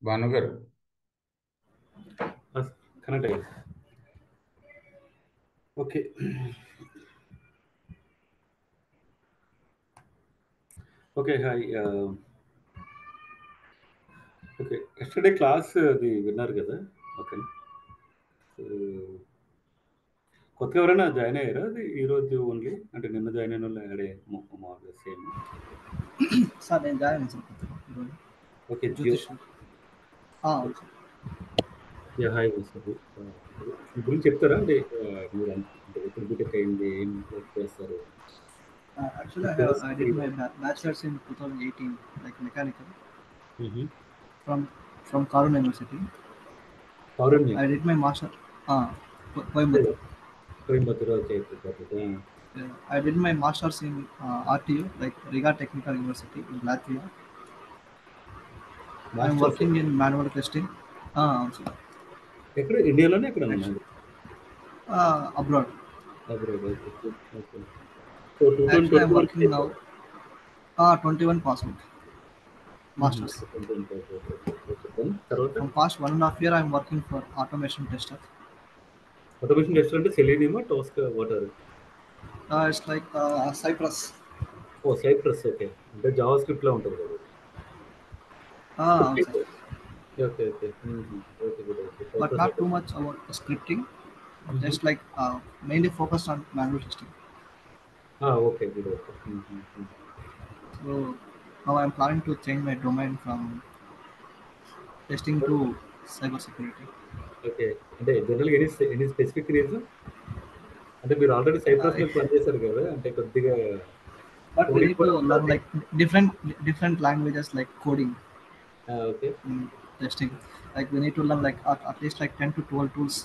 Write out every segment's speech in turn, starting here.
భాను గారు కనెక్ట్ అయ్యింది okay okay hi okay yesterday class అది విన్నారు కదా ఓకే కొత్తగా ఎవరైనా జాయిన్ అయ్యారా అది ఈరోజు ఓన్లీ అంటే నిన్న జాయిన్ అయిన వాళ్ళు యాడ్ మామూలుగా సేమ్ సార్ నేను జాయిన్ అయ్యాను సార్ ఈరోజు. ఓకే జ్యోతిష్ ఆ, అవును సార్ యా హాయ్ సార్ మీ గురించి చెప్తారా అంటే ఆ, మీరు అంటే ఎప్పుడు బీటెక్ అయింది ఏం వర్క్ చేస్తారు Uh, actually, I, have, I did my ba- bachelor's in 2018, like mechanical, from from Karun University. Pournami I did my master. Uh, Co- Coimbatore. Coimbatore okay okay Uh, I did my master's in uh, RTU, like Riga Technical University in Latvia. I'm working in manual testing. Uh, also, ఎక్కడ ఇండియాలోనే ఎక్కడ ఉన్నాను uh, abroad. Abroad okay okay so to Actually, I'm working now. Uh, 21 passed. Masters. తర్వాత From past one and a half year, I'm working for automation tester. Automation test అంటే సెలీనియమా టోస్క్ వాటర్ Uh, it's like uh, Cypress. Oh Cypress okay అంటే JavaScript లో ఉంటుంది కదా Ah, అవును sir. Okay okay okay good but not too much about scripting. Just like uh, mainly focused on manual testing. Okay good okay So now I'm planning to change my domain from testing to cybersecurity. Okay అంటే general any any specific reason అంటే మీరు already cypress లో పని చేశారు కదా అంటే కొద్దిగా But we need to learn like different different languages like coding, okay in testing. Like we need to learn like at, at least like 10 to 12 tools.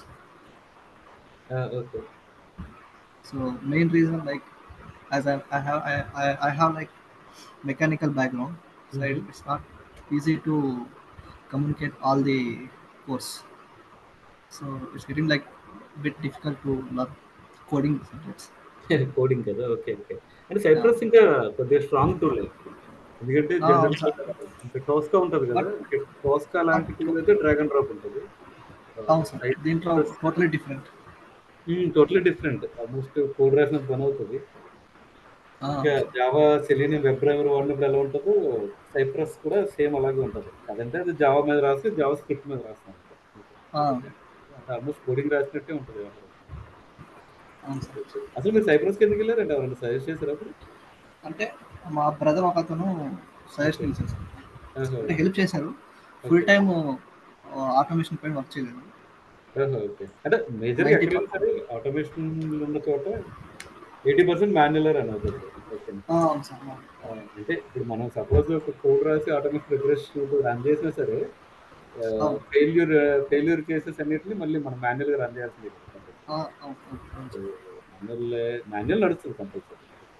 Okay So main reason like as I, I have I, I, I have like mechanical background, so Mhm. it- it's not easy to communicate all the course. So it's getting like a bit difficult to learn coding subjects. Coding కదా okay okay అంటే Cypress ఇంకా కొద్దిగా strong tool ఎందుకంటే Ah, general sir. అంటే టోస్కా ఉంటుంది కదా టోస్కా లాంటి tool అయితే డ్రాగన్ డ్రాప్ ఉంటుంది అవును సార్ దీంట్లో totally different totally different almost code రాసిన పని అవుతుంది ఇంకా జావా సెలీనియం వెబ్ డ్రైవర్ వాడినప్పుడు ఎలా ఉంటుందో సైప్రస్ కూడా సేమ్ అలాగే ఉంటుంది అదంటే అది జావా మీద రాసి జావా స్క్రిప్ట్ మీద రాస్తాం ఆల్మోస్ట్ కోడింగ్ రాసినట్టే ఉంటుంది అవును సార్ అసలు మీరు సైప్రస్కి ఎందుకు వెళ్ళారంటే ఎవరైనా సజెస్ట్ చేశారు అప్పుడు అంటే మా బ్రదర్ ఒక అతను సజెషన్ ఇచ్చారు సార్ ఆహా, అంటే హెల్ప్ చేశారు ఫుల్ టైం ఆటోమేషన్ పైన వర్క్ చేయలేదు ఆహా, ఓకే అంటే మేజర్గా ఎక్కడ సరే ఆటోమేషన్ ఉన్న చోట ఎయిటీ పర్సెంట్ మాన్యులర్ అని అవుతుంది ఓకే ఆ, అవును సార్ అవును. ఆ, అంటే ఇప్పుడు మనం సపోజ్ ఒక కోడ్ రాసి ఆటోమేటిక్ రిఫ్రెష్ రన్ చేసినా సరే అవును. ఫెయిల్యూర్ ఫెయిల్యూర్ కేసెస్ అన్నిటిని మళ్ళీ మనం మాన్యువల్ గా రన్ చేయాల్సింది ఆ, అవును, అవును, అవును సార్. మాన్యువల్ మాన్యువల్ నడుస్తుంది కంపల్సరీ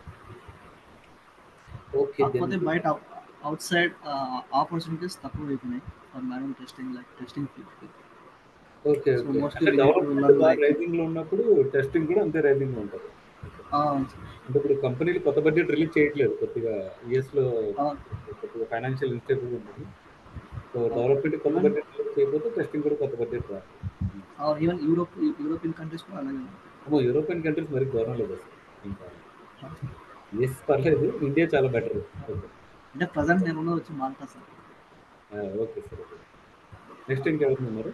ఓకే కాకపోతే బయట అవుట్ సైడ్ ఆపర్చునిటీస్ తక్కువ అయిపోయినాయి for manual testing like testing okay So, okay mostly అంటే we need to development learn బాగా like- రైజింగ్ లో ఉన్నప్పుడు టెస్టింగ్ కూడా అంతే రైజింగ్ లో ఉంటుంది అవును సార్ అంటే ఇప్పుడు కంపెనీలు కొత్త బడ్జెట్ రిలీజ్ చేయట్లేదు కొద్దిగా యూఎస్ లో అవును. కొద్దిగా ఫైనాన్షియల్ ఇన్స్టేబుల్ ఉంటుంది సో డెవలప్మెంట్ కొత్త బడ్జెట్ రిలీజ్ చేయకపోతే టెస్టింగ్ కూడా కొత్త బడ్జెట్ రాదు అవును ఈవెన్ యూరోప్ యూరోపియన్ కంట్రీస్ కూడా అలాగే ఉన్నాయి. అమ్మో యూరోపియన్ కంట్రీస్ మరి ఘోరం లేదు అసలు ఇంకా యూఎస్ పర్లేదు ఇండియా చాలా బెటర్ అంటే ప్రజెంట్ నేను ఉన్నది వచ్చి Malta sir okay sir next ఇంకెవరు ఉన్నారు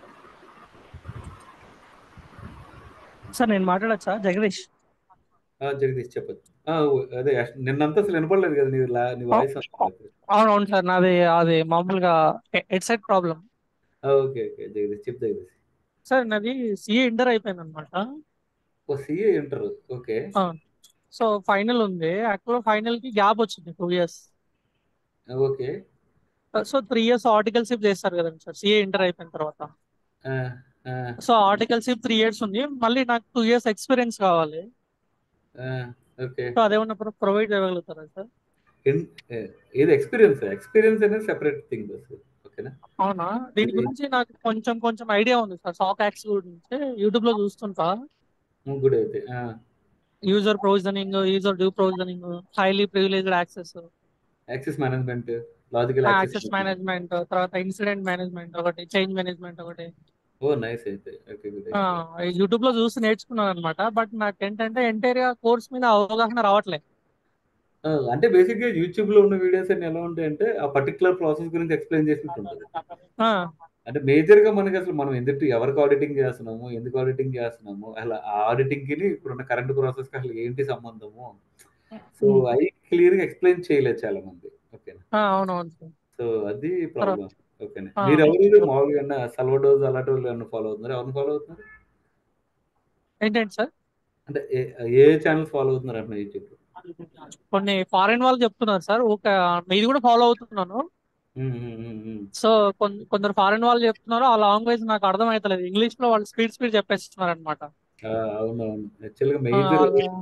సార్ నేను మాట్లాడచ్చా జగదీష్ ఆ, జగదీష్ చెప్పచ్చు అదే నిన్నంతా అసలు వినపడలేదు కదా నీ లా- నీ వాయిస్ అవును అవును సార్ నాది అది మామూలుగా headset problem okay okay Jagadish చెప్ జగదీష్ సార్ నాది సిఏ ఇంటర్ అయిపోయింది అనమాట oh CA inter okay so final ఉంది యాక్చువల్ ఫైనల్ కి గ్యాప్ వచ్చింది two years okay so three years articleship చేస్తారు కదండి సార్ సిఏ ఇంటర్ అయిపోయిన తర్వాత ఆ, ఆ, సో ఆర్టికల్షిప్ త్రీ ఇయర్స్ ఉంది మళ్ళీ నాకు టూ ఇయర్స్ ఎక్స్పీరియన్స్ కావాలి ఆ, ఓకే సో అదేమన్నా ప్రొవైడ్ చేయగలుగుతారా సార్ ఎన్- ఏ- ఏది ఎక్స్పీరియన్స్ ఎక్స్పీరియన్స్ అనేది సెపరేట్ థింగ్ ఓకేనా అవునా దీని గురించి నాకు కొంచెం కొంచెం ఐడియా ఉంది సార్ సాక్ యాక్స్ గురించి యూట్యూబ్ లో చూస్తుంటా గుడ్ అయితే ఆ, user provisioning user deprovisioning highly privileged access access management logical access management తర్వాత ఇన్సిడెంట్ మేనేజ్మెంట్ ఒకటి చేంజ్ మేనేజ్మెంట్ ఒకటి ఓ నైస్ అయితే ఓకే గుడ్ ఆ, యూట్యూబ్ లో చూసి నేర్చుకున్నాను అనమాట బట్ నాకు ఏంటంటే ఎంటైర్ గా కోర్స్ మీద అవగాహన రావట్లేదు అంటే బేసిక్ గా యూట్యూబ్ లో ఉన్న వీడియోస్ అన్ని ఎలా ఉంటాయి అంటే ఆ పర్టికులర్ ప్రాసెస్ గురించి ఎక్స్ప్లెయిన్ చేసినట్టు ఉంటుంది ఆ, అంటే మేజర్ గా మనకి అసలు మనం ఎందుకు ఎవరికి ఆడిటింగ్ చేస్తున్నాము ఎందుకు ఆడిటింగ్ చేస్తున్నాము అసలు ఆ ఆడిటింగ్ కి ఇప్పుడున్న కరెంట్ ప్రాసెస్ కి అసలు ఏంటి సంబంధము సో అవి క్లియర్ గా ఎక్స్ప్లెయిన్ చేయలేదు చాలా మంది ఓకేనా ఆ, అవునవును సార్ సో అది ప్రాబ్లం ఓకేనా ఆ. మీరు ఎవరు మామూలుగా సల్వడోస్ అలాంటి వాళ్ళు ఏమన్నా ఫాలో అవుతున్నారు ఎవరిని ఫాలో అవుతున్నారు ఏంటంటే సార్ అంటే ఏ- ఏ ఛానల్స్ ఫాలో అవుతున్నారు అంటే యూట్యూబ్ కొన్ని ఫారిన్ వాళ్ళు చెప్తున్నారు సార్ ఒక ఇది కూడా ఫాలో అవుతున్నాను సో కొన్- కొందరు ఫారిన్ వాళ్ళు చెప్తున్నారు ఆ లాంగ్వేజ్ నాకు అర్థం అవుతలేదు ఇంగ్లీష్ లో వాళ్ళు స్పీడ్ స్పీడ్ చెప్పేస్తున్నారు అనమాట అవునవును యాక్చువల్గా మేజర్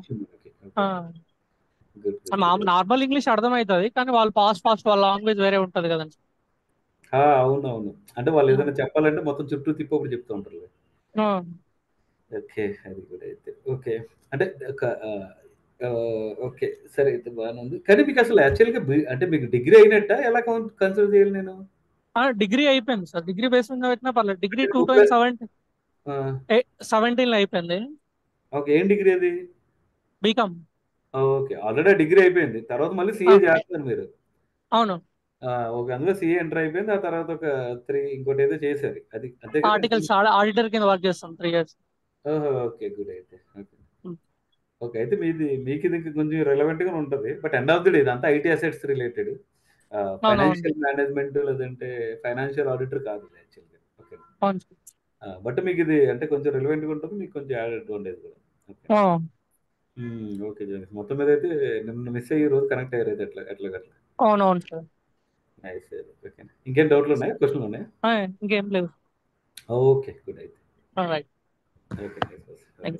గుడ్ నార్మల్ ఇంగ్లీష్ అర్థం అవుతుంది కానీ వాళ్ళు ఫాస్ట్ ఫాస్ట్ వాళ్ళ లాంగ్వేజ్ వేరే ఉంటది కదండి అవునవును అంటే వాళ్ళు ఏదైనా చెప్పాలంటే మొత్తం చుట్టూ తిప్పప్పుడు చెప్తూ ఉంటారు ఆ, ఓకే అది కూడా అయితే ఓకే అంటే ఒక ఓకే సరే అయితే బాగానే ఉంది కానీ మీకు అసలు యాక్చువల్గా అంటే మీకు డిగ్రీ అయినట్ట ఎలా కన్సిడర్ చేయాలి నేను ఆ, డిగ్రీ అయిపోయింది సార్ డిగ్రీ బేస్ మీద పెట్టినా పర్లేదు degree two thousand seventeen seventeen లో అయిపోయింది ఓకే ఏం డిగ్రీ అది బీకామ్ ఓకే ఆల్రెడీ డిగ్రీ అయిపోయింది తర్వాత మళ్ళీ సిఏ ఆ. చేస్తారు మీరు అవును ఆ, ఒక అందులో సిఏ ఎంటర్ అయిపోయింది ఆ తర్వాత ఒక త్రీ ఇంకోటి ఏదో చేశారు అది అంతే కదా? ఆర్టికల్స్ ఆడిటర్ కింద వర్క్ చేస్తాం త్రీ ఇయర్స్ ఓహో, ఓకే గుడ్ అయితే ఓకే Hmm. ఓకే అయితే మీది మీకు ఇది కొంచెం రెలవెంట్ గా ఉంటుంది but end of the day ఇదంతా IT assets related financial management లేదంటే ఫైనాన్షియల్ ఆడిటర్ కాదు యాక్చువల్గా ఓకే అవును బట్ మీకు ఇది అంటే కొంచెం రెలవెంట్ గా ఉంటుంది మీకు కొంచెం యాడ్ అడ్వాంటేజ్ కూడా ఓకే ఆ, ఓకే జోనస్ మొత్తం మీద అయితే నిన్న మిస్ అయ్యి ఈ రోజు కనెక్ట్ అయ్యారు అయితే ఎట్లా ఎట్లా అట్లా అవునవును సార్ నైస్ ఓకే ఇంకేం డౌట్లు ఉన్నాయా క్వశ్చన్లు ఉన్నాయా ఆ, ఇంకేం లేదు ఓకే గుడ్ అయితే right okay nice Thank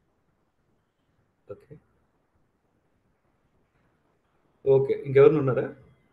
okay okay ఇంకెవరిని ఉన్నారా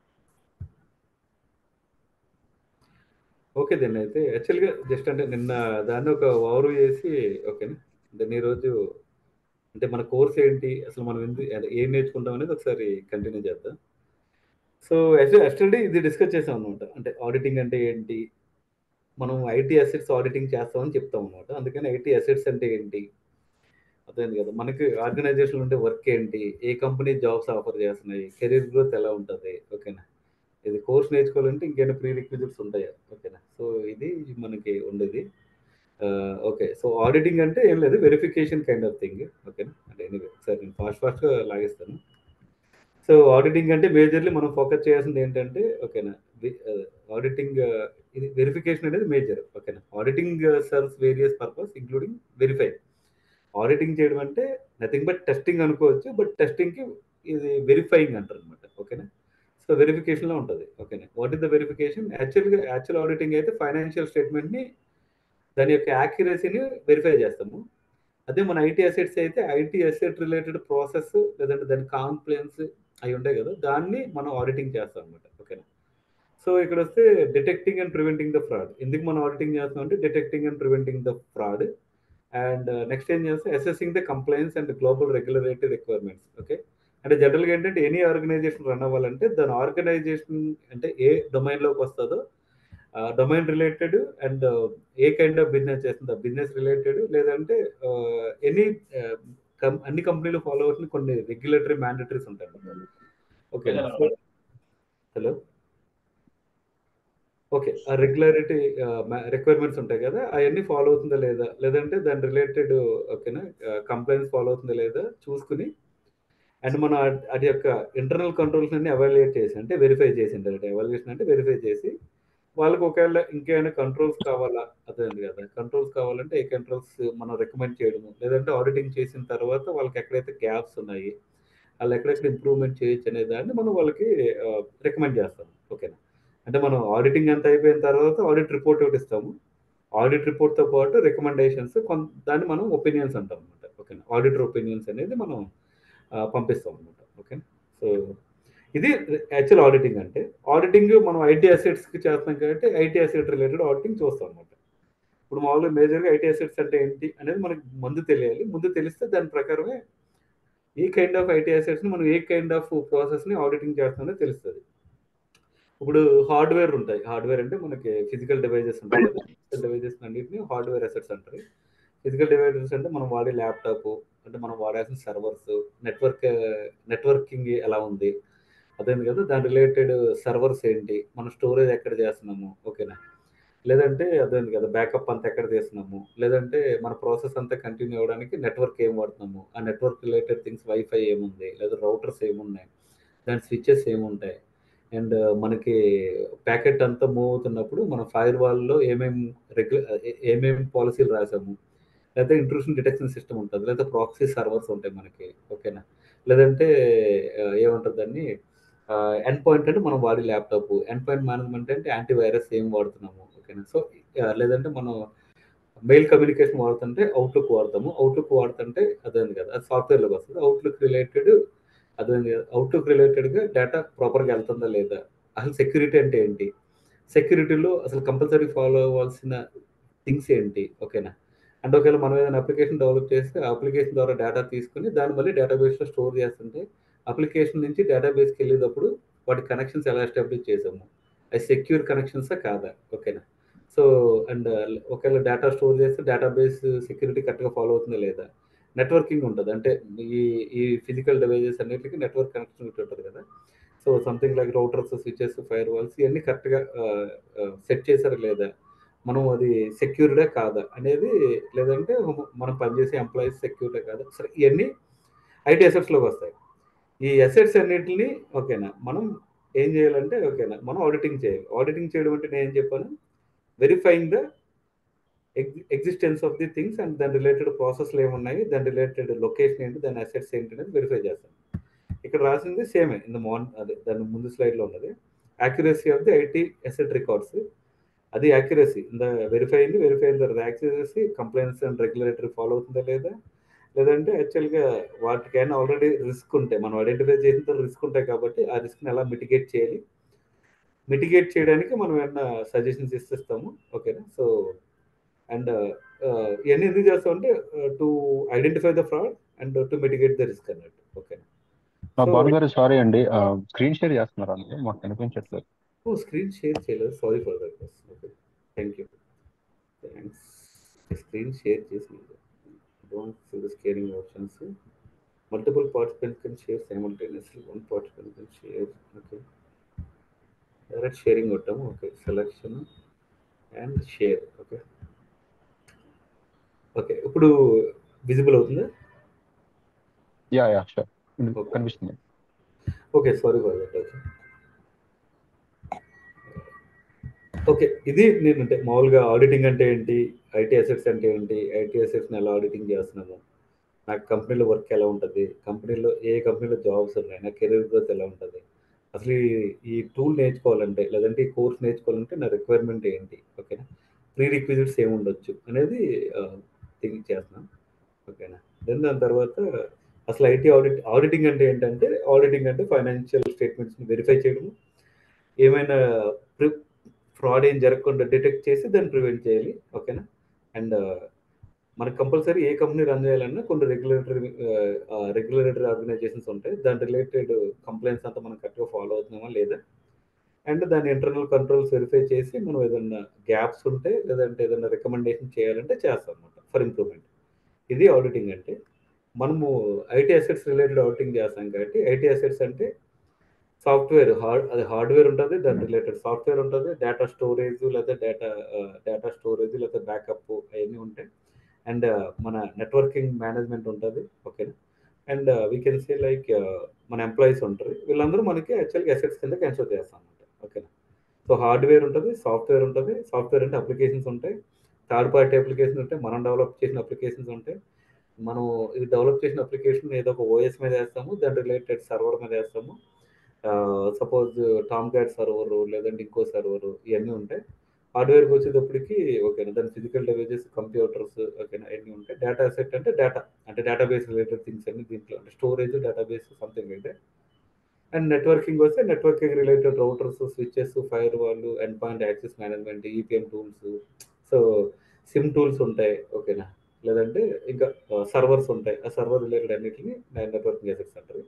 ఓకే దెన్ అయితే యాక్చువల్గా జస్ట్ అంటే నిన్న దాన్ని ఒక ఓవర్ చేసి ఓకేనా దెన్ ఈరోజు అంటే మన కోర్స్ ఏంటి అసలు మనం ఎందు అదే ఏం నేర్చుకుంటాం అనేది ఒకసారి కంటిన్యూ చేద్దాం సో యాక్చువల్లీ ఇది డిస్కస్ చేసాం అనమాట అంటే ఆడిటింగ్ అంటే ఏంటి మనం ఐటీ అసెట్స్ ఆడిటింగ్ చేస్తామని చెప్తాం అనమాట అందుకని ఐటీ అసెట్స్ అంటే ఏంటి అర్థమైంది కదా మనకి ఆర్గనైజేషన్ ఉంటే వర్క్ ఏంటి ఏ కంపెనీ జాబ్స్ ఆఫర్ చేస్తున్నాయి కెరీర్ గ్రోత్ ఎలా ఉంటుంది ఓకేనా ఇది కోర్స్ నేర్చుకోవాలంటే ఇంకేమైనా ప్రీ రిక్విజిట్స్ ఉంటాయా ఓకేనా సో ఇది మనకి ఉండేది ఓకే సో ఆడిటింగ్ అంటే ఏం లేదు వెరిఫికేషన్ కైండ్ ఆఫ్ థింగ్ ఓకేనా అంటే ఎనీవే సరే నేను ఫాస్ట్ ఫాస్ట్గా లాగేస్తాను సో ఆడిటింగ్ అంటే మేజర్లీ మనం ఫోకస్ చేయాల్సింది ఏంటంటే ఓకేనా ఆడిటింగ్ ఇది వెరిఫికేషన్ అనేది మేజర్ ఓకేనా auditing serves various purpose including verify auditing చేయడం అంటే నథింగ్ బట్ టెస్టింగ్ అనుకోవచ్చు బట్ టెస్టింగ్కి ఇది వెరిఫైయింగ్ అంటారు అనమాట ఓకేనా సో వెరిఫికేషన్లో ఉంటుంది ఓకేనా వాట్ ఇస్ ద వెరిఫికేషన్ యాక్చువల్గా యాక్చువల్ ఆడిటింగ్ అయితే ఫైనాన్షియల్ స్టేట్మెంట్ని దాని యొక్క యాక్యురసీని వెరిఫై చేస్తాము అదే మన ఐటీ అసెట్స్ అయితే ఐటీ అసెట్ రిలేటెడ్ ప్రాసెస్ లేదంటే దాని కాంప్లైన్స్ అవి ఉంటాయి కదా దాన్ని మనం ఆడిటింగ్ చేస్తాం అనమాట ఓకేనా సో ఇక్కడ వస్తే detecting and preventing the fraud ఎందుకు మనం ఆడిటింగ్ చేస్తాం అంటే detecting and preventing the fraud and next ఏం చేస్తే assessing the compliance and global regulatory requirements okay అంటే జనరల్గా ఏంటంటే ఎనీ ఆర్గనైజేషన్ రన్ అవ్వాలంటే దాని ఆర్గనైజేషన్ అంటే ఏ డొమైన్లోకి వస్తుందో డొమైన్ రిలేటెడ్ అండ్ ఏ కైండ్ ఆఫ్ బిజినెస్ చేస్తుందో బిజినెస్ రిలేటెడ్ లేదంటే ఎనీ అన్ని కంపెనీలు ఫాలో అవుతున్న కొన్ని రెగ్యులేటరీ మ్యాండటరీస్ ఉంటాయి ఓకే హలో ఓకే ఆ రెగ్యులారిటీ రిక్వైర్మెంట్స్ ఉంటాయి కదా అవన్నీ ఫాలో అవుతుందా లేదా లేదంటే దాని రిలేటెడ్ ఓకేనా కంప్లైంట్స్ ఫాలో అవుతుందా లేదా చూసుకుని అండ్ మన అది యొక్క ఇంటర్నల్ కంట్రోల్స్ అన్ని ఎవాల్యుయేట్ చేసి అంటే వెరిఫై చేసి అంటే ఎవాల్యుయేషన్ అంటే వెరిఫై చేసి వాళ్ళకి ఒకవేళ ఇంకేమైనా కంట్రోల్స్ కావాలా అదేంటి కదా కంట్రోల్స్ కావాలంటే ఏ కంట్రోల్స్ మనం రికమెండ్ చేయడము లేదంటే ఆడిటింగ్ చేసిన తర్వాత వాళ్ళకి ఎక్కడైతే గ్యాప్స్ ఉన్నాయి వాళ్ళు ఎక్కడెక్కడ ఇంప్రూవ్మెంట్ చేయొచ్చు అనే దాన్ని మనం వాళ్ళకి రికమెండ్ చేస్తాం ఓకేనా అంటే మనం ఆడిటింగ్ అంత అయిపోయిన తర్వాత ఆడిట్ రిపోర్ట్ ఒకటి ఇస్తాము ఆడిట్ రిపోర్ట్తో పాటు రికమెండేషన్స్ కొంత దాన్ని మనం ఒపీనియన్స్ అంటాం అనమాట ఓకేనా ఆడిటర్ ఒపీనియన్స్ అనేది మనం పంపిస్తాం అనమాట ఓకే సో ఇది యాక్చువల్ ఆడిటింగ్ అంటే ఆడిటింగ్ మనం ఐటీ అసెట్స్కి చేస్తాం కాబట్టి ఐటీ అసెట్ రిలేటెడ్ ఆడిటింగ్ చూస్తాం అనమాట ఇప్పుడు మామూలుగా మేజర్గా ఐటీ అసెట్స్ అంటే ఏంటి అనేది మనకి ముందు తెలియాలి ముందు తెలిస్తే దాని ప్రకారమే ఏ కైండ్ ఆఫ్ ఐటీ అసెట్స్ని మనం ఏ కైండ్ ఆఫ్ ప్రాసెస్ని ఆడిటింగ్ చేస్తామో తెలుస్తుంది ఇప్పుడు హార్డ్వేర్ ఉంటాయి హార్డ్వేర్ అంటే మనకి ఫిజికల్ డివైజెస్ ఉంటాయి కదా ఫిజికల్ డివైజెస్ అన్నింటినీ హార్డ్వేర్ అసెట్స్ అంటారు ఫిజికల్ డివైజెస్ అంటే మనం వాడే ల్యాప్టాప్ అంటే మనం వాడాల్సిన సర్వర్స్ నెట్వర్క్ నెట్వర్కింగ్ ఎలా ఉంది అదేంది కదా దాని రిలేటెడ్ సర్వర్స్ ఏంటి మనం స్టోరేజ్ ఎక్కడ చేస్తున్నాము ఓకేనా లేదంటే అదేంది కదా బ్యాకప్ అంతా ఎక్కడ చేస్తున్నాము లేదంటే మన ప్రాసెస్ అంతా కంటిన్యూ అవ్వడానికి నెట్వర్క్ ఏం వాడుతున్నాము ఆ నెట్వర్క్ రిలేటెడ్ థింగ్స్ వైఫై ఏముంది లేదా రౌటర్స్ ఏమున్నాయి దాని స్విచ్చెస్ ఏముంటాయి అండ్ మనకి ప్యాకెట్ అంతా మూవ్ అవుతున్నప్పుడు మన ఫైర్ వాల్లో ఏమేమి రెగ్యులర్ ఏమేమి పాలసీలు రాసాము లేదా ఇంట్రూషన్ డిటెక్షన్ సిస్టమ్ ఉంటుంది లేదా ప్రాక్సీ సర్వర్స్ ఉంటాయి మనకి ఓకేనా లేదంటే ఏమంటారు దాన్ని ఎండ్ పాయింట్ అంటే మనం వాడే ల్యాప్టాప్ ఎండ్ పాయింట్ మేనేజ్మెంట్ అంటే యాంటీవైరస్ ఏం వాడుతున్నాము ఓకేనా సో లేదంటే మనం మెయిల్ కమ్యూనికేషన్ వాడుతుంటే అవుట్లుక్ వాడతాము అవుట్లుక్ వాడుతుంటే అదేంది కదా అది సాఫ్ట్వేర్లోకి వస్తుంది అవుట్లుక్ రిలేటెడ్ అదే అవుట్లుక్ రిలేటెడ్గా డేటా ప్రాపర్గా వెళ్తుందా లేదా అసలు సెక్యూరిటీ అంటే ఏంటి సెక్యూరిటీలో అసలు కంపల్సరీ ఫాలో అవ్వాల్సిన థింగ్స్ ఏంటి ఓకేనా అంటే ఒకవేళ మనం ఏదైనా అప్లికేషన్ డెవలప్ చేస్తే ఆ అప్లికేషన్ ద్వారా డేటా తీసుకుని దాన్ని మళ్ళీ డేటాబేస్లో స్టోర్ చేస్తుంటే అప్లికేషన్ నుంచి డేటాబేస్కి వెళ్ళేటప్పుడు వాటి కనెక్షన్స్ ఎలా ఎస్టాబ్లిష్ చేసాము అది సెక్యూర్ కనెక్షన్సా కాదా ఓకేనా సో అండ్ ఒకవేళ డేటా స్టోర్ చేస్తే డేటాబేస్ సెక్యూరిటీ కరెక్ట్గా ఫాలో అవుతుందా లేదా నెట్వర్కింగ్ ఉంటుంది అంటే ఈ ఈ ఫిజికల్ డివైజెస్ అన్నిటికీ నెట్వర్క్ కనెక్షన్ ఉంటుంది కదా so something like routers switches firewalls ఇవన్నీ కరెక్ట్గా సెట్ చేశారా లేదా మనం అది సెక్యూర్డే కాదా అనేది లేదంటే మనం పనిచేసే ఎంప్లాయీస్ సెక్యూర్డే కాదా సరే ఇవన్నీ ఐటీ అసెట్స్లోకి వస్తాయి ఈ అసెట్స్ అన్నింటిని ఓకేనా మనం ఏం చేయాలంటే ఓకేనా మనం ఆడిటింగ్ చేయాలి ఆడిటింగ్ చేయడం అంటే నేను ఏం చెప్పాను verifying the existence of the things and దాని రిలేటెడ్ ప్రాసెస్లు ఏమున్నాయి దాని రిలేటెడ్ లొకేషన్ ఏంటి దాని అసెట్స్ ఏంటి అనేది వెరిఫై చేస్తాను ఇక్కడ రాసింది సేమే ఇన్ మాన్ అదే దాని ముందు స్లైడ్లో ఉన్నది accuracy of the IT asset records అది యాక్యురసీ ఇంత వెరిఫై అయింది వెరిఫై అయిన తర్వాత accuracy complaints and regulatory follow అవుతుందా లేదా లేదంటే యాక్చువల్గా వాటికైనా ఆల్రెడీ రిస్క్ ఉంటాయి మనం ఐడెంటిఫై చేసిన తర్వాత రిస్క్ ఉంటాయి కాబట్టి ఆ రిస్క్ని ఎలా మిటిగేట్ చేయాలి మిటిగేట్ చేయడానికి మనం ఏమన్నా సజెషన్స్ ఇస్తాము ఓకేనా సో అండ్ ఇవన్నీ ఎందుకు చేస్తామంటే to identify the fraud and to mitigate the risk అన్నట్టు ఓకేనా భాను గారు సారీ అండి స్క్రీన్ షేర్ చేస్తున్నారు అండి మాకు కనిపించట్లేదు ఓ స్క్రీన్ షేర్ చేయలేదు sorry for that okay thank you thanks screen share చేసినది don't fill the scaring options multiple participants can share simultaneously one participant can share okay direct sharing కొట్టాము okay selection and share okay okay ఇప్పుడు visible అవుతుందా yeah yeah sure కనిపిస్తుంది okay sorry for that okay okay ఇది నేను అంటే మామూలుగా auditing అంటే ఏంటి ఐటీ అసెట్స్ అంటే ఏంటి ఐటీ అసెట్స్ని ఎలా ఆడిటింగ్ చేస్తున్నాము నాకు కంపెనీలో వర్క్ ఎలా ఉంటుంది కంపెనీలో ఏ కంపెనీలో జాబ్స్ ఉన్నాయి నా కెరీర్ గ్రోత్ ఎలా ఉంటుంది అసలు ఈ టూల్ నేర్చుకోవాలంటే లేదంటే ఈ కోర్స్ నేర్చుకోవాలంటే నా రిక్వైర్మెంట్ ఏంటి ఓకేనా ప్రీ రిక్విజిట్స్ ఏమి ఉండొచ్చు అనేది థింక్ చేస్తున్నాను ఓకేనా దెన్ దాని తర్వాత అసలు ఐటీ ఆడిట్ ఆడిటింగ్ అంటే ఏంటంటే ఆడిటింగ్ అంటే ఫైనాన్షియల్ స్టేట్మెంట్స్ని వెరిఫై చేయడము ఏమైనా ఫ్రాడ్ ఏం జరగకుండా డిటెక్ట్ చేసి దాన్ని ప్రివెంట్ చేయాలి ఓకేనా అండ్ మనకు కంపల్సరీ ఏ కంపెనీ రన్ చేయాలన్నా కొన్ని రెగ్యులేటరీ రెగ్యులేటరీ ఆర్గనైజేషన్స్ ఉంటాయి దాని రిలేటెడ్ కంప్లైంట్స్ అంతా మనం కరెక్ట్గా ఫాలో అవుతున్నామా లేదా అండ్ దాని ఇంటర్నల్ కంట్రోల్స్ వెరిఫై చేసి మనం ఏదన్నా గ్యాప్స్ ఉంటే లేదంటే ఏదైనా రికమెండేషన్ చేయాలంటే చేస్తాం అనమాట ఫర్ ఇంప్రూవ్మెంట్ ఇది ఆడిటింగ్ అంటే మనము ఐటీ అసెట్స్ రిలేటెడ్ ఆడిటింగ్ చేస్తాం కాబట్టి ఐటీ అసెట్స్ అంటే సాఫ్ట్వేర్ హార్డ్ అది హార్డ్వేర్ ఉంటుంది దాని రిలేటెడ్ సాఫ్ట్వేర్ ఉంటుంది డేటా స్టోరేజ్ లేదా డేటా డేటా స్టోరేజ్ లేదా బ్యాకప్ అవన్నీ ఉంటాయి అండ్ మన నెట్వర్కింగ్ మేనేజ్మెంట్ ఉంటుంది ఓకేనా and we can say like మన ఎంప్లాయీస్ ఉంటారు వీళ్ళందరూ మనకి యాక్చువల్గా అసెట్స్ కింద కన్సిడర్ చేస్తాం అనమాట ఓకేనా సో హార్డ్వేర్ ఉంటుంది సాఫ్ట్వేర్ ఉంటుంది సాఫ్ట్వేర్ అంటే అప్లికేషన్స్ ఉంటాయి థర్డ్ పార్టీ అప్లికేషన్స్ ఉంటాయి మనం డెవలప్ చేసిన అప్లికేషన్స్ ఉంటాయి మనం ఇది డెవలప్ చేసిన అప్లికేషన్ ఏదో ఒక ఓఎస్ మీద వేస్తాము దాని రిలేటెడ్ సర్వర్ మీద వేస్తాము సపోజ్ టామ్ క్యాట్ సర్వర్ లేదంటే ఇంకో సర్వర్ ఇవన్నీ ఉంటాయి హార్డ్వేర్కి వచ్చేటప్పటికి ఓకేనా దాని ఫిజికల్ డివైజెస్ కంప్యూటర్స్ ఓకేనా అన్నీ ఉంటాయి డేటా సెట్ అంటే డేటా అంటే డేటాబేస్ రిలేటెడ్ థింగ్స్ అన్ని దీంట్లో అంటే స్టోరేజ్ డేటాబేస్ సంథింగ్ అయితే అండ్ నెట్వర్కింగ్ వస్తే networking related routers switches fire వాళ్ళు end point access management EPM tools so SIEM tools ఉంటాయి ఓకేనా లేదంటే ఇంకా సర్వర్స్ ఉంటాయి ఆ సర్వర్ రిలేటెడ్ అన్నిటిని నెట్వర్కింగ్ అసెట్స్ అంటారు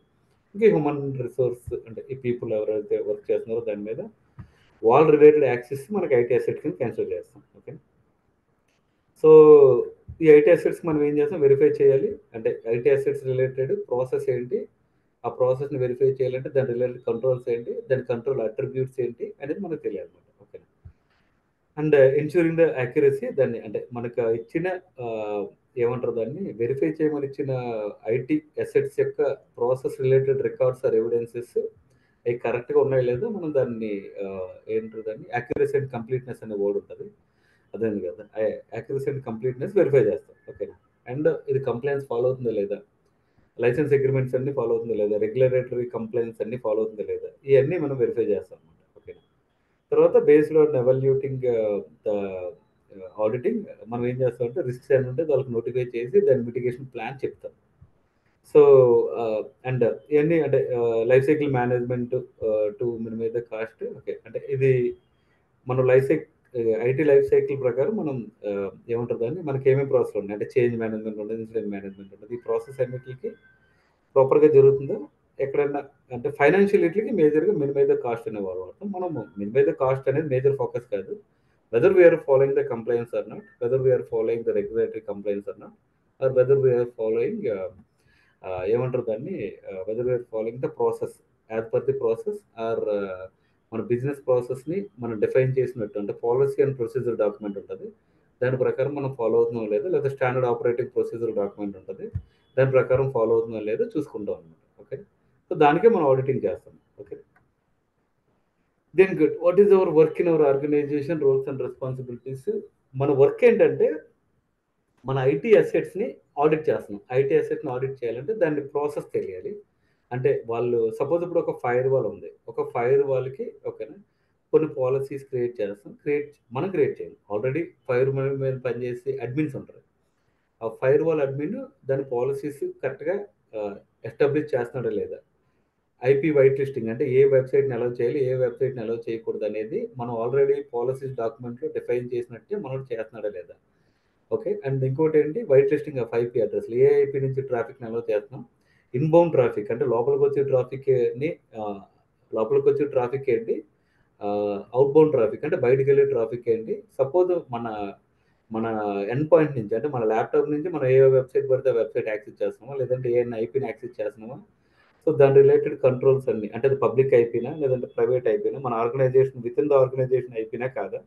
ఇంకా హ్యూమన్ రిసోర్స్ అంటే ఈ పీపుల్ ఎవరైతే వర్క్ చేస్తున్నారో దాని మీద వాళ్ళ రిలేటెడ్ యాక్సెస్ మనకి ఐటీ అసెట్ కింద క్యాన్సిల్ చేస్తాం ఓకే సో ఈ ఐటీ అసెట్స్ మనం ఏం చేస్తాం వెరిఫై చేయాలి అంటే ఐటీ అసెట్స్ రిలేటెడ్ ప్రాసెస్ ఏంటి ఆ ప్రాసెస్ని వెరిఫై చేయాలంటే దాని రిలేటెడ్ కంట్రోల్స్ ఏంటి దాని కంట్రోల్ అట్రిబ్యూట్స్ ఏంటి అనేది మనకు తెలియాలి అనమాట okay and ensuring the accuracy దాన్ని అంటే మనకు ఇచ్చిన ఏమంటారు దాన్ని వెరిఫై చేయమని ఇచ్చిన ఐటీ అసెట్స్ యొక్క process related records or evidences అవి కరెక్ట్గా ఉన్నాయో లేదో మనం దాన్ని ఏంటారు దాన్ని యాక్యురసీ అండ్ కంప్లీట్నెస్ అనే వర్డ్ ఉంటుంది అదే కదా యాక్యురసీ అండ్ కంప్లీట్నెస్ వెరిఫై చేస్తాం ఓకేనా అండ్ ఇది కంప్లైన్స్ ఫాలో అవుతుందా లేదా లైసెన్స్ అగ్రిమెంట్స్ అన్ని ఫాలో అవుతుందా లేదా రెగ్యులేటరీ కంప్లైంట్స్ అన్ని ఫాలో అవుతుందా లేదా ఇవన్నీ మనం వెరిఫై చేస్తాం అనమాట ఓకేనా తర్వాత based on evaluating the auditing మనం ఏం చేస్తామంటే రిస్క్స్ ఏమి ఉంటే వాళ్ళకి నోటిఫై చేసి దాని మిటిగేషన్ ప్లాన్ చెప్తాం సో అండ్ ఇవన్నీ అంటే life cycle management to minimize the cost okay అంటే ఇది మనం life cycle IT life cycle ప్రకారం మనం ఏమంటుంది అని మనకి ఏమేమి ప్రాసెస్ ఉన్నాయి అంటే చేంజ్ మేనేజ్మెంట్ ఉంటుంది ఇన్సిడెంట్ మేనేజ్మెంట్ ఉంటుంది ఈ ప్రాసెస్ అన్నిటికి ప్రాపర్గా జరుగుతుందో ఎక్కడైనా అంటే ఫైనాన్షియల్ ఇట్లకి మేజర్గా మినిమైజ్ ద కాస్ట్ అనే వాడు వాడతాం మనం మినిమైజ్ ద కాస్ట్ అనేది మేజర్ ఫోకస్ కాదు whether we are following the compliance or not whether we are following the regulatory compliance or not or whether we are following ఏమంటారు దాన్ని whether we are following the process as per the process or మన business ప్రాసెస్ని మనం define చేసినట్టు అంటే policy and procedure document ఉంటుంది దాని ప్రకారం మనం ఫాలో అవుతున్నాం లేదా లేదా స్టాండర్డ్ ఆపరేటింగ్ ప్రొసీజర్ డాక్యుమెంట్ ఉంటుంది దాని ప్రకారం ఫాలో అవుతుందో లేదో చూసుకుంటాం అనమాట ఓకే సో దానికే మనం ఆడిటింగ్ చేస్తాం okay then good what is our work in our organization roles and responsibilities మన వర్క్ ఏంటంటే మన ఐటీ అసెట్స్ని ఆడిట్ చేస్తున్నాం ఐటీ అసెట్ని ఆడిట్ చేయాలంటే దాని ప్రాసెస్ తెలియాలి అంటే వాళ్ళు సపోజ్ ఇప్పుడు ఒక ఫైర్ వాల్ ఉంది ఒక ఫైర్ వాల్కి ఓకేనా కొన్ని పాలసీస్ క్రియేట్ చేస్తాం క్రియేట్ మనం క్రియేట్ చేయాలి ఆల్రెడీ ఫైర్ మీద పనిచేసి అడ్మిన్స్ ఉంటారు ఆ ఫైర్ వాల్ అడ్మిన్ దాని పాలసీస్ కరెక్ట్గా ఎస్టాబ్లిష్ చేస్తున్నాడా లేదా ఐపీ వైట్ లిస్టింగ్ అంటే ఏ వెబ్సైట్ని అలౌ చేయాలి ఏ వెబ్సైట్ని అలౌ చేయకూడదు అనేది మనం ఆల్రెడీ పాలసీస్ డాక్యుమెంట్లో డిఫైన్ చేసినట్టే మనం చేస్తున్నాడా లేదా ఓకే అండ్ ఇంకోటి ఏంటి వైట్ లిస్టింగ్ ఆఫ్ ఐపీ అడ్రస్లు ఏ ఐపీ నుంచి ట్రాఫిక్ని అలౌ చేస్తున్నాం ఇన్బౌండ్ ట్రాఫిక్ అంటే లోపలికి వచ్చే ట్రాఫిక్ని లోపలికి వచ్చే ట్రాఫిక్ ఏంటి అవుట్బౌండ్ ట్రాఫిక్ అంటే బయటికి వెళ్ళే ట్రాఫిక్ ఏంటి సపోజ్ మన మన ఎండ్ పాయింట్ నుంచి అంటే మన ల్యాప్టాప్ నుంచి మనం ఏ వెబ్సైట్ పడితే వెబ్సైట్ యాక్సెస్ చేస్తున్నామా లేదంటే ఏ ఐపీని యాక్సెస్ చేస్తున్నామా సో దాని రిలేటెడ్ కంట్రోల్స్ అన్ని అంటే అది పబ్లిక్ అయిపోయినా లేదంటే ప్రైవేట్ అయిపోయినా మన organisation within the organisation అయిపోయినా కాదా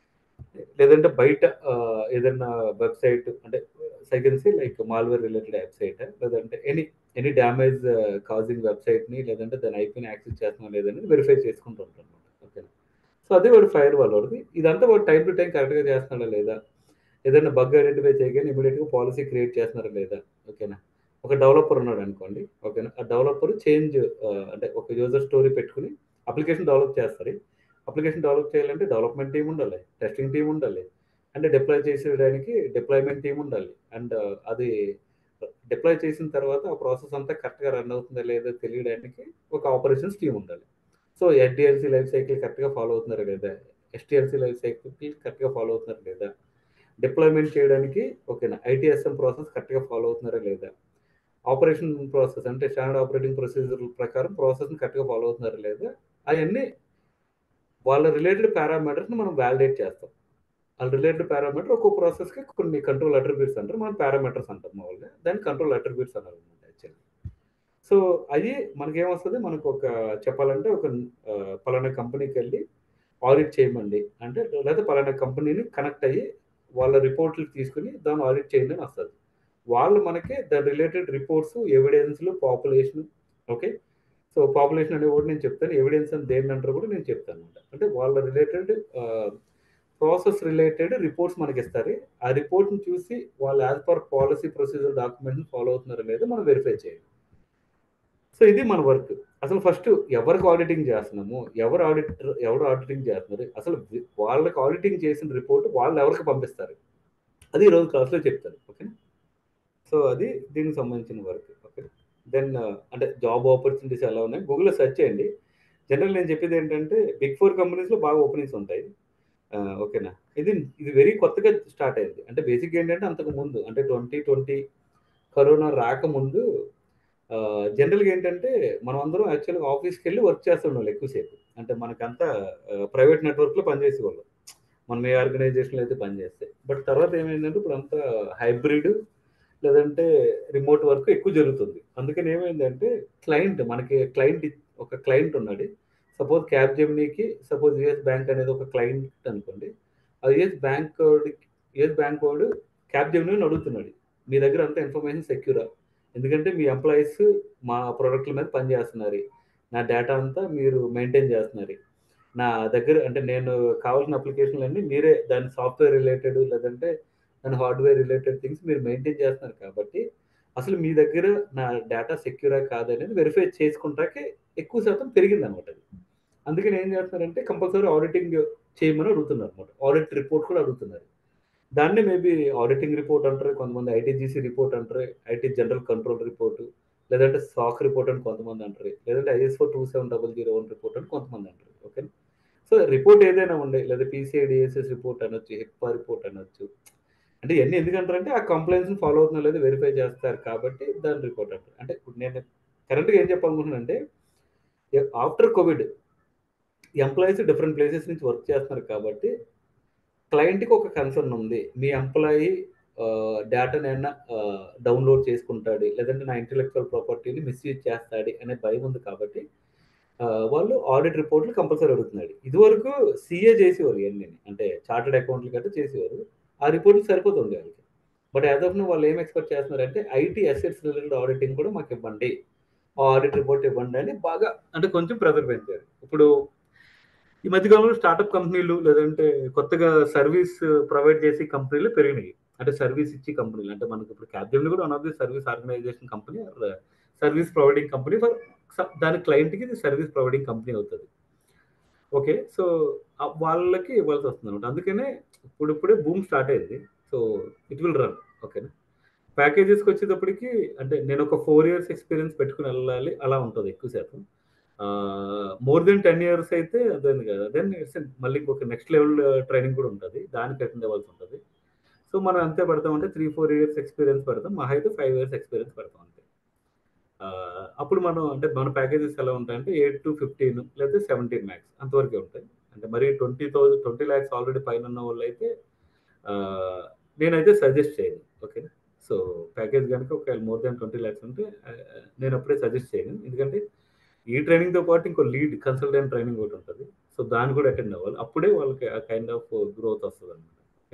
లేదంటే బయట ఏదైనా వెబ్సైట్ అంటే సెకండ్సీ లైక్ మాల్వేర్ రిలేటెడ్ వెబ్సైట్ లేదంటే ఎనీ ఎనీ డ్యామేజ్ కాజింగ్ వెబ్సైట్ని లేదంటే దాని ఐపీని యాక్సెస్ చేస్తున్నా లేదని వెరిఫై చేసుకుంటూ ఉంటాం ఓకే సో అదే వాడు ఫైర్ వాల్ వాడిది ఇదంతా వాడు టైం టు టైం కరెక్ట్గా చేస్తున్నాడా లేదా ఏదైనా బగ్ ఐడెంటిఫై చేయగానే ఇమీడియట్గా పాలసీ క్రియేట్ చేస్తున్నారా లేదా ఓకేనా ఒక డెవలపర్ ఉన్నాడు అనుకోండి ఓకేనా ఆ డెవలపర్ చేంజ్ అంటే ఒక యూజర్ స్టోరీ పెట్టుకుని అప్లికేషన్ డెవలప్ చేస్తారు అప్లికేషన్ డెవలప్ చేయాలంటే డెవలప్మెంట్ టీం ఉండాలి టెస్టింగ్ టీం ఉండాలి అంటే డిప్లాయ్ చేసేయడానికి డిప్లాయ్మెంట్ టీం ఉండాలి అండ్ అది డిప్లాయ్ చేసిన తర్వాత ఆ ప్రాసెస్ అంతా కరెక్ట్గా రన్ అవుతుందా లేదో తెలియడానికి ఒక ఆపరేషన్స్ టీం ఉండాలి సో ఎస్డిఎల్సి లైఫ్ సైకిల్ కరెక్ట్గా ఫాలో అవుతున్నారా లేదా ఎస్టిఎల్సి లైఫ్ సైకిల్ కరెక్ట్గా ఫాలో అవుతున్నారా లేదా డిప్లాయ్మెంట్ చేయడానికి ఓకేనా ఐటీఎస్ఎం ప్రాసెస్ కరెక్ట్గా ఫాలో అవుతున్నారా లేదా ఆపరేషన్ ప్రాసెస్ అంటే స్టాండర్డ్ ఆపరేటింగ్ ప్రొసీజర్ ప్రకారం ప్రాసెస్ని కరెక్ట్గా ఫాలో అవుతున్నారా లేదా అవన్నీ వాళ్ళ రిలేటెడ్ పారామీటర్స్ని మనం వ్యాలిడేట్ చేస్తాం వాళ్ళ రిలేటెడ్ పారామీటర్ ఒక్కో ప్రాసెస్కి కొన్ని కంట్రోల్ అట్రిబ్యూట్స్ అంటారు మనం పారామీటర్స్ అంటాం మామూలుగా దాన్ని కంట్రోల్ అట్రిబ్యూట్స్ అన్నారు అనమాట యాక్చువల్లీ సో అది మనకేమొస్తుంది మనకు ఒక చెప్పాలంటే ఒక పలానా కంపెనీకి వెళ్ళి ఆడిట్ చేయమండి అంటే లేదా పలానా కంపెనీని కనెక్ట్ అయ్యి వాళ్ళ రిపోర్ట్లు తీసుకుని దాన్ని ఆడిట్ చేయండి అని వస్తుంది వాళ్ళు మనకి దాని రిలేటెడ్ రిపోర్ట్స్ ఎవిడెన్స్లు పాపులేషన్ ఓకే సో పాపులేషన్ అనే కూడా నేను చెప్తాను ఎవిడెన్స్ అని దేని అంటారు కూడా నేను చెప్తాను అనమాట అంటే వాళ్ళ రిలేటెడ్ ప్రాసెస్ రిలేటెడ్ రిపోర్ట్స్ మనకి ఇస్తారు ఆ రిపోర్ట్ని చూసి వాళ్ళు యాజ్ పర్ పాలసీ ప్రొసీజర్ డాక్యుమెంట్ని ఫాలో అవుతున్నారో లేదో మనం వెరిఫై చేయాలి సో ఇది మన వర్క్ అసలు ఫస్ట్ ఎవరికి ఆడిటింగ్ చేస్తున్నాము ఎవరు ఆడిటర్ ఎవరు ఆడిటింగ్ చేస్తున్నారు అసలు వాళ్ళకి ఆడిటింగ్ చేసిన రిపోర్ట్ వాళ్ళు ఎవరికి పంపిస్తారు అది ఈరోజు క్లాస్లో చెప్తారు ఓకే సో అది దీనికి సంబంధించిన వర్క్ ఓకే దెన్ అంటే జాబ్ ఆపర్చునిటీస్ ఎలా ఉన్నాయి గూగుల్లో సెర్చ్ చేయండి జనరల్ నేను చెప్పేది ఏంటంటే బిగ్ ఫోర్ కంపెనీస్లో బాగా ఓపెనింగ్స్ ఉంటాయి ఓకేనా ఇది ఇది వెరీ కొత్తగా స్టార్ట్ అయింది అంటే బేసిక్ ఏంటంటే అంతకు ముందు అంటే ట్వంటీ ట్వంటీ కరోనా రాకముందు జనరల్గా ఏంటంటే మనం అందరం యాక్చువల్గా ఆఫీస్కి వెళ్ళి వర్క్ చేస్తుండాలి ఎక్కువసేపు అంటే మనకంతా ప్రైవేట్ నెట్వర్క్లో పనిచేసేవాళ్ళం మనం ఏ ఆర్గనైజేషన్లో అయితే పనిచేస్తే బట్ తర్వాత ఏమైందంటే ఇప్పుడు అంతా హైబ్రిడ్ లేదంటే రిమోట్ వర్క్ ఎక్కువ జరుగుతుంది అందుకని ఏమైందంటే క్లయింట్ మనకి క్లయింట్ ఒక క్లయింట్ ఉన్నాడు సపోజ్ క్యాబ్ జెమినీకి సపోజ్ యుఎస్ బ్యాంక్ అనేది ఒక క్లయింట్ అనుకోండి ఆ యుఎస్ బ్యాంక్ యుఎస్ బ్యాంక్ వాడు క్యాబ్ జెమినీ అడుగుతున్నాడు మీ దగ్గర అంత ఇన్ఫర్మేషన్ సెక్యూరా ఎందుకంటే మీ ఎంప్లాయీస్ మా ప్రోడక్ట్ల మీద పనిచేస్తున్నారు నా డేటా అంతా మీరు మెయింటైన్ చేస్తున్నారు నా దగ్గర అంటే నేను కావాల్సిన అప్లికేషన్లు అన్నీ మీరే దాని సాఫ్ట్వేర్ రిలేటెడ్ లేదంటే దాని హార్డ్వేర్ రిలేటెడ్ థింగ్స్ మీరు మెయింటైన్ చేస్తున్నారు కాబట్టి అసలు మీ దగ్గర నా డేటా సెక్యూరా కాదనేది వెరిఫై చేసుకుంటాకే ఎక్కువ శాతం పెరిగింది అనమాట అది అందుకని ఏం చేస్తున్నారంటే కంపల్సరీ ఆడిటింగ్ చేయమని అడుగుతున్నారు అనమాట ఆడిట్ రిపోర్ట్ కూడా అడుగుతున్నారు దాన్ని మేబీ ఆడిటింగ్ రిపోర్ట్ అంటారు కొంతమంది ఐటీజీసీ రిపోర్ట్ అంటారు ఐటీ జనరల్ కంట్రోల్ రిపోర్ట్ లేదంటే సాక్ రిపోర్ట్ అని కొంతమంది అంటారు లేదంటే ISO two seven double zero one report అని కొంతమంది అంటారు ఓకే సో రిపోర్ట్ ఏదైనా ఉండే లేదా పీసీఐడిఎస్ఎస్ రిపోర్ట్ అనొచ్చు హెక్పా రిపోర్ట్ అనొచ్చు అంటే ఇవన్నీ ఎందుకంటారంటే ఆ కంప్లైంట్స్ ఫాలో అవుతున్నా లేదా వెరిఫై చేస్తారు కాబట్టి దాని రిపోర్ట్ అంటారు అంటే ఇప్పుడు నేను కరెంట్గా ఏం చెప్పాలనుకుంటున్నానంటే after COVID employees different places నుంచి వర్క్ చేస్తున్నారు కాబట్టి క్లయింట్కి ఒక కన్సర్న్ ఉంది మీ ఎంప్లాయీ డేటాని ఏమన్నా డౌన్లోడ్ చేసుకుంటాడు లేదంటే నా ఇంటలెక్చువల్ ప్రాపర్టీని మిస్యూజ్ చేస్తాడు అనే భయం ఉంది కాబట్టి వాళ్ళు ఆడిట్ రిపోర్ట్లు కంపల్సరీ అడుగుతున్నాడు ఇదివరకు సీఏ చేసేవారు ఇవన్నీ అంటే చార్టెడ్ అకౌంట్లు గట్రా చేసేవారు ఆ రిపోర్ట్లు సరిపోతుంది వాళ్ళకి బట్ యాజ్ ఆఫ్ వాళ్ళు ఏం ఎక్స్పెక్ట్ చేస్తున్నారంటే ఐటీ అసెట్స్ రిలేటెడ్ ఆడిటింగ్ కూడా మాకు ఇవ్వండి ఆ ఆడిట్ రిపోర్ట్ ఇవ్వండి అని బాగా అంటే కొంచెం ప్రెజర్ పెంచారు ఇప్పుడు ఈ మధ్యకాలంలో స్టార్టప్ కంపెనీలు లేదంటే కొత్తగా సర్వీస్ ప్రొవైడ్ చేసే కంపెనీలు పెరిగినాయి అంటే సర్వీస్ ఇచ్చి కంపెనీలు అంటే మనకి ఇప్పుడు క్యాబ్జెమ్ని కూడా one of the service organisation company service providing company for దాని క్లయింట్కి ఇది సర్వీస్ ప్రొవైడింగ్ కంపెనీ అవుతుంది ఓకే సో వాళ్ళకి ఇవ్వాల్సి వస్తుంది అనమాట అందుకనే ఇప్పుడు ఇప్పుడే భూమి స్టార్ట్ అయింది సో ఇట్ విల్ రన్ ఓకేనా ప్యాకేజెస్కి వచ్చేటప్పటికి అంటే నేను ఒక ఫోర్ ఇయర్స్ ఎక్స్పీరియన్స్ పెట్టుకుని వెళ్ళాలి అలా ఉంటుంది ఎక్కువ శాతం మోర్ దెన్ టెన్ ఇయర్స్ అయితే అదేంది కదా దెన్ మళ్ళీ ఇంకొక నెక్స్ట్ లెవెల్ ట్రైనింగ్ కూడా ఉంటుంది దానికి అటెండ్ అవ్వాల్సి ఉంటుంది సో మనం అంతే పెడతామంటే త్రీ ఫోర్ ఇయర్స్ ఎక్స్పీరియన్స్ పెడతాం మా అయితే ఫైవ్ ఇయర్స్ ఎక్స్పీరియన్స్ పెడతాం అంతే అప్పుడు మనం అంటే మన ప్యాకేజెస్ ఎలా ఉంటాయంటే ఎయిట్ టు ఫిఫ్టీన్ లేదా సెవెంటీన్ మ్యాక్స్ అంతవరకే ఉంటాయి అంటే మరి twenty thousand twenty lakhs already పైన ఉన్న వాళ్ళు అయితే నేనైతే సజెస్ట్ చేయను ఓకే సో ప్యాకేజ్ కనుక ఒకవేళ మోర్ దాన్ ట్వంటీ ల్యాక్స్ ఉంటే నేను అప్పుడే సజెస్ట్ చేయను ఎందుకంటే ఈ ట్రైనింగ్తో పాటు ఇంకో లీడ్ కన్సల్టెంట్ ట్రైనింగ్ ఒకటి ఉంటుంది సో దాన్ని కూడా అటెండ్ అవ్వాలి అప్పుడే వాళ్ళకి ఆ కైండ్ ఆఫ్ గ్రోత్ వస్తుంది అనమాట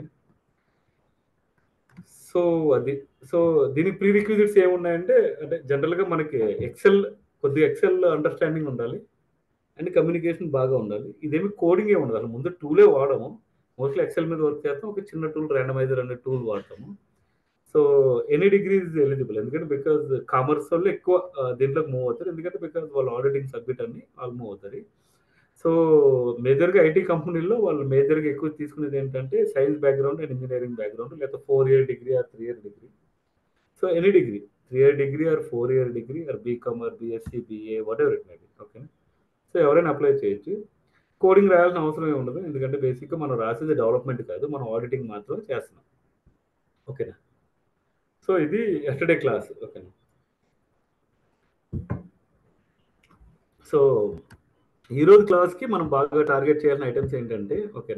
సో అది సో దీనికి ప్రీ రిక్విజిట్స్ ఏమున్నాయంటే అంటే జనరల్గా మనకి ఎక్సెల్ కొద్దిగా ఎక్సెల్ అండర్స్టాండింగ్ ఉండాలి అండ్ కమ్యూనికేషన్ బాగా ఉండాలి ఇదేమి కోడింగ్ ఏ ఉండదు అసలు ముందు టూలే వాడము మోస్ట్లీ ఎక్సెల్ మీద వర్క్ చేస్తాం ఒక చిన్న టూల్ ర్యాండమైజర్ అనే టూల్ వాడతాము so any degree is eligible ఎందుకంటే బికాజ్ కామర్స్ వాళ్ళు ఎక్కువ దీంట్లోకి మూవ్ అవుతారు ఎందుకంటే బికాజ్ వాళ్ళు ఆడిటింగ్ సబ్మిట్ అన్ని వాళ్ళు మూవ్ అవుతారు సో మేజర్గా ఐటీ కంపెనీల్లో వాళ్ళు మేజర్గా ఎక్కువ తీసుకునేది ఏంటంటే science background and engineering background లేకపోతే four year degree or three year degree so any degree three year degree or four year degree or BCom or BSc BA whatever it maybe okay so ఎవరైనా apply చేయొచ్చు coding రాయాల్సిన అవసరం ఏమి ఉండదు ఎందుకంటే బేసిక్గా మనం రాసేది డెవలప్మెంట్ కాదు మనం ఆడిటింగ్ మాత్రం చేస్తున్నాం ఓకేనా సో ఇది ఎస్టర్డే క్లాస్ ఓకేనా సో ఈరోజు క్లాస్కి మనం బాగా టార్గెట్ చేయాల్సిన ఐటమ్స్ ఏంటంటే ఓకేనా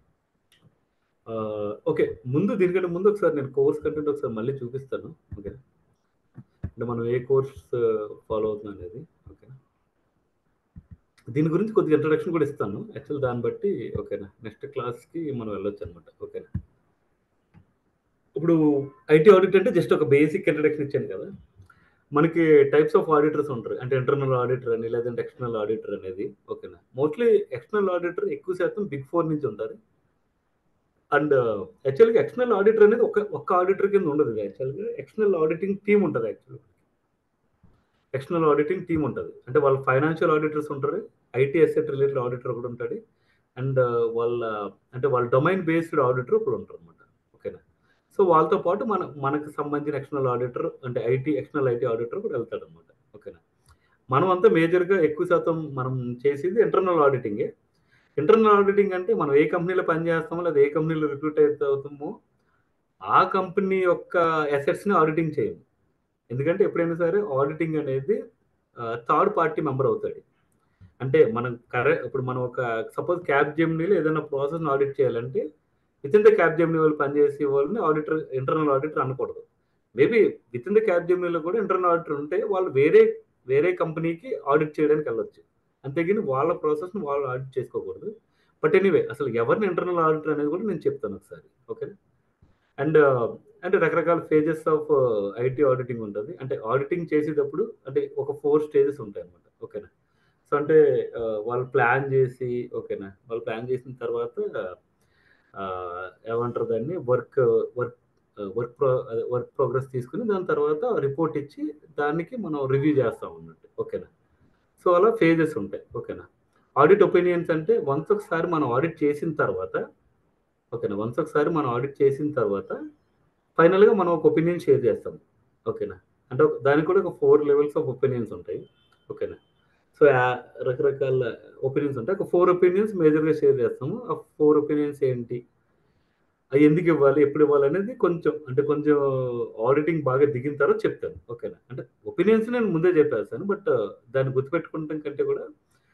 ఓకే ముందు దీనికంటే ముందు ఒకసారి నేను కోర్స్ కంటెంట్ ఒకసారి మళ్ళీ చూపిస్తాను ఓకే అంటే మనం ఏ కోర్స్ ఫాలో అవుతున్నాం అనేది ఓకేనా దీని గురించి కొద్దిగా ఇంట్రడక్షన్ కూడా ఇస్తాను యాక్చువల్ దాన్ని బట్టి ఓకేనా నెక్స్ట్ క్లాస్కి మనం వెళ్ళొచ్చు అనమాట ఓకేనా ఇప్పుడు ఐటీ ఆడిట్ అంటే జస్ట్ ఒక బేసిక్ ఇంట్రడక్షన్ ఇచ్చాను కదా మనకి టైప్స్ ఆఫ్ ఆడిటర్స్ ఉంటారు అంటే ఇంటర్నల్ ఆడిటర్ అని లేదంటే ఎక్స్టర్నల్ ఆడిటర్ అనేది ఓకేనా మోస్ట్లీ ఎక్స్టర్నల్ ఆడిటర్ ఎక్కువ శాతం బిగ్ ఫోర్ నుంచి ఉంటారు అండ్ యాక్చువల్గా ఎక్స్టర్నల్ ఆడిటర్ అనేది ఒక ఒక్క ఆడిటర్ కింద ఉండదు యాక్చువల్గా ఎక్స్టర్నల్ ఆడిటింగ్ టీమ్ ఉంటుంది యాక్చువల్గా ఎక్స్టర్నల్ ఆడిటింగ్ టీమ్ ఉంటుంది అంటే వాళ్ళ ఫైనాన్షియల్ ఆడిటర్స్ ఉంటారు ఐటీ అసెట్ రిలేటెడ్ ఆడిటర్ ఒకటి ఉంటాడు అండ్ వాళ్ళ అంటే వాళ్ళ డొమైన్ బేస్డ్ ఆడిటర్ ఒకటి ఉంటారు అనమాట ఓకేనా సో వాళ్ళతో పాటు మన మనకు సంబంధించిన ఎక్స్టర్నల్ ఆడిటర్ అంటే ఐటీ ఎక్స్టర్నల్ ఐటీ ఆడిటర్ కూడా వెళ్తాడు అనమాట ఓకేనా మనం అంతా మేజర్గా ఎక్కువ శాతం మనం చేసేది ఇంటర్నల్ ఆడిటింగే ఇంటర్నల్ ఆడిటింగ్ అంటే మనం ఏ కంపెనీలో పనిచేస్తామో లేదా ఏ కంపెనీలో రిక్రూట్ అవుతామో ఆ కంపెనీ యొక్క అసెట్స్ని ఆడిటింగ్ చేయము ఎందుకంటే ఎప్పుడైనా సరే ఆడిటింగ్ అనేది థర్డ్ పార్టీ మెంబర్ అవుతాడు అంటే మనం కరెక్ట్ ఇప్పుడు మనం ఒక సపోజ్ క్యాబ్ జెమ్నీలో ఏదైనా ప్రాసెస్ ఆడిట్ చేయాలంటే within the Capgemini వాళ్ళు పనిచేసే వాళ్ళని ఆడిటర్ ఇంటర్నల్ ఆడిటర్ అనకూడదు మేబీ విత్ ఇన్ ద క్యాబ్ జెమ్నీలో కూడా ఇంటర్నల్ ఆడిటర్ ఉంటే వాళ్ళు వేరే వేరే కంపెనీకి ఆడిట్ చేయడానికి వెళ్ళొచ్చు అంతేగాని వాళ్ళ ప్రాసెస్ని వాళ్ళు ఆడిట్ చేసుకోకూడదు బట్ ఎనీవే అసలు ఎవరిని ఇంటర్నల్ ఆడిటర్ అనేది కూడా నేను చెప్తాను ఒకసారి ఓకే అండ్ అంటే రకరకాల ఫేజెస్ ఆఫ్ ఐటీ ఆడిటింగ్ ఉంటుంది అంటే ఆడిటింగ్ చేసేటప్పుడు అంటే ఒక ఫోర్ స్టేజెస్ ఉంటాయి అనమాట ఓకేనా సో అంటే వాళ్ళు ప్లాన్ చేసి ఓకేనా వాళ్ళు ప్లాన్ చేసిన తర్వాత ఏమంటారు దాన్ని work work work pro work progress తీసుకుని దాని తర్వాత రిపోర్ట్ ఇచ్చి దానికి మనం రివ్యూ చేస్తాం అన్నట్టు ఓకేనా సో అలా ఫేజెస్ ఉంటాయి ఓకేనా ఆడిట్ ఒపీనియన్స్ అంటే వన్స్ ఒకసారి మనం ఆడిట్ చేసిన తర్వాత ఓకేనా వన్స్ ఒకసారి మనం ఆడిట్ చేసిన తర్వాత ఫైనల్గా మనం ఒక ఒపీనియన్ షేర్ చేస్తాం ఓకేనా అంటే దానికి కూడా ఒక ఫోర్ లెవెల్స్ ఆఫ్ ఒపీనియన్స్ ఉంటాయి ఓకేనా సో రకరకాల ఒపీనియన్స్ ఉంటాయి ఒక ఫోర్ ఒపీనియన్స్ మేజర్గా షేర్ చేస్తాము ఆ ఫోర్ ఒపీనియన్స్ ఏంటి అవి ఎందుకు ఇవ్వాలి ఎప్పుడు ఇవ్వాలి అనేది కొంచెం అంటే కొంచెం ఆడిటింగ్ బాగా దిగిన తర్వాత చెప్తాను ఓకేనా అంటే ఒపీనియన్స్ నేను ముందే చెప్పేస్తాను బట్ దాన్ని గుర్తుపెట్టుకుంటాం కంటే కూడా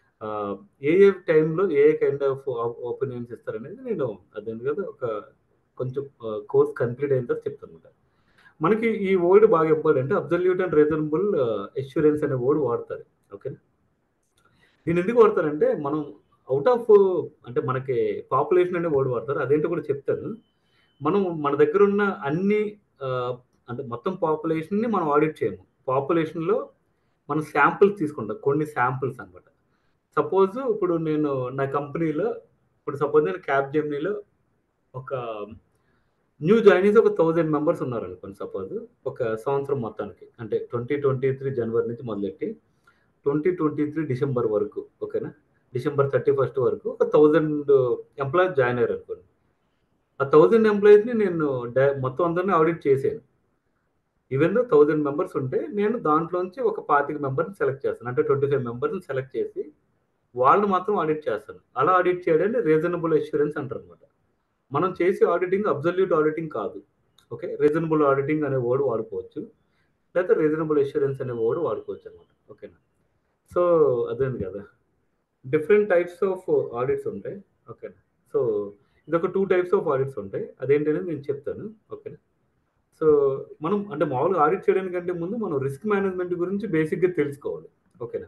ఏ ఏ టైంలో ఏ కైండ్ ఆఫ్ ఒపీనియన్స్ ఇస్తారనేది నేను అదే కదా ఒక కొంచెం కోర్స్ కంప్లీట్ అయిన తర్వాత చెప్తాను అనమాట మనకి ఈ వర్డ్ బాగా important absolute and reasonable assurance అనే వర్డ్ వాడతారు ఓకేనా దీన్ని ఎందుకు వాడతారంటే మనం అవుట్ ఆఫ్ అంటే మనకి పాపులేషన్ అనే వర్డ్ వాడతారు అదేంటో కూడా చెప్తాను మనం మన దగ్గర ఉన్న అన్ని అంటే మొత్తం పాపులేషన్ని మనం ఆడిట్ చేయము పాపులేషన్లో మనం శాంపుల్స్ తీసుకుంటాం కొన్ని శాంపుల్స్ అనమాట సపోజ్ ఇప్పుడు నేను నా కంపెనీలో ఇప్పుడు సపోజ్ నేను క్యాబ్ జెమ్నీలో ఒక న్యూ జాయినీస్ ఒక థౌజండ్ మెంబర్స్ ఉన్నారు అనుకోండి సపోజ్ ఒక సంవత్సరం మొత్తానికి అంటే ట్వంటీ ట్వంటీ త్రీ జనవరి నుంచి మొదలెట్టి ట్వంటీ ట్వంటీ త్రీ డిసెంబర్ వరకు ఓకేనా డిసెంబర్ థర్టీ ఫస్ట్ వరకు ఒక థౌజండ్ ఎంప్లాయీస్ జాయిన్ అయ్యారు అనుకోండి ఆ థౌజండ్ ఎంప్లాయీస్ని నేను మొత్తం అందరినీ ఆడిట్ చేశాను ఈవెన్ దో థౌజండ్ మెంబర్స్ ఉంటే నేను దాంట్లోంచి ఒక పాతిక మెంబర్ని సెలెక్ట్ చేస్తాను అంటే ట్వంటీ ఫైవ్ మెంబర్స్ని సెలెక్ట్ చేసి వాళ్ళు మాత్రం ఆడిట్ చేస్తాను అలా ఆడిట్ చేయడాన్ని రీజనబుల్ అష్యూరెన్స్ అంటారు అనమాట మనం చేసే ఆడిటింగ్ అబ్జల్యూట్ ఆడిటింగ్ కాదు ఓకే రీజనబుల్ ఆడిటింగ్ అనే వర్డ్ వాడుకోవచ్చు లేకపోతే రీజనబుల్ అష్యూరెన్స్ అనే వర్డ్ వాడుకోవచ్చు అనమాట ఓకేనా సో అదేంది కదా డిఫరెంట్ టైప్స్ ఆఫ్ ఆడిట్స్ ఉంటాయి ఓకేనా సో ఇదొక టూ టైప్స్ ఆఫ్ ఆడిట్స్ ఉంటాయి అదేంటనేది నేను చెప్తాను ఓకేనా సో మనం అంటే మామూలుగా ఆడిట్ చేయడానికంటే ముందు మనం రిస్క్ మేనేజ్మెంట్ గురించి బేసిక్గా తెలుసుకోవాలి ఓకేనా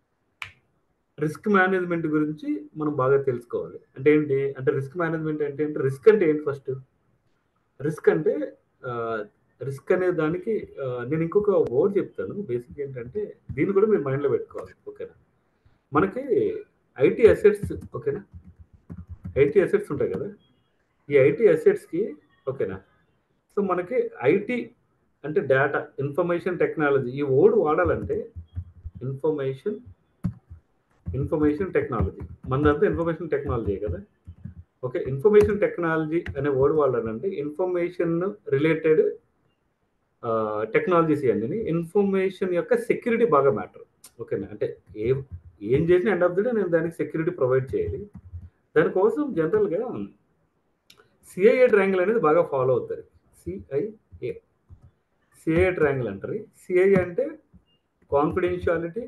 రిస్క్ మేనేజ్మెంట్ గురించి మనం బాగా తెలుసుకోవాలి అంటే ఏంటి అంటే రిస్క్ మేనేజ్మెంట్ అంటే ఏంటి రిస్క్ అంటే ఏంటి ఫస్ట్ రిస్క్ అంటే రిస్క్ అనే దానికి నేను ఇంకొక వర్డ్ చెప్తాను బేసిక్ ఏంటంటే దీన్ని కూడా మీరు మైండ్లో పెట్టుకోవాలి ఓకేనా మనకి ఐటీ అసెట్స్ ఓకేనా ఐటీ అసెట్స్ ఉంటాయి కదా ఈ ఐటీ అసెట్స్కి ఓకేనా సో మనకి ఐటీ అంటే డేటా ఇన్ఫర్మేషన్ టెక్నాలజీ ఈ వర్డ్ వాడాలంటే ఇన్ఫర్మేషన్ ఇన్ఫర్మేషన్ టెక్నాలజీ మనదంతా ఇన్ఫర్మేషన్ టెక్నాలజీ కదా ఓకే ఇన్ఫర్మేషన్ టెక్నాలజీ అనే వర్డ్ వాడాలంటే ఇన్ఫర్మేషన్ రిలేటెడ్ టెక్నాలజీస్ అన్ని ఇన్ఫర్మేషన్ యొక్క సెక్యూరిటీ బాగా మ్యాటర్ ఓకేనా అంటే ఏ ఏం చేసిన ఎండ్ ఆఫ్ ది డే నేను దానికి సెక్యూరిటీ ప్రొవైడ్ చేయాలి దానికోసం జనరల్గా సిఐఏ ట్రయాంగిల్ అనేది బాగా ఫాలో అవుతారు సిఐఏ సిఐఏ ట్రయాంగిల్ అంటారు సిఐఏ అంటే కాన్ఫిడెన్షియాలిటీ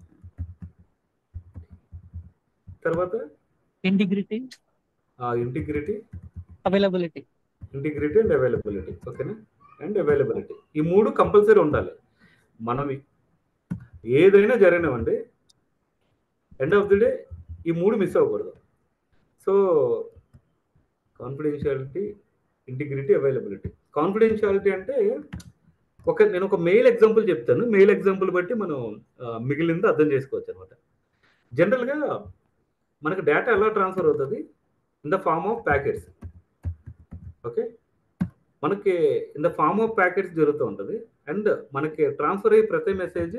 తర్వాత integrity integrity availability integrity and availability ఓకేనా అండ్ అవైలబిలిటీ ఈ మూడు కంపల్సరీ ఉండాలి మనం ఏదైనా జరిగినామండి ఎండ్ ఆఫ్ ది డే ఈ మూడు మిస్ అవ్వకూడదు so confidentiality integrity availability confidentiality అంటే ఒక నేను ఒక మెయిల్ ఎగ్జాంపుల్ చెప్తాను మెయిల్ ఎగ్జాంపుల్ బట్టి మనం మిగిలింది అర్థం చేసుకోవచ్చు అనమాట జనరల్గా మనకు డేటా ఎలా ట్రాన్స్ఫర్ అవుతుంది in the form of packets okay మనకి in the form of packets జరుగుతూ ఉంటుంది అండ్ మనకి ట్రాన్స్ఫర్ అయ్యే ప్రతి మెసేజ్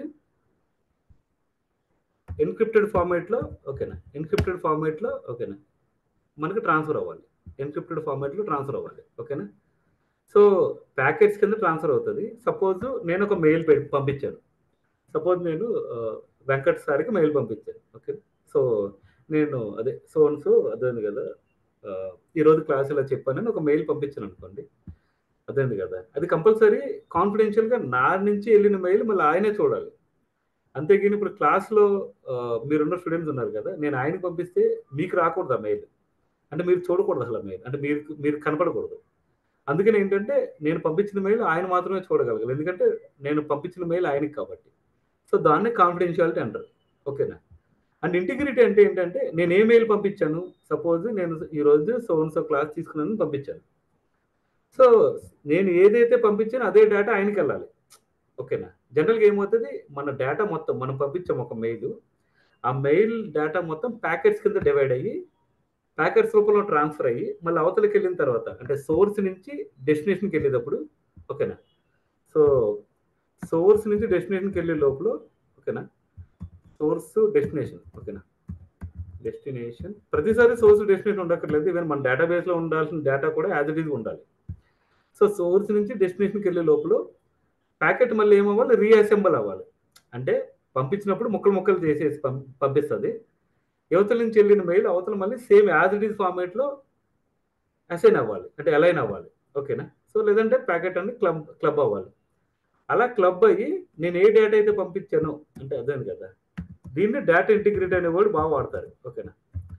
ఎన్క్రిప్టెడ్ ఫార్మేట్లో ఓకేనా ఎన్క్రిప్టెడ్ ఫార్మేట్లో ఓకేనా మనకి ట్రాన్స్ఫర్ అవ్వాలి ఎన్క్రిప్టెడ్ ఫార్మేట్లో ట్రాన్స్ఫర్ అవ్వాలి ఓకేనా సో ప్యాకెట్స్ కింద ట్రాన్స్ఫర్ అవుతుంది సపోజ్ నేను ఒక మెయిల్ పంపించాను సపోజ్ నేను వెంకట్ సార్కి మెయిల్ పంపించాను ఓకే సో నేను అదే సో అండ్ సో అదే కదా ఈరోజు క్లాస్ ఇలా చెప్పానని ఒక మెయిల్ పంపించాను అనుకోండి అదేంది కదా అది కంపల్సరీ కాన్ఫిడెన్షియల్గా నా నుంచి వెళ్ళిన మెయిల్ మళ్ళీ ఆయనే చూడాలి అంతేగాని ఇప్పుడు క్లాస్లో మీరున్న స్టూడెంట్స్ ఉన్నారు కదా నేను ఆయనకి పంపిస్తే మీకు రాకూడదు ఆ మెయిల్ అంటే మీరు చూడకూడదు అసలు మెయిల్ అంటే మీరు మీరు కనపడకూడదు అందుకని ఏంటంటే నేను పంపించిన మెయిల్ ఆయన మాత్రమే చూడగలగాలి ఎందుకంటే నేను పంపించిన మెయిల్ ఆయనకి కాబట్టి సో దాన్ని కాన్ఫిడెన్షియాలిటీ అంటారు ఓకేనా అండ్ ఇంటిగ్రిటీ అంటే ఏంటంటే నేను ఏ మెయిల్ పంపించాను సపోజ్ నేను ఈరోజు సోన్ సో క్లాస్ తీసుకున్నాను పంపించాను సో నేను ఏదైతే పంపించానో అదే డేటా ఆయనకి వెళ్ళాలి ఓకేనా జనరల్గా ఏమవుతుంది మన డేటా మొత్తం మనం పంపించాం ఒక మెయిల్ ఆ మెయిల్ డేటా మొత్తం ప్యాకెట్స్ కింద డివైడ్ అయ్యి ప్యాకెట్స్ రూపంలో ట్రాన్స్ఫర్ అయ్యి మళ్ళీ అవతలకి వెళ్ళిన తర్వాత అంటే సోర్స్ నుంచి డెస్టినేషన్కి వెళ్ళేటప్పుడు ఓకేనా సో సోర్స్ నుంచి డెస్టినేషన్కి వెళ్ళే లోపల ఓకేనా సోర్స్ డెస్టినేషన్ ఓకేనా డెస్టినేషన్ ప్రతిసారి సోర్స్ డెస్టినేషన్ ఉండక్కర్లేదు ఈవెన్ మన డేటాబేస్లో ఉండాల్సిన డేటా కూడా యాజ్ ఇట్ ఈజ్ ఉండాలి సో సోర్స్ నుంచి డెస్టినేషన్కి వెళ్ళే లోపల ప్యాకెట్ మళ్ళీ ఏమవ్వాలి రీఅసెంబుల్ అవ్వాలి అంటే పంపించినప్పుడు ముక్కలు ముక్కలు చేసేసి పంపిస్తుంది యువతల నుంచి వెళ్ళిన మెయిల్ అవతల మళ్ళీ సేమ్ యాజ్ ఇట్ ఈస్ ఫార్మేట్లో అసైన్ అవ్వాలి అంటే అలైన్ అవ్వాలి ఓకేనా సో లేదంటే ప్యాకెట్ అని క్లబ్ క్లబ్ అవ్వాలి అలా క్లబ్ అయ్యి నేను ఏ డేటా అయితే పంపించానో అంటే అదే కదా దీన్ని డేటా ఇంటిగ్రిటీ అనే వర్డ్ బాగా వాడతారు ఓకేనా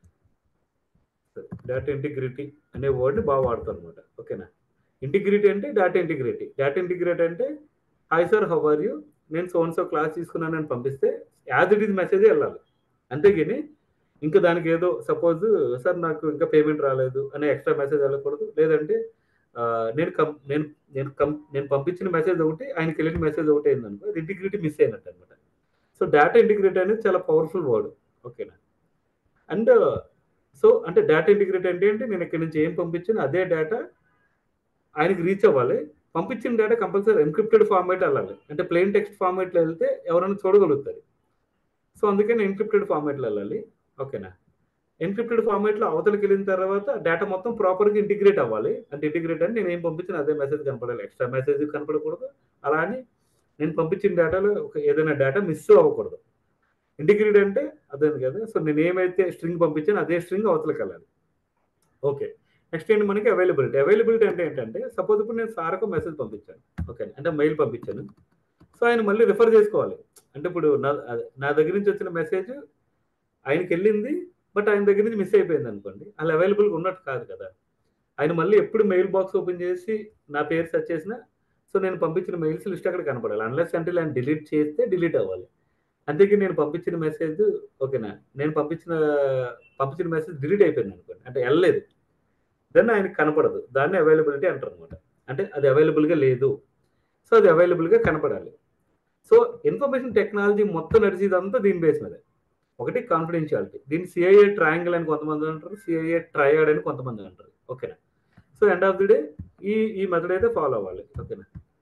డేటా ఇంటిగ్రిటీ అనే వర్డ్ని బాగా వాడతారు అనమాట ఓకేనా ఇంటిగ్రిటీ అంటే డేటా ఇంటిగ్రిటీ డేటా ఇంటిగ్రిటీ అంటే hi sir how are you నేను సోన్ సో క్లాస్ తీసుకున్నానని పంపిస్తే యాజ్ ఇట్ ఈజ్ మెసేజ్ వెళ్ళాలి అంతేగాని ఇంకా దానికి ఏదో సపోజ్ సార్ నాకు ఇంకా పేమెంట్ రాలేదు అనే ఎక్స్ట్రా మెసేజ్ వెళ్ళకూడదు లేదంటే నేను కం నేను నేను కం నేను పంపించిన మెసేజ్ ఒకటి ఆయనకి వెళ్ళిన మెసేజ్ ఒకటి అయిందనుకో అది ఇంటిగ్రిటీ మిస్ అయినట్టు అనమాట సో డేటా ఇంటిగ్రిటీ అనేది చాలా పవర్ఫుల్ వర్డ్ ఓకేనా అండ్ సో అంటే డేటా ఇంటిగ్రిటీ అంటే ఏంటి నేను ఇక్కడ నుంచి ఏం పంపించాను అదే డేటా ఆయనకి రీచ్ అవ్వాలి పంపించిన డేటా కంపల్సరీ ఎన్క్రిప్టెడ్ ఫార్మేట్ వెళ్ళాలి అంటే ప్లెయిన్ టెక్స్ట్ ఫార్మేట్లో వెళ్తే ఎవరైనా చూడగలుగుతారు సో అందుకని ఎన్క్రిప్టెడ్ ఫార్మేట్లో వెళ్ళాలి ఓకేనా ఎన్క్రిప్టెడ్ ఫార్మేట్లో అవతలకి వెళ్ళిన తర్వాత డేటా మొత్తం ప్రాపర్గా ఇంటిగ్రేట్ అవ్వాలి అంటే ఇంటిగ్రేట్ అని నేను ఏం పంపించిన అదే మెసేజ్ కనపడాలి ఎక్స్ట్రా మెసేజ్ కనపడకూడదు అలా అని నేను పంపించిన డేటాలో ఒక ఏదైనా డేటా మిస్ అవ్వకూడదు ఇంటిగ్రేట్ అంటే అదే కదా సో నేను ఏమైతే స్ట్రింగ్ పంపించానో అదే స్ట్రింగ్ అవతలకి వెళ్ళాలి ఓకే నెక్స్ట్ ఏంటి మనకి అవైలబిలిటీ అవైలబిలిటీ అంటే ఏంటంటే సపోజ్ ఇప్పుడు నేను సార్కు మెసేజ్ పంపించాను ఓకే అంటే మెయిల్ పంపించాను సో ఆయన మళ్ళీ రిఫర్ చేసుకోవాలి అంటే ఇప్పుడు నా నా దగ్గర నుంచి వచ్చిన మెసేజ్ ఆయనకి వెళ్ళింది బట్ ఆయన దగ్గర నుంచి మిస్ అయిపోయింది అనుకోండి అలా అవైలబుల్గా ఉన్నట్టు కాదు కదా ఆయన మళ్ళీ ఎప్పుడు మెయిల్ బాక్స్ ఓపెన్ చేసి నా పేరు సెర్చ్ చేసినా సో నేను పంపించిన మెయిల్స్ లిస్ట్ అక్కడ కనపడాలి అన్లెస్ అంటే ఆయన డిలీట్ చేస్తే డిలీట్ అవ్వాలి అందుకే నేను పంపించిన మెసేజ్ ఓకేనా నేను పంపించిన పంపించిన మెసేజ్ డిలీట్ అయిపోయింది అనుకోండి అంటే వెళ్ళలేదు దెన్ ఆయనకి కనపడదు దాన్ని అవైలబిలిటీ అంటారు అనమాట అంటే అది అవైలబుల్గా లేదు సో అది అవైలబుల్గా కనపడాలి సో ఇన్ఫర్మేషన్ టెక్నాలజీ మొత్తం నడిచేదంతా దీని బేస్ మీద ఒకటి కాన్ఫిడెన్షియాలిటీ దీన్ని సిఐఏ ట్రయాంగిల్ అని కొంతమంది అంటారు సిఐఏ ట్రయాడ్ అని కొంతమంది అంటారు ఓకేనా so end of the day ఈ ఈ మెథడ్ అయితే ఫాలో అవ్వాలి ఓకేనా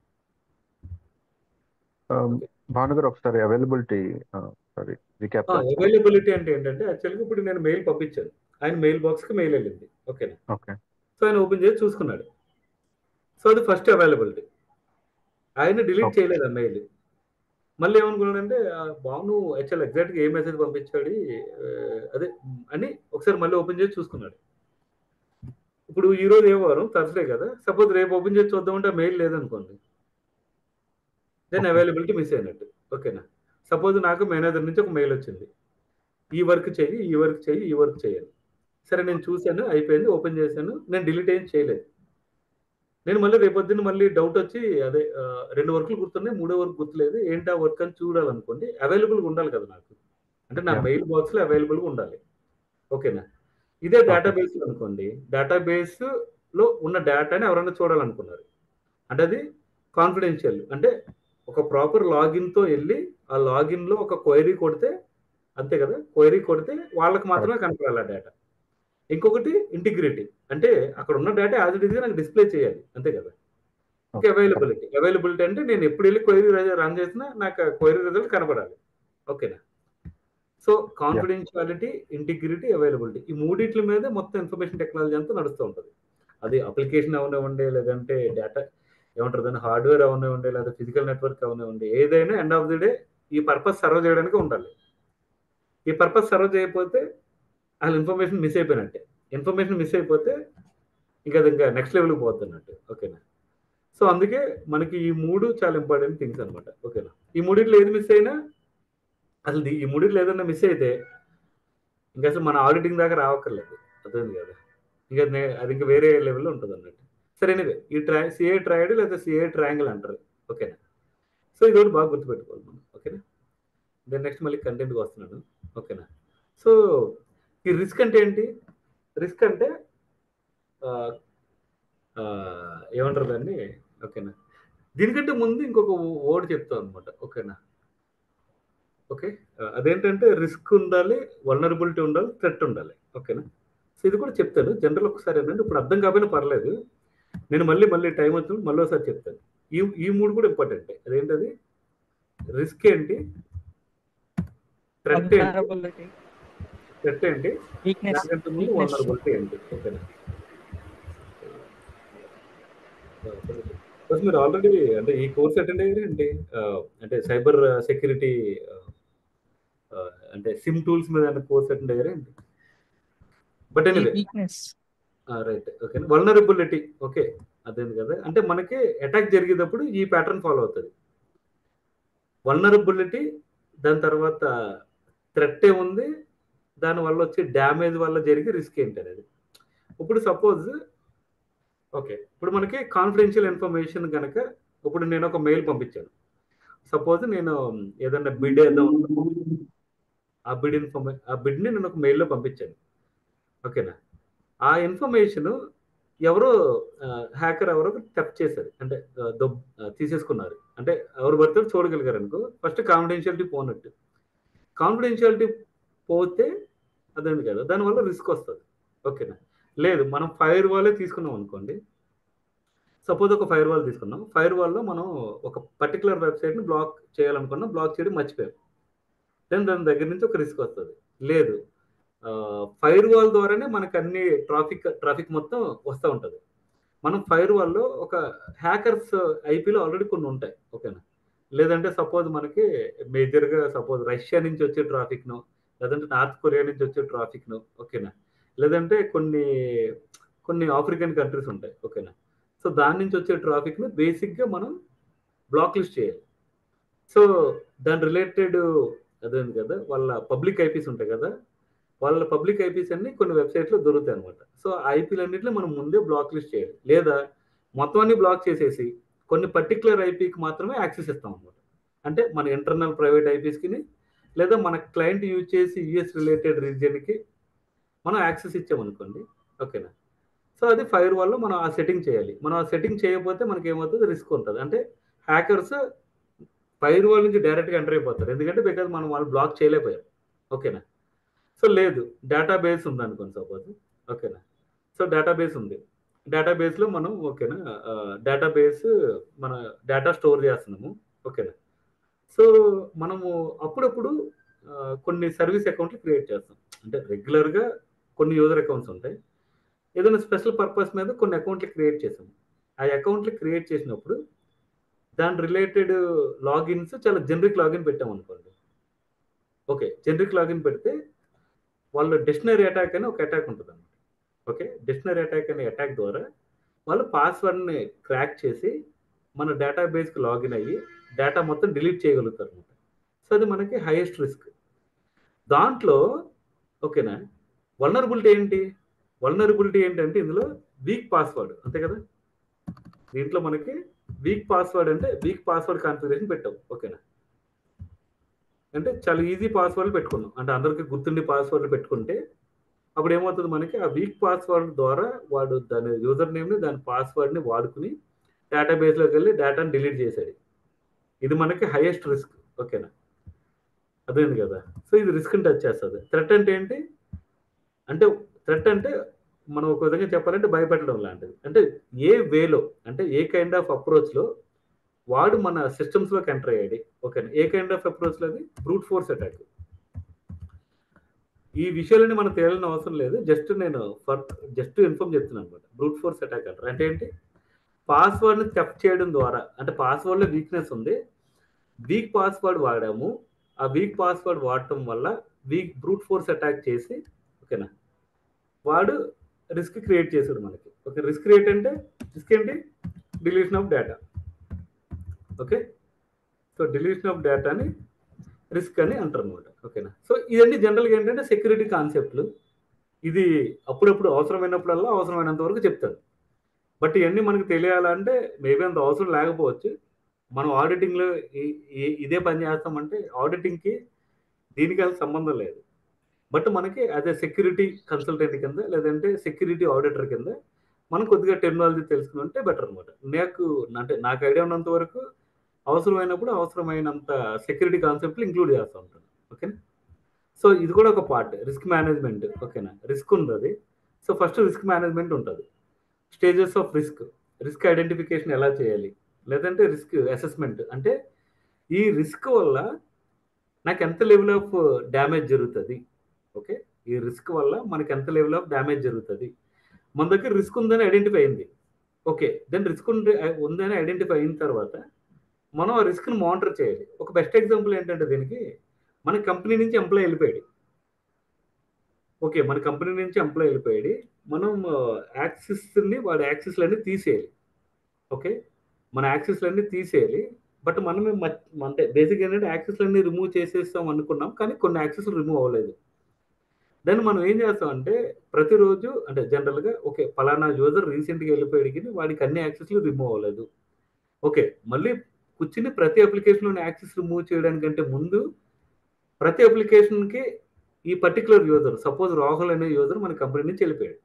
భానుగారు ఒకసారి అవైలబిలిటీ సారీ రికాప్ అవైలబిలిటీ అంటే ఏంటంటే యాక్చువల్గా ఇప్పుడు నేను మెయిల్ పంపించాను ఆయన మెయిల్ బాక్స్కి మెయిల్ వెళ్ళింది ఓకేనా ఓకే సో ఆయన ఓపెన్ చేసి చూసుకున్నాడు సో అది ఫస్ట్ అవైలబిలిటీ ఆయన డిలీట్ చేయలేదు ఆ మెయిల్ మళ్ళీ ఏమనుకున్నాడంటే బాను యాక్చువల్ ఎగ్జాక్ట్గా ఏ మెసేజ్ పంపించాడు అదే అని ఒకసారి మళ్ళీ ఓపెన్ చేసి చూసుకున్నాడు ఇప్పుడు ఈ రోజు ఏ వారం థర్స్డే కదా సపోజ్ రేపు ఓపెన్ చేసి చూద్దామంటే మెయిల్ లేదనుకోండి దెన్ అవైలబిలిటీ మిస్ అయినట్టు ఓకేనా సపోజ్ నాకు మేనేజర్ నుంచి ఒక మెయిల్ వచ్చింది ఈ వర్క్ చెయ్యి ఈ వర్క్ చెయ్యి ఈ వర్క్ చేయాలి సరే నేను చూశాను అయిపోయింది ఓపెన్ చేశాను నేను డిలీట్ ఏం చేయలేదు నేను మళ్ళీ రేపొద్దున మళ్ళీ డౌట్ వచ్చి అదే రెండు వర్క్లు గుర్తున్నాయి మూడో వర్క్ గుర్తులేదు ఏంటి ఆ వర్క్ అని చూడాలనుకోండి అవైలబుల్గా ఉండాలి కదా నాకు అంటే నా మెయిల్ బాక్స్లో అవైలబుల్గా ఉండాలి ఓకేనా ఇదే డేటాబేస్ అనుకోండి డేటాబేస్ లో ఉన్న డేటాని ఎవరైనా చూడాలనుకున్నారు అంటే అది కాన్ఫిడెన్షియల్ అంటే ఒక ప్రాపర్ లాగిన్ తో వెళ్ళి ఆ లాగిన్ లో ఒక క్వైరీ కొడితే అంతే కదా క్వైరీ కొడితే వాళ్ళకి మాత్రమే కనపడాలి ఆ డేటా ఇంకొకటి ఇంటిగ్రిటీ అంటే అక్కడ ఉన్న డేటా యాజ్ ఇట్ ఈస్ నాకు డిస్ప్లే చేయాలి అంతే కదా ఇంకా అవైలబిలిటీ అవైలబిలిటీ అంటే నేను ఎప్పుడు వెళ్ళి క్వైరీ రన్ చేసినా నాకు క్వైరీ రిజల్ట్ కనపడాలి ఓకేనా సో కాన్ఫిడెన్షియాలిటీ ఇంటిగ్రిటీ అవైలబిలిటీ ఈ మూడిట్ల మీద మొత్తం ఇన్ఫర్మేషన్ టెక్నాలజీ అంతా నడుస్తూ ఉంటుంది అది అప్లికేషన్ అవనివ్వండి లేదంటే డేటా ఏమంటారు దాన్ని హార్డ్వేర్ అవనివ్వండి లేదా ఫిజికల్ నెట్వర్క్ అవనివ్వండి ఏదైనా ఎండ్ ఆఫ్ ది డే ఈ పర్పస్ సర్వ్ చేయడానికి ఉండాలి ఈ పర్పస్ సర్వ్ చేయకపోతే అసలు ఇన్ఫర్మేషన్ మిస్ అయిపోయినట్టే ఇన్ఫర్మేషన్ మిస్ అయిపోతే ఇంకా అది ఇంకా నెక్స్ట్ లెవెల్కి పోతున్నట్టు ఓకేనా సో అందుకే మనకి ఈ మూడు చాలా ఇంపార్టెంట్ థింగ్స్ అనమాట ఓకేనా ఈ మూడిట్లో ఏది మిస్ అయినా అసలు ది- ఈ మూడిట్లో ఏదైనా మిస్ అయితే ఇంకా అసలు మన ఆడిటింగ్ దాకా రావక్కర్లేదు అర్థమైంది కదా ఇంకా నే- అది ఇంకా వేరే లెవెల్లో ఉంటుంది అన్నట్టు సరే ఎనివే ఈ ట్రై సిఏ ట్రయడ్ లేదా సిఏ ట్రయాంగిల్ అంటారు ఓకేనా సో ఇది ఒకటి బాగా గుర్తుపెట్టుకోవాలి మనం ఓకేనా దెన్ నెక్స్ట్ మళ్ళీ కంటెంట్కి వస్తున్నాను ఓకేనా సో ఈ రిస్క్ అంటే ఏంటి రిస్క్ అంటే ఆ, ఆ, ఏమంటారు దాన్ని ఓకేనా దీనికంటే ముందు ఇంకొక వర్డ్ చెప్తాను అనమాట ఓకేనా ఓకే ఆ, అదేంటంటే రిస్క్ ఉండాలి వల్నరబిలిటీ ఉండాలి థ్రెట్ ఉండాలి ఓకేనా సో ఇది కూడా చెప్తాను జనరల్ ఒకసారి ఏంటంటే ఇప్పుడు అర్థం కాకపోయినా పర్లేదు నేను మళ్ళీ మళ్ళీ టైం వచ్చినప్పుడు మళ్ళీ ఒకసారి చెప్తాను ఈ ఈ మూడు కూడా ఇంపార్టెంట్ అదేంటది రిస్క్ ఏంటి థ్రెట్ ఏంటి vulnerability, థ్రెట్ ఏంటి weakness, దానికంటే ముందు weakness. వల్నరబిలిటీ ఏంటి ఓకేనా బస్ మీరు ఆల్రెడీ అంటే ఈ కోర్స్ అటెండ్ అయ్యారండి అంటే సైబర్ సెక్యూరిటీ అంటే సిమ్ టూల్స్ మీద కోర్స్ అటెండ్ అయ్యారండి but anyway weakness. Right okay vulnerability okay అదేంది కదా అంటే మనకి అటాక్ జరిగేటప్పుడు ఈ ప్యాటర్న్ ఫాలో అవుతుంది వల్నరబిలిటీ దాని తర్వాత థ్రెట్ ఏముంది దాని వల్ల వచ్చే డ్యామేజ్ వల్ల జరిగే రిస్క్ ఏంటి అనేది ఇప్పుడు సపోజ్ ఓకే ఇప్పుడు మనకి కాన్ఫిడెన్షియల్ ఇన్ఫర్మేషన్ కనుక ఇప్పుడు నేను ఒక మెయిల్ పంపించాను సపోజ్ నేను ఏదైనా బిడ్ ఏదో ఆ బిడ్ ఇన్ఫర్మే ఆ బిడ్ని నేను ఒక మెయిల్లో పంపించాను ఓకేనా ఆ ఇన్ఫర్మేషన్ ఎవరో హ్యాకర్ ఎవరో టెప్ చేశారు అంటే ఆ, దొబ్ ఆ, తీసేసుకున్నారు అంటే ఎవరు పడితే వాళ్ళు చూడగలిగారు అనుకో ఫస్ట్ కాన్ఫిడెన్షియాలిటీ పోనట్టు కాన్ఫిడెన్షియాలిటీ పోతే అదేంటి కదా దానివల్ల రిస్క్ వస్తుంది ఓకేనా లేదు మనం ఫైర్ వాలే తీసుకున్నాం అనుకోండి సపోజ్ ఒక ఫైర్ వాల్ తీసుకున్నాం ఫైర్ వాల్లో మనం ఒక పర్టికులర్ వెబ్సైట్ని బ్లాక్ చేయాలనుకున్నాం బ్లాక్ చేయడం మర్చిపోయాం దెన్ దాని దగ్గర నుంచి ఒక రిస్క్ వస్తుంది లేదు ఫైర్ వాల్ ద్వారానే మనకు అన్ని ట్రాఫిక్ ట్రాఫిక్ మొత్తం వస్తూ ఉంటుంది మనం ఫైర్ వాల్లో ఒక హ్యాకర్స్ ఐపీలో ఆల్రెడీ కొన్ని ఉంటాయి ఓకేనా లేదంటే సపోజ్ మనకి మేజర్గా సపోజ్ రష్యా నుంచి వచ్చే ట్రాఫిక్ను లేదంటే నార్త్ కొరియా నుంచి వచ్చే ట్రాఫిక్ను ఓకేనా లేదంటే కొన్ని కొన్ని ఆఫ్రికన్ కంట్రీస్ ఉంటాయి ఓకేనా సో దాని నుంచి వచ్చే ట్రాఫిక్ను బేసిక్గా మనం బ్లాక్ లిస్ట్ చేయాలి సో దాని రిలేటెడ్ అదేంది కదా వాళ్ళ పబ్లిక్ ఐపీస్ ఉంటాయి కదా వాళ్ళ పబ్లిక్ ఐపీస్ అన్ని కొన్ని వెబ్సైట్లో దొరుకుతాయి అనమాట సో ఆ ఐపీలన్నింటినీ మనం ముందే బ్లాక్ లిస్ట్ చేయాలి లేదా మొత్తం అన్ని బ్లాక్ చేసేసి కొన్ని పర్టికులర్ ఐపీకి మాత్రమే యాక్సెస్ ఇస్తాం అనమాట అంటే మన ఇంటర్నల్ ప్రైవేట్ ఐపీస్కి లేదా మన క్లయింట్ యూజ్ చేసి యుఎస్ రిలేటెడ్ రీజియన్కి మనం యాక్సెస్ ఇచ్చామనుకోండి ఓకేనా సో అది ఫైర్ వల్ల మనం ఆ సెట్టింగ్ చేయాలి మనం ఆ సెట్టింగ్ చేయకపోతే మనకి ఏమవుతుంది రిస్క్ ఉంటుంది అంటే హ్యాకర్స్ ఫైర్ వాల్ నుంచి డైరెక్ట్గా ఎంటర్ అయిపోతారు ఎందుకంటే బికాజ్ మనం వాళ్ళు బ్లాక్ చేయలేకపోయాం ఓకేనా సో లేదు డేటాబేస్ ఉంది అనుకోండి సపోజ్ ఓకేనా సో డేటాబేస్ ఉంది డేటాబేస్లో మనం ఓకేనా డేటాబేస్ మన డేటా స్టోర్ చేస్తున్నాము ఓకేనా సో మనము అప్పుడప్పుడు ఆ, కొన్ని సర్వీస్ అకౌంట్లు క్రియేట్ చేస్తాం అంటే రెగ్యులర్గా కొన్ని యూజర్ అకౌంట్స్ ఉంటాయి ఏదైనా స్పెషల్ పర్పస్ మీద కొన్ని అకౌంట్లు క్రియేట్ చేసాము ఆ అకౌంట్లు క్రియేట్ చేసినప్పుడు దాని రిలేటెడ్ లాగిన్స్ చాలా జనరిక్ లాగిన్ పెట్టాం అనుకోండి ఓకే జనరిక్ లాగిన్ పెడితే వాళ్ళ డిక్షనరీ అటాక్ అని ఒక అటాక్ ఉంటుంది అనమాట ఓకే డిక్షనరీ అటాక్ అనే అటాక్ ద్వారా వాళ్ళు పాస్వర్డ్ని క్రాక్ చేసి మన డేటాబేస్కి లాగిన్ అయ్యి డేటా మొత్తం డిలీట్ చేయగలుగుతారు అనమాట సో అది మనకి హైయెస్ట్ రిస్క్ దాంట్లో ఓకేనా వల్నరబిలిటీ ఏంటి వల్నరబిలిటీ ఏంటంటే ఇందులో వీక్ పాస్వర్డ్ అంతే కదా దీంట్లో మనకి వీక్ పాస్వర్డ్ అంటే వీక్ పాస్వర్డ్ కాన్ఫిగరేషన్ పెట్టాం ఓకేనా అంటే చాలా ఈజీ పాస్వర్డ్ పెట్టుకున్నాం అంటే అందరికి గుర్తుండి పాస్వర్డ్ పెట్టుకుంటే అప్పుడు ఏమవుతుంది మనకి ఆ వీక్ పాస్వర్డ్ ద్వారా వాడు దాని యూజర్ నేమ్ని దాని పాస్వర్డ్ని వాడుకుని డేటాబేస్లోకి వెళ్ళి డేటాని డిలీట్ చేసేది ఇది మనకి హైయెస్ట్ రిస్క్ ఓకేనా అదేంది కదా సో ఇది రిస్క్ టచ్ చేస్తుంది థ్రెట్ అంటే ఏంటి అంటే థ్రెట్ అంటే మనం ఒక విధంగా చెప్పాలంటే భయపెట్టడం లాంటిది అంటే ఏ వేలో అంటే ఏ కైండ్ ఆఫ్ అప్రోచ్లో వాడు మన సిస్టమ్స్లోకి ఎంటర్ అయ్యాడు ఓకేనా ఏ కైండ్ ఆఫ్ అప్రోచ్లో అది బ్రూట్ ఫోర్స్ అటాక్ ఈ విషయాలని మనం తేలిన అవసరం లేదు జస్ట్ నేను ఫర్ జస్ట్ ఇన్ఫార్మ్ చెప్తున్నాను అనమాట బ్రూట్ ఫోర్స్ అటాక్ అంటారు అంటే ఏంటి పాస్వర్డ్ని థెఫ్ట్ చేయడం ద్వారా అంటే పాస్వర్డ్లో వీక్నెస్ ఉంది వీక్ పాస్వర్డ్ వాడాము ఆ వీక్ పాస్వర్డ్ వాడటం వల్ల వీక్ బ్రూట్ ఫోర్స్ అటాక్ చేసి ఓకేనా వాడు రిస్క్ క్రియేట్ చేశాడు మనకి ఓకే రిస్క్ క్రియేట్ అంటే రిస్క్ ఏంటి deletion of data okay so deletion of డేటాని రిస్క్ అని అంటారు అనమాట ఓకేనా సో ఇవన్నీ జనరల్గా ఏంటంటే సెక్యూరిటీ కాన్సెప్ట్లు ఇది అప్పుడప్పుడు అవసరమైనప్పుడల్లా అవసరమైనంత వరకు చెప్తాడు బట్ ఇవన్నీ మనకు తెలియాలంటే మేబీ అంత అవసరం లేకపోవచ్చు మనం ఆడిటింగ్లో ఇదే పని చేస్తామంటే ఆడిటింగ్కి దీనికి అసలు సంబంధం లేదు బట్ మనకి అదే సెక్యూరిటీ కన్సల్టెంట్ కింద లేదంటే సెక్యూరిటీ ఆడిటర్ కింద మనం కొద్దిగా టెక్నాలజీ తెలుసుకుంటే బెటర్ అనమాట నాకు అంటే నాకు ఐడియా ఉన్నంత వరకు అవసరమైనప్పుడు అవసరమైనంత సెక్యూరిటీ కాన్సెప్ట్లు ఇంక్లూడ్ చేస్తూ ఉంటాను ఓకేనా సో ఇది కూడా ఒక పార్ట్ రిస్క్ మేనేజ్మెంట్ ఓకేనా రిస్క్ ఉంది అది సో ఫస్ట్ రిస్క్ మేనేజ్మెంట్ ఉంటుంది stages of risk risk identification ఎలా చేయాలి లేదంటే రిస్క్ అసెస్మెంట్ అంటే ఈ రిస్క్ వల్ల నాకు ఎంత లెవెల్ ఆఫ్ డ్యామేజ్ జరుగుతుంది ఓకే ఈ రిస్క్ వల్ల మనకి ఎంత లెవెల్ ఆఫ్ డ్యామేజ్ జరుగుతుంది మన దగ్గర రిస్క్ ఉందని ఐడెంటిఫై అయింది ఓకే దెన్ రిస్క్ ఉందని ఐడెంటిఫై అయిన తర్వాత మనం ఆ రిస్క్ని మానిటర్ చేయాలి ఒక బెస్ట్ ఎగ్జాంపుల్ ఏంటంటే దీనికి మన కంపెనీ నుంచి ఎంప్లాయ్ వెళ్ళిపోయాడు ఓకే మన కంపెనీ నుంచి ఎంప్లాయ్ వెళ్ళిపోయాడు మనం యాక్సిస్ని వాడి యాక్సిస్లన్నీ తీసేయాలి ఓకే మన యాక్సిస్లన్నీ తీసేయాలి బట్ మనమే అంటే బేసిక్ ఏంటంటే యాక్సెస్లన్నీ రిమూవ్ చేసేస్తాం అనుకున్నాం కానీ కొన్ని యాక్సెస్లు రిమూవ్ అవ్వలేదు దెన్ మనం ఏం చేస్తామంటే ప్రతిరోజు అంటే జనరల్గా ఓకే పలానా యూజర్ రీసెంట్గా వెళ్ళిపోయాడికి వాడికి అన్ని యాక్సెస్లు రిమూవ్ అవ్వలేదు ఓకే మళ్ళీ కూర్చుని ప్రతి అప్లికేషన్లోని యాక్సెస్ రిమూవ్ చేయడానికంటే ముందు ప్రతి అప్లికేషన్కి ఈ పర్టికులర్ యూజర్ సపోజ్ రాహుల్ అనే యూజర్ మన కంపెనీ నుంచి వెళ్ళిపోయాడు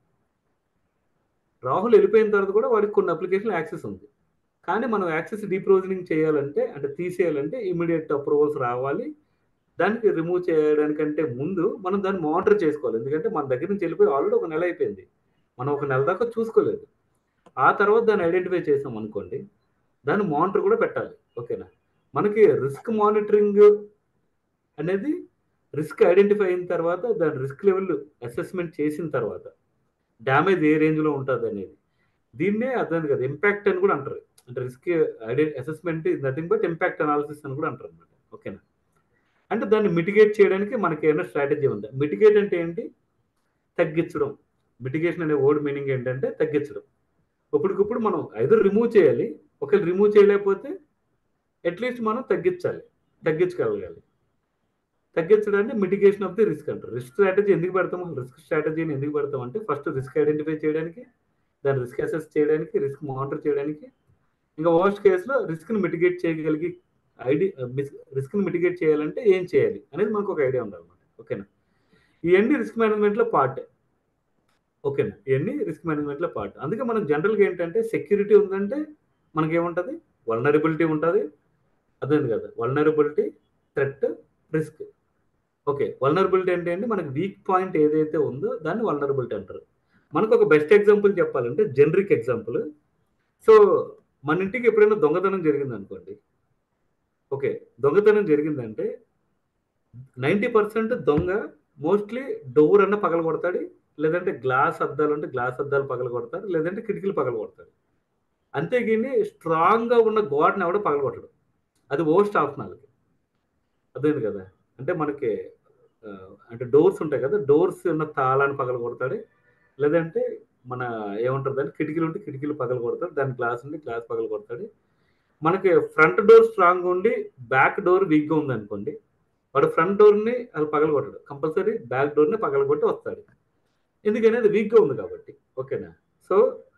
రాహుల్ వెళ్ళిపోయిన తర్వాత కూడా వాడికి కొన్ని అప్లికేషన్ యాక్సెస్ ఉంది కానీ మనం యాక్సెస్ డీప్రోజనింగ్ చేయాలంటే అంటే తీసేయాలంటే ఇమీడియట్ అప్రూవల్స్ రావాలి దానికి రిమూవ్ చేయడానికంటే ముందు మనం దాన్ని మానిటర్ చేసుకోవాలి ఎందుకంటే మన దగ్గర నుంచి వెళ్ళిపోయి ఆల్రెడీ ఒక నెల అయిపోయింది మనం ఒక నెల దాకా చూసుకోలేదు ఆ తర్వాత దాన్ని ఐడెంటిఫై చేసాం అనుకోండి దాన్ని మానిటర్ కూడా పెట్టాలి ఓకేనా మనకి రిస్క్ మానిటరింగ్ అనేది రిస్క్ ఐడెంటిఫై అయిన తర్వాత దాని రిస్క్ లెవెల్ అసెస్మెంట్ చేసిన తర్వాత డ్యామేజ్ ఏ రేంజ్లో ఉంటుంది అనేది దీన్నే అర్థం కదా ఇంపాక్ట్ అని కూడా అంటారు అంటే రిస్క్ ఐడె assessment nothing but impact analysis అని కూడా అంటారు అనమాట ఓకేనా అంటే దాన్ని మిటిగేట్ చేయడానికి మనకి ఏమైనా స్ట్రాటజీ ఉందా మిటిగేట్ అంటే ఏంటి తగ్గించడం మిటిగేషన్ అనే వర్డ్ మీనింగ్ ఏంటంటే తగ్గించడం ఇప్పటికప్పుడు మనం ఐదో రిమూవ్ చేయాలి ఒకవేళ రిమూవ్ చేయలేకపోతే అట్లీస్ట్ మనం తగ్గించాలి తగ్గించగలగాలి తగ్గించడాన్ని మిటిగేషన్ ఆఫ్ ది రిస్క్ అంటారు రిస్క్ స్ట్రాటజీ ఎందుకు పెడతాం రిస్క్ స్ట్రాటజీని ఎందుకు పెడతాం అంటే ఫస్ట్ రిస్క్ ఐడెంటిఫై చేయడానికి దాని రిస్క్ అసెస్ చేయడానికి రిస్క్ మానిటర్ చేయడానికి ఇంకా వర్స్ట్ కేసులో రిస్క్ని మిటిగేట్ చేయగలిగి ఐడి రిస్క్ని మిటిగేట్ చేయాలంటే ఏం చేయాలి అనేది మనకు ఒక ఐడియా ఉండాలన్నమాట ఓకేనా ఇవన్నీ రిస్క్ మేనేజ్మెంట్లో పార్ట్ ఓకేనా ఇవన్నీ రిస్క్ మేనేజ్మెంట్లో పార్ట్ అందుకే మనం జనరల్గా ఏంటంటే సెక్యూరిటీ ఉందంటే మనకి ఏముంటుంది వల్నరబిలిటీ ఉంటుంది అదే కదా vulnerability threat risk okay vulnerability అంటే ఏంటి మనకి వీక్ పాయింట్ ఏదైతే ఉందో దాన్ని వల్నరబిలిటీ అంటారు మనకు ఒక బెస్ట్ ఎగ్జాంపుల్ చెప్పాలంటే జనరిక్ ఎగ్జాంపుల్ సో మన ఇంటికి ఎప్పుడైనా దొంగతనం జరిగింది అనుకోండి ఓకే దొంగతనం జరిగిందంటే నైంటీ పర్సెంట్ దొంగ మోస్ట్లీ డోర్ అన్న పగల కొడతాడు లేదంటే గ్లాస్ అద్దాలు అంటే గ్లాస్ అద్దాలు పగల కొడతాడు లేదంటే కిటికీలు పగల కొడతాడు అంతేగాని స్ట్రాంగ్గా ఉన్న గోడని ఎవడో పగల కొట్టడు అది ఓస్ట్ ఆప్షనల్కి అదేంది కదా అంటే మనకి అంటే డోర్స్ ఉంటాయి కదా డోర్స్ ఉన్న తాళాన్ని పగల కొడతాడు లేదంటే మన ఏమంటారు దాన్ని కిటికీలు ఉంటే కిటికీలు పగల కొడతాడు దాని గ్లాస్ ఉంటే గ్లాస్ పగల కొడతాడు మనకి ఫ్రంట్ డోర్ స్ట్రాంగ్ ఉండి బ్యాక్ డోర్ వీక్గా ఉంది అనుకోండి వాడు ఫ్రంట్ డోర్ని అది పగల కొట్టాడు కంపల్సరీ బ్యాక్ డోర్ని పగల కొట్టి వస్తాడు ఎందుకని అది వీక్గా ఉంది కాబట్టి ఓకేనా సో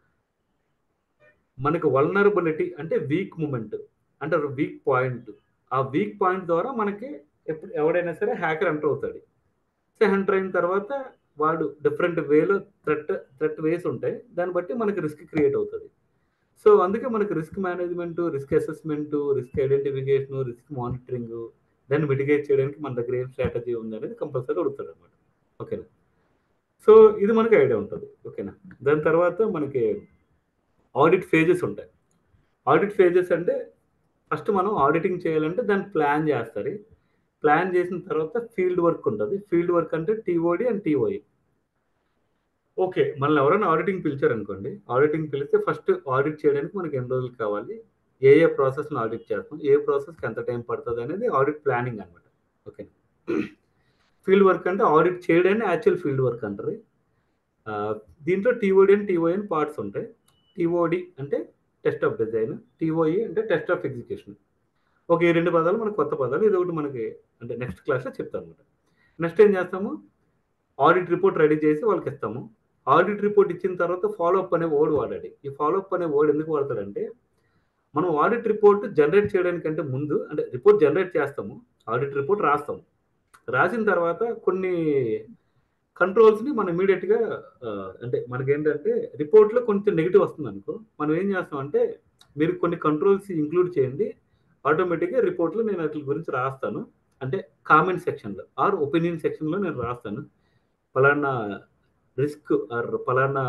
మనకి వల్నరబిలిటీ అంటే వీక్ మూమెంట్ అంటే వీక్ పాయింట్ ఆ వీక్ పాయింట్ ద్వారా మనకి ఎప్పుడు ఎవడైనా సరే హ్యాకర్ ఎంటర్ అవుతాడు సో ఎంటర్ అయిన తర్వాత వాడు డిఫరెంట్ వేలో థ్రెట్ థ్రెట్ వేస్ ఉంటాయి దాన్ని బట్టి మనకి రిస్క్ క్రియేట్ అవుతుంది సో అందుకే మనకి risk management risk assessment risk identification risk monitoring దాన్ని మిటిగేట్ చేయడానికి మన దగ్గర ఏం స్ట్రాటజీ ఉంది అనేది కంపల్సరీ అడుగుతాడు అనమాట ఓకేనా సో ఇది మనకి ఐడియా ఉంటుంది ఓకేనా దాని తర్వాత మనకి ఆడిట్ ఫేజెస్ ఉంటాయి ఆడిట్ ఫేజెస్ అంటే ఫస్ట్ మనం ఆడిటింగ్ చేయాలంటే దాన్ని ప్లాన్ చేస్తారు ప్లాన్ చేసిన తర్వాత ఫీల్డ్ వర్క్ ఉంటుంది ఫీల్డ్ వర్క్ అంటే టీఓడి అండ్ టీఓఈ ఓకే మనల్ని ఎవరైనా ఆడిటింగ్ పిలిచారు అనుకోండి ఆడిటింగ్ పిలిస్తే ఫస్ట్ ఆడిట్ చేయడానికి మనకి ఎన్ని రోజులు కావాలి ఏ ఏ ప్రాసెస్ని ఆడిట్ చేస్తాం ఏ ప్రాసెస్కి ఎంత టైం పడుతుంది అనేది ఆడిట్ ప్లానింగ్ అనమాట ఓకే ఫీల్డ్ వర్క్ అంటే ఆడిట్ చేయడాన్ని యాక్చువల్ ఫీల్డ్ వర్క్ అంటారు దీంట్లో టీఓడి అండ్ టీఓఐ అని పార్ట్స్ ఉంటాయి టీఓడి అంటే టెస్ట్ ఆఫ్ డిజైన్ టీఓఈ అంటే టెస్ట్ ఆఫ్ ఎగ్జిక్యూషన్ ఓకే ఈ రెండు పదాలు మనకు కొత్త పదాలు ఇది ఒకటి మనకి అంటే నెక్స్ట్ క్లాస్లో చెప్తాను అనమాట నెక్స్ట్ ఏం చేస్తాము ఆడిట్ రిపోర్ట్ రెడీ చేసి వాళ్ళకి ఇస్తాము ఆడిట్ రిపోర్ట్ ఇచ్చిన తర్వాత ఫాలోఅప్ అనే వర్డ్ వాడాలి ఈ ఫాలోఅప్ అనే వర్డ్ ఎందుకు వాడతాడంటే మనం ఆడిట్ రిపోర్ట్ జనరేట్ చేయడానికంటే ముందు అంటే రిపోర్ట్ జనరేట్ చేస్తాము ఆడిట్ రిపోర్ట్ రాస్తాము రాసిన తర్వాత కొన్ని కంట్రోల్స్ని మనం ఇమీడియట్గా అంటే మనకేంటంటే రిపోర్ట్లో కొంచెం నెగిటివ్ వస్తుంది అనుకో మనం ఏం చేస్తాం అంటే మీరు కొన్ని కంట్రోల్స్ ఇంక్లూడ్ చేయండి ఆటోమేటిక్గా రిపోర్ట్లో నేను వాటి గురించి రాస్తాను అంటే కామెంట్ సెక్షన్లో ఆర్ ఒపీనియన్ సెక్షన్లో నేను రాస్తాను పలానా రిస్క్ ఆర్ పలానా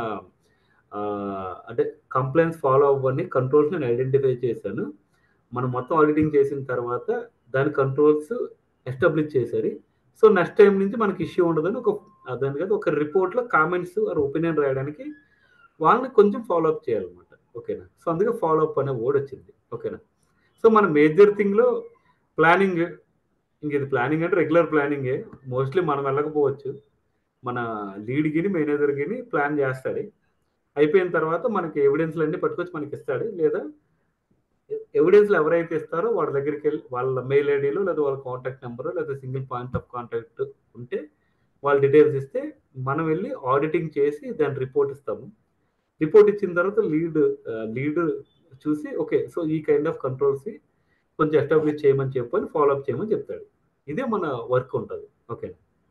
అంటే కంప్లైంట్స్ ఫాలో అవ్వని కంట్రోల్స్ నేను ఐడెంటిఫై చేశాను మనం మొత్తం ఆడిటింగ్ చేసిన తర్వాత దాని కంట్రోల్స్ ఎస్టాబ్లిష్ చేశారు సో నెక్స్ట్ టైం నుంచి మనకి ఇష్యూ ఉండదని ఒక దాని కదా ఒక రిపోర్ట్లో కామెంట్స్ ఆర్ ఒపీనియన్ రాయడానికి వాళ్ళని కొంచెం ఫాలో అప్ చేయాలన్నమాట ఓకేనా సో అందుకే ఫాలో అప్ అనే వర్డ్ వచ్చింది ఓకేనా సో మన మేజర్ థింగ్లో ప్లానింగ్ ఇంక ఇది ప్లానింగ్ అంటే రెగ్యులర్ ప్లానింగే మోస్ట్లీ మనం వెళ్ళకపోవచ్చు మన లీడ్ గిని మేనేజర్ గిని ప్లాన్ చేస్తాడు అయిపోయిన తర్వాత మనకి ఎవిడెన్స్లు అన్ని పట్టుకొచ్చి మనకి ఇస్తాడు లేదా ఎవిడెన్స్లు ఎవరైతే ఇస్తారో వాళ్ళ దగ్గరికి వెళ్ళి వాళ్ళ మెయిల్ ఐడీలో లేదా వాళ్ళ కాంటాక్ట్ నెంబర్ లేదా సింగిల్ పాయింట్ ఆఫ్ కాంటాక్ట్ ఉంటే వాళ్ళ డీటెయిల్స్ ఇస్తే మనం వెళ్ళి ఆడిటింగ్ చేసి దాని రిపోర్ట్ ఇస్తాము రిపోర్ట్ ఇచ్చిన తర్వాత లీడ్ లీడ్ చూసి ఓకే సో ఈ కైండ్ ఆఫ్ కంట్రోల్స్ కొంచెం ఎస్టాబ్లిష్ చేయమని చెప్పని ఫాలోఅప్ చేయమని చెప్తాడు ఇదే మన వర్క్ ఉంటుంది ఓకే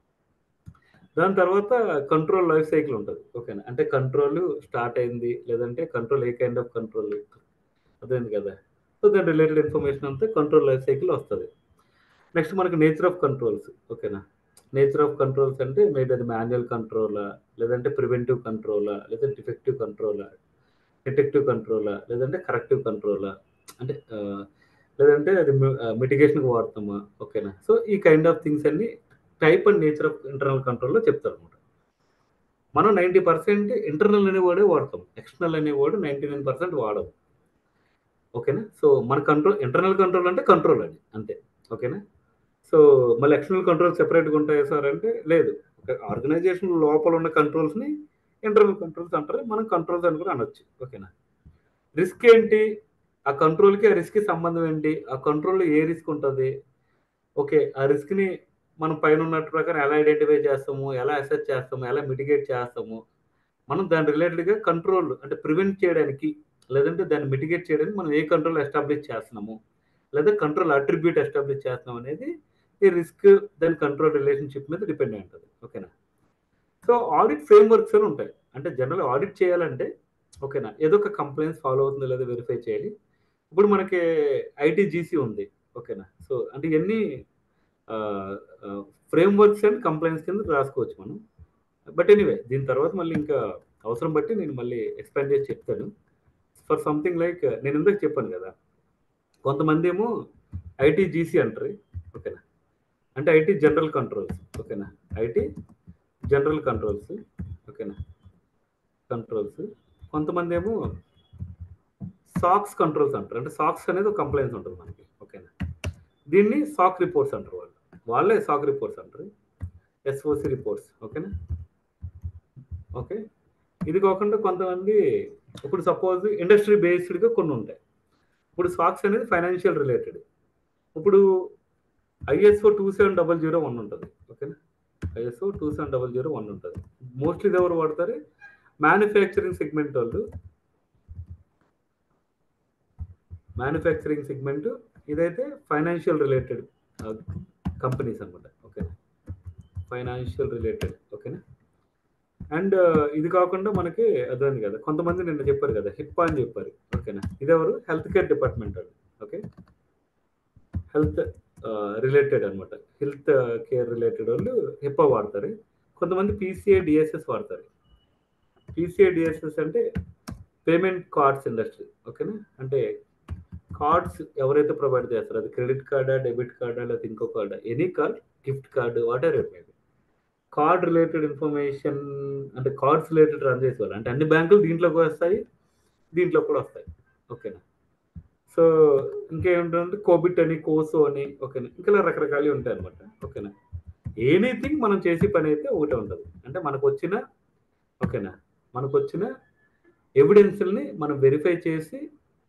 దాని తర్వాత కంట్రోల్ లైఫ్ సైకిల్ ఉంటుంది ఓకేనా అంటే కంట్రోల్ స్టార్ట్ అయింది లేదంటే కంట్రోల్ ఏ కైండ్ ఆఫ్ కంట్రోల్ అదేంది కదా సో దాని రిలేటెడ్ ఇన్ఫర్మేషన్ అంతా కంట్రోల్ లైఫ్ సైకిల్ వస్తుంది నెక్స్ట్ మనకి నేచర్ ఆఫ్ కంట్రోల్స్ ఓకేనా నేచర్ ఆఫ్ కంట్రోల్స్ అంటే మేబీ అది మాన్యువల్ కంట్రోలా లేదంటే ప్రివెంటివ్ కంట్రోలా లేదా డిఫెక్టివ్ కంట్రోలా డిటెక్టివ్ కంట్రోలా లేదంటే కరెక్టివ్ కంట్రోలా అంటే లేదంటే అది మిటిగేషన్కి వాడతామా ఓకేనా సో ఈ కైండ్ ఆఫ్ థింగ్స్ అన్ని type and nature of internal కంట్రోల్లో చెప్తారు అనమాట మనం నైంటీ పర్సెంట్ ఇంటర్నల్ అనే వర్డే వాడతాం ఎక్స్టర్నల్ అనే వర్డ్ నైంటీ నైన్ పర్సెంట్ వాడము ఓకేనా సో మన కంట్రోల్ ఇంటర్నల్ కంట్రోల్ అంటే కంట్రోల్ అది అంతే ఓకేనా సో మళ్ళీ ఎక్స్టర్నల్ కంట్రోల్ సెపరేట్గా ఉంటాయి సార్ అంటే లేదు ఆర్గనైజేషన్ లోపల ఉన్న కంట్రోల్స్ని ఇంటర్నల్ కంట్రోల్స్ అంటారు మనం కంట్రోల్స్ అని కూడా అనొచ్చు ఓకేనా రిస్క్ ఏంటి ఆ కంట్రోల్కి ఆ రిస్క్కి సంబంధం ఏంటి ఆ కంట్రోల్లో ఏ రిస్క్ ఉంటుంది ఓకే ఆ రిస్క్ని మనం పైన ఉన్నట్టు ప్రకారం ఎలా ఐడెంటిఫై చేస్తాము ఎలా అసెస్ చేస్తాము ఎలా మిటిగేట్ చేస్తాము మనం దాని రిలేటెడ్గా కంట్రోల్ అంటే ప్రివెంట్ చేయడానికి లేదంటే దాన్ని మిటిగేట్ చేయడానికి మనం ఏ కంట్రోల్ ఎస్టాబ్లిష్ చేస్తున్నాము లేదా కంట్రోల్ అట్రిబ్యూట్ ఎస్టాబ్లిష్ చేస్తున్నాం అనేది ఈ రిస్క్ దాని కంట్రోల్ రిలేషన్షిప్ మీద డిపెండ్ అయి ఉంటుంది ఓకేనా సో ఆడిట్ ఫ్రేమ్ వర్క్స్ అని ఉంటాయి అంటే జనరల్ ఆడిట్ చేయాలంటే ఓకేనా ఏదో ఒక కంప్లైంట్స్ ఫాలో అవుతుందో లేదో వెరిఫై చేయాలి ఇప్పుడు మనకి ఐటీజీసీ ఉంది ఓకేనా సో అంటే ఇవన్నీ ఫ్రేమ్ వర్క్స్ అండ్ కంప్లైంట్స్ కింద రాసుకోవచ్చు మనం బట్ ఎనీవే దీని తర్వాత మళ్ళీ ఇంకా అవసరం బట్టి నేను మళ్ళీ ఎక్స్ప్లెయిన్ చేసి చెప్తాను ఫర్ సంథింగ్ లైక్ నేను ఇందాక చెప్పాను కదా కొంతమంది ఏమో ఐటీజీసీ అంటారు ఓకేనా అంటే ఐటీ జనరల్ కంట్రోల్స్ ఓకేనా ఐటీ జనరల్ కంట్రోల్స్ ఓకేనా కంట్రోల్స్ కొంతమంది ఏమో సాక్స్ కంట్రోల్స్ అంటారు అంటే సాక్స్ అనేది ఒక కంప్లైన్స్ ఉంటుంది మనకి ఓకేనా దీన్ని సాక్ రిపోర్ట్స్ అంటారు వాళ్ళు వాళ్ళే సాక్ రిపోర్ట్స్ అంటారు ఎస్ఓసి రిపోర్ట్స్ ఓకేనా ఓకే ఇది కాకుండా కొంతమంది ఇప్పుడు సపోజ్ ఇండస్ట్రీ బేస్డ్గా కొన్ని ఉంటాయి ఇప్పుడు సాక్స్ అనేది ఫైనాన్షియల్ రిలేటెడ్ ఇప్పుడు ISO two seven double zero one ఉంటుంది ఓకేనా ISO two seven double zero one ఉంటుంది మోస్ట్లీ ఇది ఎవరు వాడతారు మ్యానుఫ్యాక్చరింగ్ సెగ్మెంట్ వాళ్ళు మ్యానుఫ్యాక్చరింగ్ సెగ్మెంట్ ఇదైతే ఫైనాన్షియల్ రిలేటెడ్ కంపెనీస్ అనమాట ఓకేనా ఫైనాన్షియల్ రిలేటెడ్ ఓకేనా అండ్ ఇది కాకుండా మనకి అర్థమైంది కదా కొంతమంది నిన్న చెప్పారు కదా హిప్పా అని చెప్పారు ఓకేనా ఇదెవరు హెల్త్ కేర్ డిపార్ట్మెంట్ వాళ్ళు ఓకే హెల్త్ రిలేటెడ్ అనమాట హెల్త్ కేర్ రిలేటెడ్ వాళ్ళు హిప్పా వాడతారు కొంతమంది పీసీఏ డిఎస్ఎస్ వాడతారు పీసీఏ డిఎస్ఎస్ అంటే పేమెంట్ కార్డ్స్ ఇండస్ట్రీ ఓకేనా అంటే కార్డ్స్ ఎవరైతే ప్రొవైడ్ చేస్తారో అది క్రెడిట్ కార్డా డెబిట్ కార్డా లేదా ఇంకో కార్డా any card gift card whatever maybe card related information అంటే కార్డ్స్ రిలేటెడ్ రన్ చేసేవాళ్ళు అంటే అన్ని బ్యాంకులు దీంట్లోకి వస్తాయి దీంట్లో కూడా వస్తాయి ఓకేనా సో ఇంకేముంటుందంటే కోబిట్ అని కోసో అని ఓకేనా ఇంకా రకరకాలు ఉంటాయి అనమాట ఓకేనా ఎనీథింగ్ మనం చేసే పని అయితే ఒకటే ఉంటుంది అంటే మనకు వచ్చిన ఓకేనా మనకు వచ్చిన ఎవిడెన్స్ని మనం వెరిఫై చేసి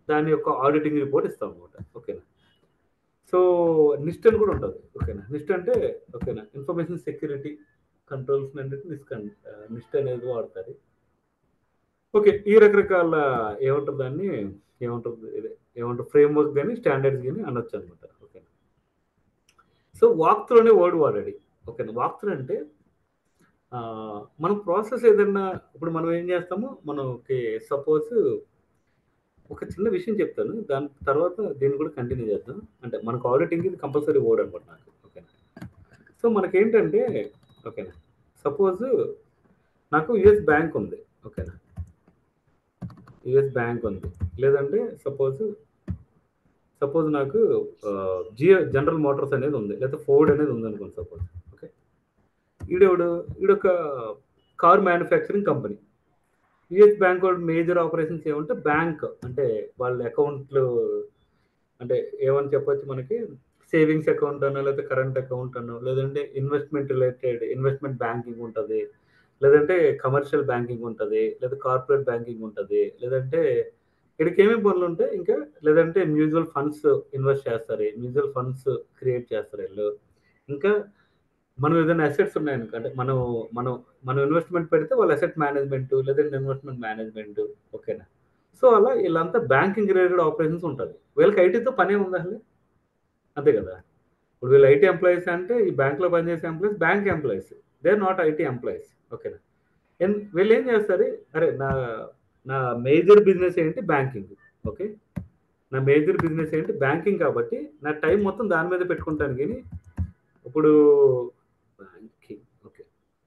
దాని యొక్క ఆడిటింగ్ రిపోర్ట్ ఇస్తాం అనమాట ఓకేనా సో నిస్ట్ అని కూడా ఉంటుంది ఓకేనా నిస్ట్ అంటే ఓకేనా ఇన్ఫర్మేషన్ సెక్యూరిటీ కంట్రోల్స్ అన్నిటి నిస్ట్ నిస్ట్ అనేది వాడతారు ఓకే ఈ రకరకాల ఏమంటారు దాన్ని ఏమంటారు ఇదే ఏమంటారు ఫ్రేమ్వర్క్ కానీ స్టాండర్డ్స్ కానీ అనొచ్చు అనమాట ఓకే సో వాక్ త్రూ అనే వర్డ్ వాడాడు ఓకేనా వాక్ త్రూ అంటే ఆ, మనం ప్రాసెస్ ఏదన్నా ఇప్పుడు మనం ఏం చేస్తాము మనకి సపోజ్ ఒక చిన్న విషయం చెప్తాను దాని తర్వాత దీన్ని కూడా కంటిన్యూ చేద్దాం అంటే మనకు ఆడిటింగ్ ఇది కంపల్సరీ వర్డ్ అనమాట నాకు ఓకేనా సో మనకేంటంటే ఓకేనా సపోజ్ నాకు యుఎస్ బ్యాంక్ ఉంది ఓకేనా యుఎస్ బ్యాంక్ ఉంది లేదంటే సపోజ్ సపోజ్ నాకు జియో జనరల్ మోటార్స్ అనేది ఉంది లేదా ఫోర్డ్ అనేది ఉంది అనుకోండి సపోజ్ ఓకే ఈడెవడు ఈడొక car manufacturing company US bank వాళ్ళ మేజర్ ఆపరేషన్స్ ఏమంటే బ్యాంక్ అంటే వాళ్ళ అకౌంట్లు అంటే ఏమని చెప్పొచ్చు మనకి సేవింగ్స్ అకౌంట్ అనో లేదా కరెంట్ అకౌంట్ అనో లేదంటే ఇన్వెస్ట్మెంట్ రిలేటెడ్ ఇన్వెస్ట్మెంట్ బ్యాంకింగ్ ఉంటుంది లేదంటే కమర్షియల్ బ్యాంకింగ్ ఉంటుంది లేదా కార్పొరేట్ బ్యాంకింగ్ ఉంటుంది లేదంటే ఇక్కడికి ఏమేమి పనులు ఉంటాయి ఇంకా లేదంటే మ్యూచువల్ ఫండ్స్ ఇన్వెస్ట్ చేస్తారు మ్యూచువల్ ఫండ్స్ క్రియేట్ చేస్తారు వీళ్ళు ఇంకా మనం ఏదైనా అసెట్స్ ఉన్నాయనుకో అంటే మనం మనం మనం ఇన్వెస్ట్మెంట్ పెడితే వాళ్ళ అసెట్ మేనేజ్మెంట్ లేదంటే ఇన్వెస్ట్మెంట్ మేనేజ్మెంట్ ఓకేనా సో అలా వీళ్ళంతా బ్యాంకింగ్ రిలేటెడ్ ఆపరేషన్స్ ఉంటుంది వీళ్ళకి ఐటీతో పనే ఉందా అసలు అంతే కదా ఇప్పుడు వీళ్ళు ఐటీ ఎంప్లాయీస్ అంటే ఈ బ్యాంక్లో పనిచేసే employees bank employees they are not IT employees ఓకేనా ఎన్- వీళ్ళు ఏం చేస్తారు అరే నా నా మేజర్ బిజినెస్ ఏంటి బ్యాంకింగ్ ఓకే నా మేజర్ బిజినెస్ ఏంటి బ్యాంకింగ్ కాబట్టి నా టైం మొత్తం దాని మీద పెట్టుకుంటాను కానీ ఇప్పుడు బ్యాంకింగ్ ఓకే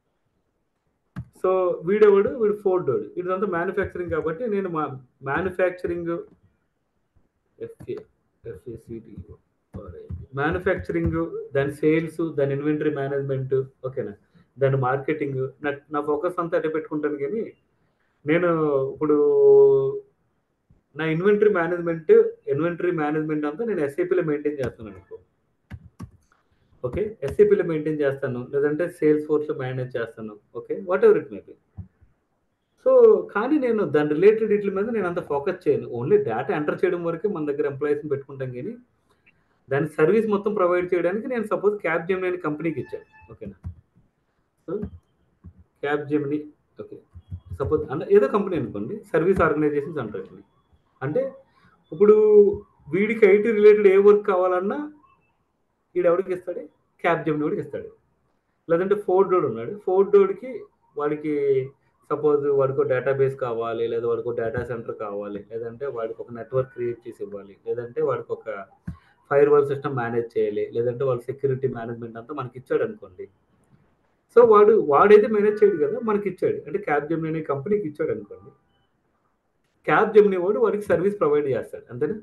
సో వీడెవడు వీడు ఫోర్డ్ వాడు ఇదంతా మ్యానుఫ్యాక్చరింగ్ కాబట్టి నేను మా మ్యానుఫ్యాక్చరింగ్ ఎఫ్ఏ ఎఫ్ఏసిడి మ్యానుఫ్యాక్చరింగ్ దాని సేల్స్ దాని ఇన్వెంటరీ మేనేజ్మెంట్ ఓకేనా దాని మార్కెటింగ్ నా నా ఫోకస్ అంతా అటే పెట్టుకుంటాను కానీ నేను ఇప్పుడు నా ఇన్వెంటరీ మేనేజ్మెంట్ ఇన్వెంటరీ మేనేజ్మెంట్ అంతా నేను ఎస్ఏపీలో మెయింటైన్ చేస్తున్నాను అనుకో ఓకే ఎస్ఏపీలో మెయింటైన్ చేస్తాను లేదంటే సేల్స్ ఫోర్స్లో మేనేజ్ చేస్తాను okay whatever it may be so కానీ నేను దాని రిలేటెడ్ వీటి మీద నేను అంత ఫోకస్ చేయను ఓన్లీ డేటా ఎంటర్ చేయడం వరకే మన దగ్గర ఎంప్లాయీస్ని పెట్టుకుంటాం కానీ దాని సర్వీస్ మొత్తం ప్రొవైడ్ చేయడానికి నేను సపోజ్ క్యాబ్ జెమిని అనే కంపెనీకి ఇచ్చాను ఓకేనా so Capgemini okay suppose అంటే ఏదో కంపెనీ అనుకోండి సర్వీస్ ఆర్గనైజేషన్స్ అంటారు వీటిని. అంటే ఇప్పుడు వీడికి ఐటీ రిలేటెడ్ ఏ వర్క్ కావాలన్నా వీడు ఎవరికి ఇస్తాడు క్యాబ్ జెమిని వాడికి ఇస్తాడు లేదంటే ఫోర్డ్ రోడ్ ఉన్నాడు ఫోర్డ్ రోడ్కి వాడికి సపోజ్ వాడికి డేటాబేస్ కావాలి లేదా వాడికి ఒక డేటా సెంటర్ కావాలి లేదంటే వాడికి ఒక నెట్వర్క్ క్రియేట్ చేసి ఇవ్వాలి లేదంటే వాడికి ఒక ఫైర్ వాల్ సిస్టమ్ మేనేజ్ చేయాలి లేదంటే వాళ్ళ సెక్యూరిటీ మేనేజ్మెంట్ అంతా మనకి ఇచ్చాడు అనుకోండి సో వాడు వాడైతే మేనేజ్ చేయడు కదా మనకి ఇచ్చాడు అంటే క్యాబ్ జెమిని అనే కంపెనీకి ఇచ్చాడు అనుకోండి క్యాబ్ జెమిని వాడు వాడికి సర్వీస్ ప్రొవైడ్ చేస్తాడు అంతేనా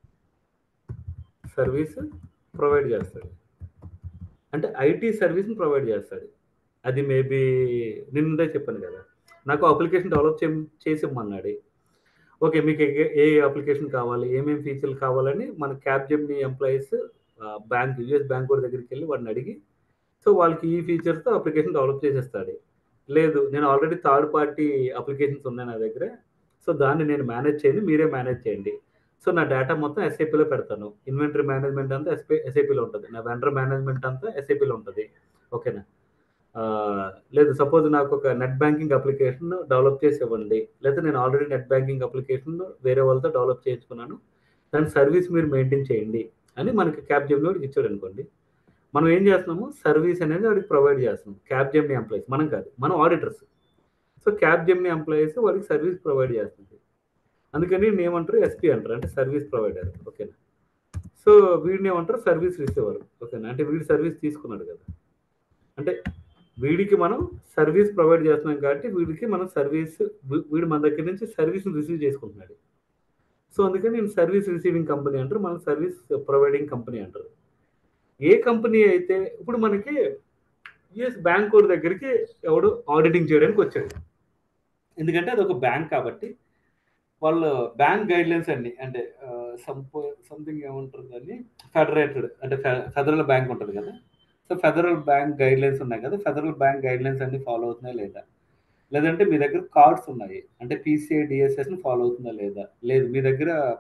సర్వీస్ ప్రొవైడ్ చేస్తాడు అంటే ఐటీ సర్వీస్ని ప్రొవైడ్ చేస్తాడు అది మేబీ నిన్నుందే చెప్పాను కదా నాకు అప్లికేషన్ డెవలప్ చే చేసి ఇమ్మన్నాడు ఓకే మీకు ఏ- ఏ అప్లికేషన్ కావాలి ఏమేమి ఫీచర్లు కావాలని మన Capgemini employees bank US bank వాడి దగ్గరికి వెళ్ళి వాడిని అడిగి సో వాళ్ళకి ఈ ఫీచర్స్తో అప్లికేషన్ డెవలప్ చేసేస్తాడు లేదు నేను ఆల్రెడీ థర్డ్ పార్టీ అప్లికేషన్స్ ఉన్నాయి నా దగ్గర సో దాన్ని నేను మేనేజ్ చేయండి మీరే మేనేజ్ చేయండి సో నా డేటా మొత్తం ఎస్ఐపిలో పెడతాను ఇన్వెంటరీ మేనేజ్మెంట్ అంతా ఎస్పీ ఎస్ఐపిలో ఉంటుంది నా వెండర్ మేనేజ్మెంట్ అంతా ఎస్ఐపిలో ఉంటుంది ఓకేనా ఆ, లేదు సపోజ్ నాకు ఒక నెట్ బ్యాంకింగ్ అప్లికేషన్ డెవలప్ చేసి ఇవ్వండి లేదా నేను ఆల్రెడీ నెట్ బ్యాంకింగ్ అప్లికేషన్ వేరే వాళ్ళతో డెవలప్ చేయించుకున్నాను దాని సర్వీస్ మీరు మెయింటైన్ చేయండి అని మనకి క్యాబ్ జెమ్ని వాడికి ఇచ్చాడు అనుకోండి మనం ఏం చేస్తున్నాము సర్వీస్ అనేది వాడికి ప్రొవైడ్ చేస్తున్నాం క్యాబ్ జెమ్ని ఎంప్లాయీస్ మనం కాదు మనం auditors so Capgemini employees వాడికి సర్వీస్ ప్రొవైడ్ చేస్తుంది అందుకని నేను ఏమంటారు ఎస్పీ అంటారు అంటే సర్వీస్ ప్రొవైడర్ ఓకేనా సో వీడిని ఏమంటారు సర్వీస్ రిసీవర్ ఓకేనా అంటే వీడి సర్వీస్ తీసుకున్నాడు కదా అంటే వీడికి మనం సర్వీస్ ప్రొవైడ్ చేస్తున్నాం కాబట్టి వీడికి మనం సర్వీస్ వీడు మన దగ్గర నుంచి సర్వీస్ని రిసీవ్ చేసుకుంటున్నాడు సో అందుకని నేను సర్వీస్ రిసీవింగ్ కంపెనీ అంటారు మనం సర్వీస్ ప్రొవైడింగ్ కంపెనీ అంటారు ఏ కంపెనీ అయితే ఇప్పుడు మనకి యుఎస్ బ్యాంక్ వాడి దగ్గరికి ఎవడు ఆడిటింగ్ చేయడానికి వచ్చాడు ఎందుకంటే అది ఒక బ్యాంక్ కాబట్టి వాళ్ళు బ్యాంక్ గైడ్ లైన్స్ అన్ని అంటే సంథింగ్ ఏమంటారు దాన్ని ఫెడరేటెడ్ అంటే ఫెడరల్ బ్యాంక్ ఉంటుంది కదా so federal bank guidelines ఉన్నాయి కదా ఫెడరల్ బ్యాంక్ గైడ్ లైన్స్ అన్ని ఫాలో అవుతున్నాయి లేదా లేదంటే మీ దగ్గర కార్డ్స్ ఉన్నాయి అంటే పీసీఐ డిఎస్ఎస్ని ఫాలో అవుతుందా లేదా లేదు మీ దగ్గర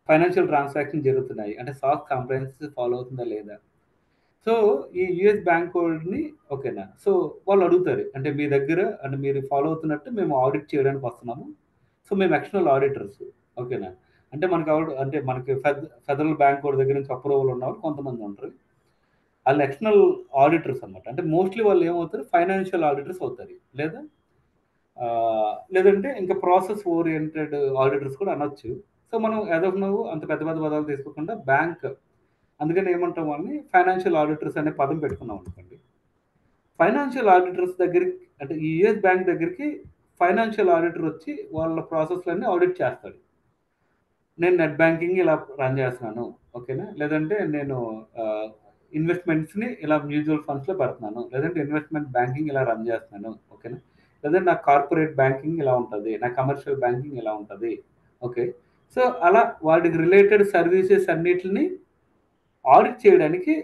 ఫైనాన్షియల్ ట్రాన్సాక్షన్ జరుగుతున్నాయి అంటే సాక్ కంప్లైన్స్ ఫాలో అవుతుందా లేదా సో ఈ యుఎస్ బ్యాంక్ కోడ్ని ఓకేనా సో వాళ్ళు అడుగుతారు అంటే మీ దగ్గర అంటే మీరు ఫాలో అవుతున్నట్టు మేము ఆడిట్ చేయడానికి వస్తున్నాము సో మేము ఎక్స్టర్నల్ ఆడిటర్స్ ఓకేనా అంటే మనకి ఆవిడ అంటే మనకి ఫెడ్ ఫెడరల్ బ్యాంక్ కోడ్ దగ్గర నుంచి అప్రూవల్ ఉన్నవాళ్ళు కొంతమంది ఉంటారు వాళ్ళు ఎక్స్టర్నల్ ఆడిటర్స్ అనమాట అంటే మోస్ట్లీ వాళ్ళు ఏమవుతారు ఫైనాన్షియల్ ఆడిటర్స్ అవుతారు లేదా లేదంటే ఇంకా ప్రాసెస్ ఓరియంటెడ్ ఆడిటర్స్ కూడా అనొచ్చు సో మనం ఏదో నువ్వు అంత పెద్ద పెద్ద పదాలు తీసుకోకుండా బ్యాంక్ అందుకని ఏమంటాం వాళ్ళని ఫైనాన్షియల్ ఆడిటర్స్ అనే పదం పెట్టుకున్నాం అనుకోండి ఫైనాన్షియల్ ఆడిటర్స్ దగ్గరికి అంటే ఈ యుఎస్ బ్యాంక్ దగ్గరికి ఫైనాన్షియల్ ఆడిటర్ వచ్చి వాళ్ళ ప్రాసెస్లన్నీ ఆడిట్ చేస్తాడు నేను నెట్ బ్యాంకింగ్ ఇలా రన్ చేస్తున్నాను ఓకేనా లేదంటే నేను ఇన్వెస్ట్మెంట్స్ని ఇలా మ్యూచువల్ ఫండ్స్లో పెడుతున్నాను లేదంటే ఇన్వెస్ట్మెంట్ బ్యాంకింగ్ ఇలా రన్ చేస్తున్నాను ఓకేనా లేదంటే నా కార్పొరేట్ బ్యాంకింగ్ ఇలా ఉంటుంది నా కమర్షియల్ బ్యాంకింగ్ ఇలా ఉంటుంది ఓకే సో అలా వాటికి రిలేటెడ్ సర్వీసెస్ అన్నిటిని ఆడిట్ చేయడానికి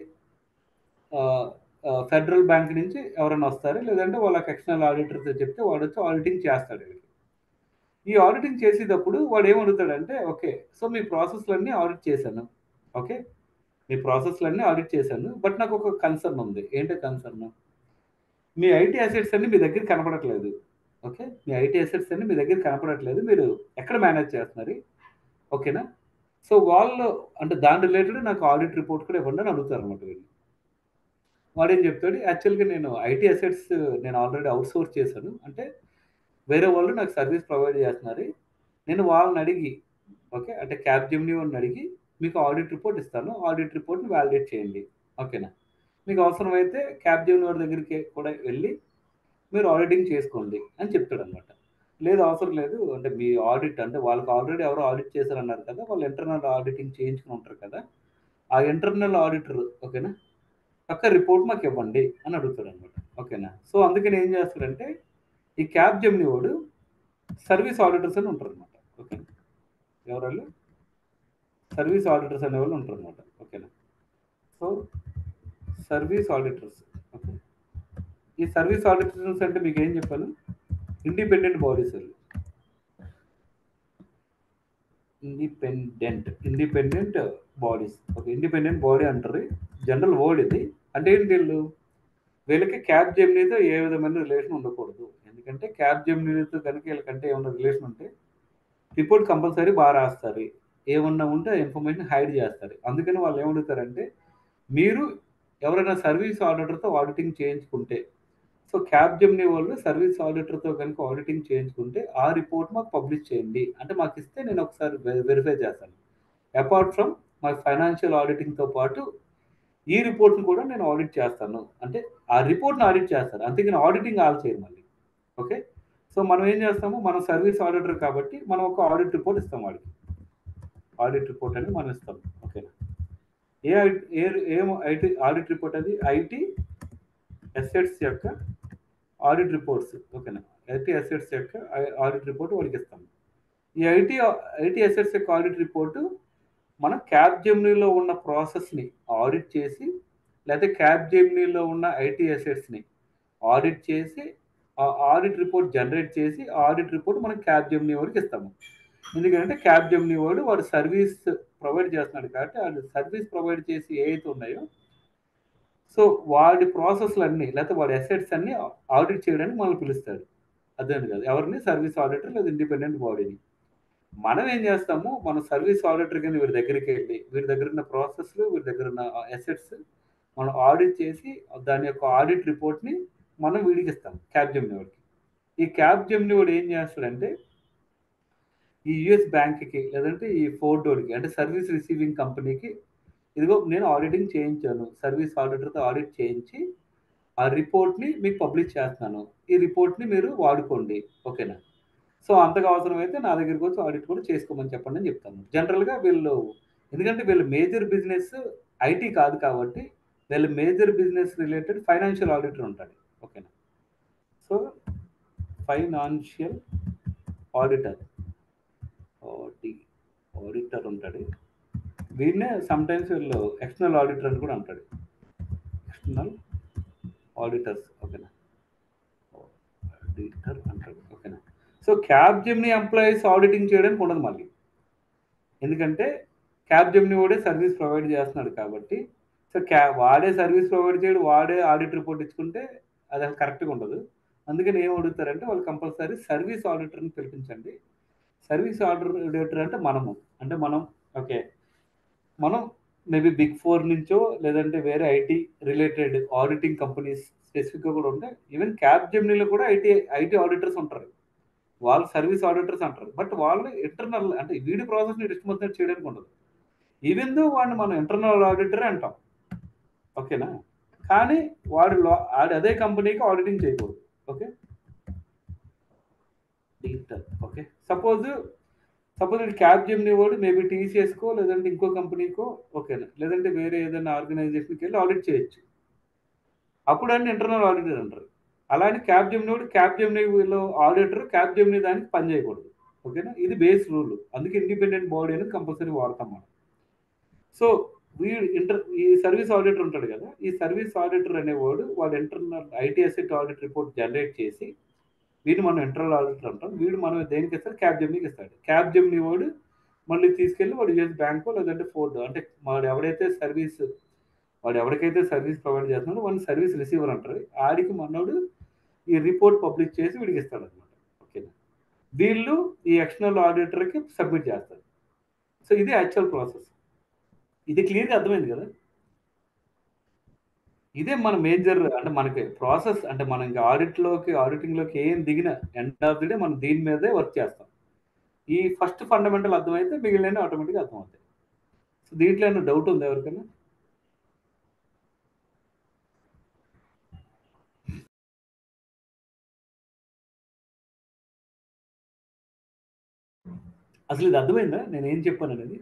ఫెడరల్ బ్యాంక్ నుంచి ఎవరైనా వస్తారు లేదంటే వాళ్ళకి ఎక్స్టర్నల్ ఆడిటర్స్ చెప్తే వాడు వచ్చి ఆడిటింగ్ చేస్తాడు వీళ్ళకి ఈ ఆడిటింగ్ చేసేటప్పుడు వాడు ఏమడుగుతాడంటే ఓకే సో మీ ప్రాసెస్లన్నీ ఆడిట్ చేశాను ఓకే మీ ప్రాసెస్లన్నీ ఆడిట్ చేశాను బట్ నాకు ఒక కన్సర్న్ ఉంది ఏంటో కన్సర్న్ మీ ఐటీ అసెట్స్ అన్ని మీ దగ్గర కనపడట్లేదు ఓకే మీ ఐటీ అసెట్స్ అన్ని మీ దగ్గర కనపడట్లేదు మీరు ఎక్కడ మేనేజ్ చేస్తున్నారు ఓకేనా సో వాళ్ళు అంటే దాని రిలేటెడ్ నాకు ఆడిట్ రిపోర్ట్ కూడా ఇవ్వండి అని అడుగుతారు అనమాట వీళ్ళు వాడు ఏం చెప్తాడు యాక్చువల్గా నేను ఐటీ అసెట్స్ నేను ఆల్రెడీ అవుట్ సోర్స్ చేశాను అంటే వేరే వాళ్ళు నాకు సర్వీస్ ప్రొవైడ్ చేస్తున్నారు నేను వాళ్ళని అడిగి ఓకే అంటే క్యాబ్ జిమ్ని వాళ్ళని అడిగి మీకు ఆడిట్ రిపోర్ట్ ఇస్తాను ఆడిట్ రిపోర్ట్ని వ్యాలిడేట్ చేయండి ఓకేనా మీకు అవసరమైతే క్యాబ్ జిమ్ని వాడి దగ్గరికి కూడా వెళ్ళి మీరు ఆడిటింగ్ చేసుకోండి అని చెప్తాడు అనమాట లేదు అవసరం లేదు అంటే మీ ఆడిట్ అంటే వాళ్ళకి ఆల్రెడీ ఎవరో ఆడిట్ చేశారన్నారు కదా వాళ్ళు ఇంటర్నల్ ఆడిటింగ్ చేయించుకుని ఉంటారు కదా ఆ ఇంటర్నల్ ఆడిటర్ ఓకేనా పక్క రిపోర్ట్ మాకు ఇవ్వండి అని అడుగుతాడు అనమాట ఓకేనా సో అందుకని ఏం చేస్తాడంటే ఈ క్యాబ్ జమ్ని వాడు సర్వీస్ ఆడిటర్స్ అని ఉంటారు అనమాట ఓకేనా ఎవరు సర్వీస్ ఆడిటర్స్ అనే వాళ్ళు ఉంటారు అనమాట ఓకేనా సో సర్వీస్ ఆడిటర్స్ ఓకే ఈ సర్వీస్ ఆడిటర్స్ అంటే మీకు ఏం చెప్పాను independent bodies independent independent bodies okay independent body అంటారు జనరల్ వర్డ్ ఇది అంటే ఏంటి వీళ్ళు వీళ్ళకి క్యాబ్ జెమ్నీతో ఏ విధమైన రిలేషన్ ఉండకూడదు ఎందుకంటే క్యాబ్ జెమ్నీతో కనుక వీళ్ళకంటే ఏమైనా రిలేషన్ ఉంటే రిపోర్ట్ కంపల్సరీ బాగా రాస్తారు ఏమన్నా ఉంటే ఆ ఇన్ఫర్మేషన్ హైడ్ చేస్తారు అందుకని వాళ్ళు ఏమడుగుతారంటే మీరు ఎవరైనా సర్వీస్ ఆడిటర్తో ఆడిటింగ్ చేయించుకుంటే సో క్యాబ్ జెమ్ని వాళ్ళు సర్వీస్ ఆడిటర్తో కనుక ఆడిటింగ్ చేయించుకుంటే ఆ రిపోర్ట్ మాకు పబ్లిష్ చేయండి అంటే మాకు ఇస్తే నేను ఒకసారి వెరిఫై చేస్తాను అపార్ట్ ఫ్రమ్ మా ఫైనాన్షియల్ ఆడిటింగ్తో పాటు ఈ రిపోర్ట్ని కూడా నేను ఆడిట్ చేస్తాను అంటే ఆ రిపోర్ట్ని ఆడిట్ చేస్తాను అంతేగాని ఆడిటింగ్ ఆల్ చేయరు మళ్ళీ ఓకే సో మనం ఏం చేస్తాము మనం సర్వీస్ ఆడిటర్ కాబట్టి మనం ఒక ఆడిట్ రిపోర్ట్ ఇస్తాం వాడికి ఆడిట్ రిపోర్ట్ అనేది మనం ఇస్తాం ఓకేనా ఏ ఏ ఏం ఐటీ ఆడిట్ రిపోర్ట్ అది ఐటీ అసెట్స్ యొక్క ఆడిట్ రిపోర్ట్స్ ఓకేనా ఐటీ అసెట్స్ యొక్క ఆడిట్ రిపోర్ట్ వాడికి ఇస్తాం ఈ ఐటీ ఐటీ అసెట్స్ యొక్క ఆడిట్ రిపోర్టు మనం క్యాబ్ జెమ్నీలో ఉన్న ప్రాసెస్ని ఆడిట్ చేసి లేకపోతే క్యాబ్ జెమ్నీలో ఉన్న ఐటీ అసెట్స్ని ఆడిట్ చేసి ఆ ఆడిట్ రిపోర్ట్ జనరేట్ చేసి ఆడిట్ రిపోర్ట్ మనం క్యాబ్ జెమ్నీ వాడికి ఇస్తాము ఎందుకంటే క్యాబ్ జెమ్నీ వాడు వాడు సర్వీస్ ప్రొవైడ్ చేస్తున్నాడు కాబట్టి వాడు సర్వీస్ ప్రొవైడ్ చేసి ఏవైతే ఉన్నాయో సో వాడి ప్రాసెస్లు అన్నీ లేకపోతే వాడి అసెట్స్ అన్ని ఆడిట్ చేయడానికి మనం పిలుస్తాడు అదే కాదు ఎవరిని సర్వీస్ ఆడిటర్ లేదా ఇండిపెండెంట్ బాడీని మనం ఏం చేస్తాము మన సర్వీస్ ఆడిటర్ కింద వీరి దగ్గరికి వెళ్ళి వీరి దగ్గర ఉన్న ప్రాసెస్లు వీరి దగ్గర ఉన్న అసెట్స్ మనం ఆడిట్ చేసి దాని యొక్క ఆడిట్ రిపోర్ట్ని మనం వీడికి ఇస్తాం క్యాబ్ జెమ్ని వాడికి ఈ క్యాబ్ జెమ్ని వాడు ఏం చేస్తాడంటే ఈ యుఎస్ బ్యాంక్కి లేదంటే ఈ ఫోర్డోడ్కి అంటే సర్వీస్ రిసీవింగ్ కంపెనీకి ఇదిగో నేను ఆడిటింగ్ చేయించాను సర్వీస్ ఆడిటర్తో ఆడిట్ చేయించి ఆ రిపోర్ట్ని మీకు పబ్లిష్ చేస్తున్నాను ఈ రిపోర్ట్ని మీరు వాడుకోండి ఓకేనా సో అంతగా అవసరమైతే నా దగ్గరికి వచ్చి ఆడిట్ కూడా చేసుకోమని చెప్పండి అని చెప్తాను జనరల్గా వీళ్ళు ఎందుకంటే వీళ్ళు మేజర్ బిజినెస్ ఐటీ కాదు కాబట్టి వీళ్ళ major business related financial auditor ఉంటాడు ఓకేనా సో ఫైనాన్షియల్ ఆడిటర్ ఆడి ఆడిటర్ ఉంటాడు వీడినే సమ్ టైమ్స్ వీళ్ళు ఎక్స్టర్నల్ ఆడిటర్ అని కూడా అంటాడు ఎక్స్టర్నల్ ఆడిటర్స్ ఓకేనా ఆడిటర్ అంటాడు ఓకేనా so Capgemini employees auditing చేయడానికి ఉండదు మళ్ళీ ఎందుకంటే క్యాబ్ జెమిని వాడే సర్వీస్ ప్రొవైడ్ చేస్తున్నాడు కాబట్టి సో క్యా వాడే సర్వీస్ ప్రొవైడ్ చేయడు వాడే ఆడిట్ రిపోర్ట్ ఇచ్చుకుంటే అది అసలు కరెక్ట్గా ఉండదు అందుకని ఏం అడుగుతారంటే వాళ్ళు కంపల్సరీ సర్వీస్ ఆడిటర్ని పిలిపించండి సర్వీస్ ఆడిటర్ అంటే మనము అంటే మనం ఓకే మనం మేబీ బిగ్ ఫోర్ నుంచో లేదంటే వేరే ఐటీ రిలేటెడ్ ఆడిటింగ్ కంపెనీస్ స్పెసిఫిక్గా కూడా ఉంటాయి ఈవెన్ క్యాబ్ జెమినీలో కూడా ఐటీ ఐటీ ఆడిటర్స్ ఉంటారు వాళ్ళు సర్వీస్ ఆడిటర్స్ అంటారు బట్ వాళ్ళు ఇంటర్నల్ అంటే వీడి ప్రాసెస్ని ఇష్టం వచ్చినట్టు చేయడానికి ఉండదు ఈవెన్ దో వాడిని మనం ఇంటర్నల్ ఆడిటర్ అంటాం ఓకేనా కానీ వాడు వాడు అదే కంపెనీకి ఆడిటింగ్ చేయకూడదు ఓకే ఓకే సపోజ్ సపోజ్ ఇటు క్యాబ్ జెమ్ని వాడు మేబీ టీసీఎస్కో లేదంటే ఇంకో కంపెనీకో ఓకేనా లేదంటే వేరే ఏదైనా ఆర్గనైజేషన్కి వెళ్ళి ఆడిట్ చేయొచ్చు అప్పుడు అన్ని ఇంటర్నల్ ఆడిటర్ అంటారు అలానే క్యాబ్ జెమ్ని వాడు క్యాబ్ జెమ్నీలో ఆడిటర్ క్యాబ్ జెమ్ని దానికి పని చేయకూడదు ఓకేనా ఇది బేస్ రూల్ అందుకే ఇండిపెండెంట్ బాడీ అనేది కంపల్సరీ వాడతాం మనం సో వీడు ఇంటర్ ఈ సర్వీస్ ఆడిటర్ ఉంటాడు కదా ఈ సర్వీస్ ఆడిటర్ అనేవాడు వాడు internal IT asset audit report generate చేసి వీడు మనం ఇంటర్నల్ ఆడిటర్ అంటాం వీడు మనం దేనికి ఇస్తాడు క్యాబ్ జెమ్నీకి ఇస్తాడు క్యాబ్ జెమ్నీ వాడు మళ్ళీ తీసుకెళ్ళి వాడు యూఎస్ బ్యాంకో లేదంటే ఫోర్డ్ అంటే వాడు ఎవడైతే సర్వీస్ వాడు ఎవరికైతే సర్వీస్ ప్రొవైడ్ చేస్తున్నాడో వాడిని సర్వీస్ రిసీవర్ అంటారు ఆడికి మనోడు ఈ రిపోర్ట్ పబ్లిష్ చేసి వీడికి ఇస్తాడు అనమాట ఓకేనా వీళ్ళు ఈ ఎక్స్టర్నల్ ఆడిటర్కి సబ్మిట్ చేస్తారు సో ఇది యాక్చువల్ ప్రాసెస్ ఇది క్లియర్గా అర్థమైంది కదా ఇదే మన మేజర్ అంటే మనకి ప్రాసెస్ అంటే మనం ఇంకా ఆడిట్లోకి ఆడిటింగ్లోకి ఏం దిగిన ఎండ్ ఆఫ్ ది డే మనం దీని మీదే వర్క్ చేస్తాం ఈ ఫస్ట్ ఫండమెంటల్ అర్థమైతే మిగిలిన ఆటోమేటిక్గా అర్థమవుతాయి సో దీంట్లో ఏమైనా డౌట్ ఉంది ఎవరికైనా అసలు ఇది అర్థమైందా నేను ఏం చెప్పాను అనేది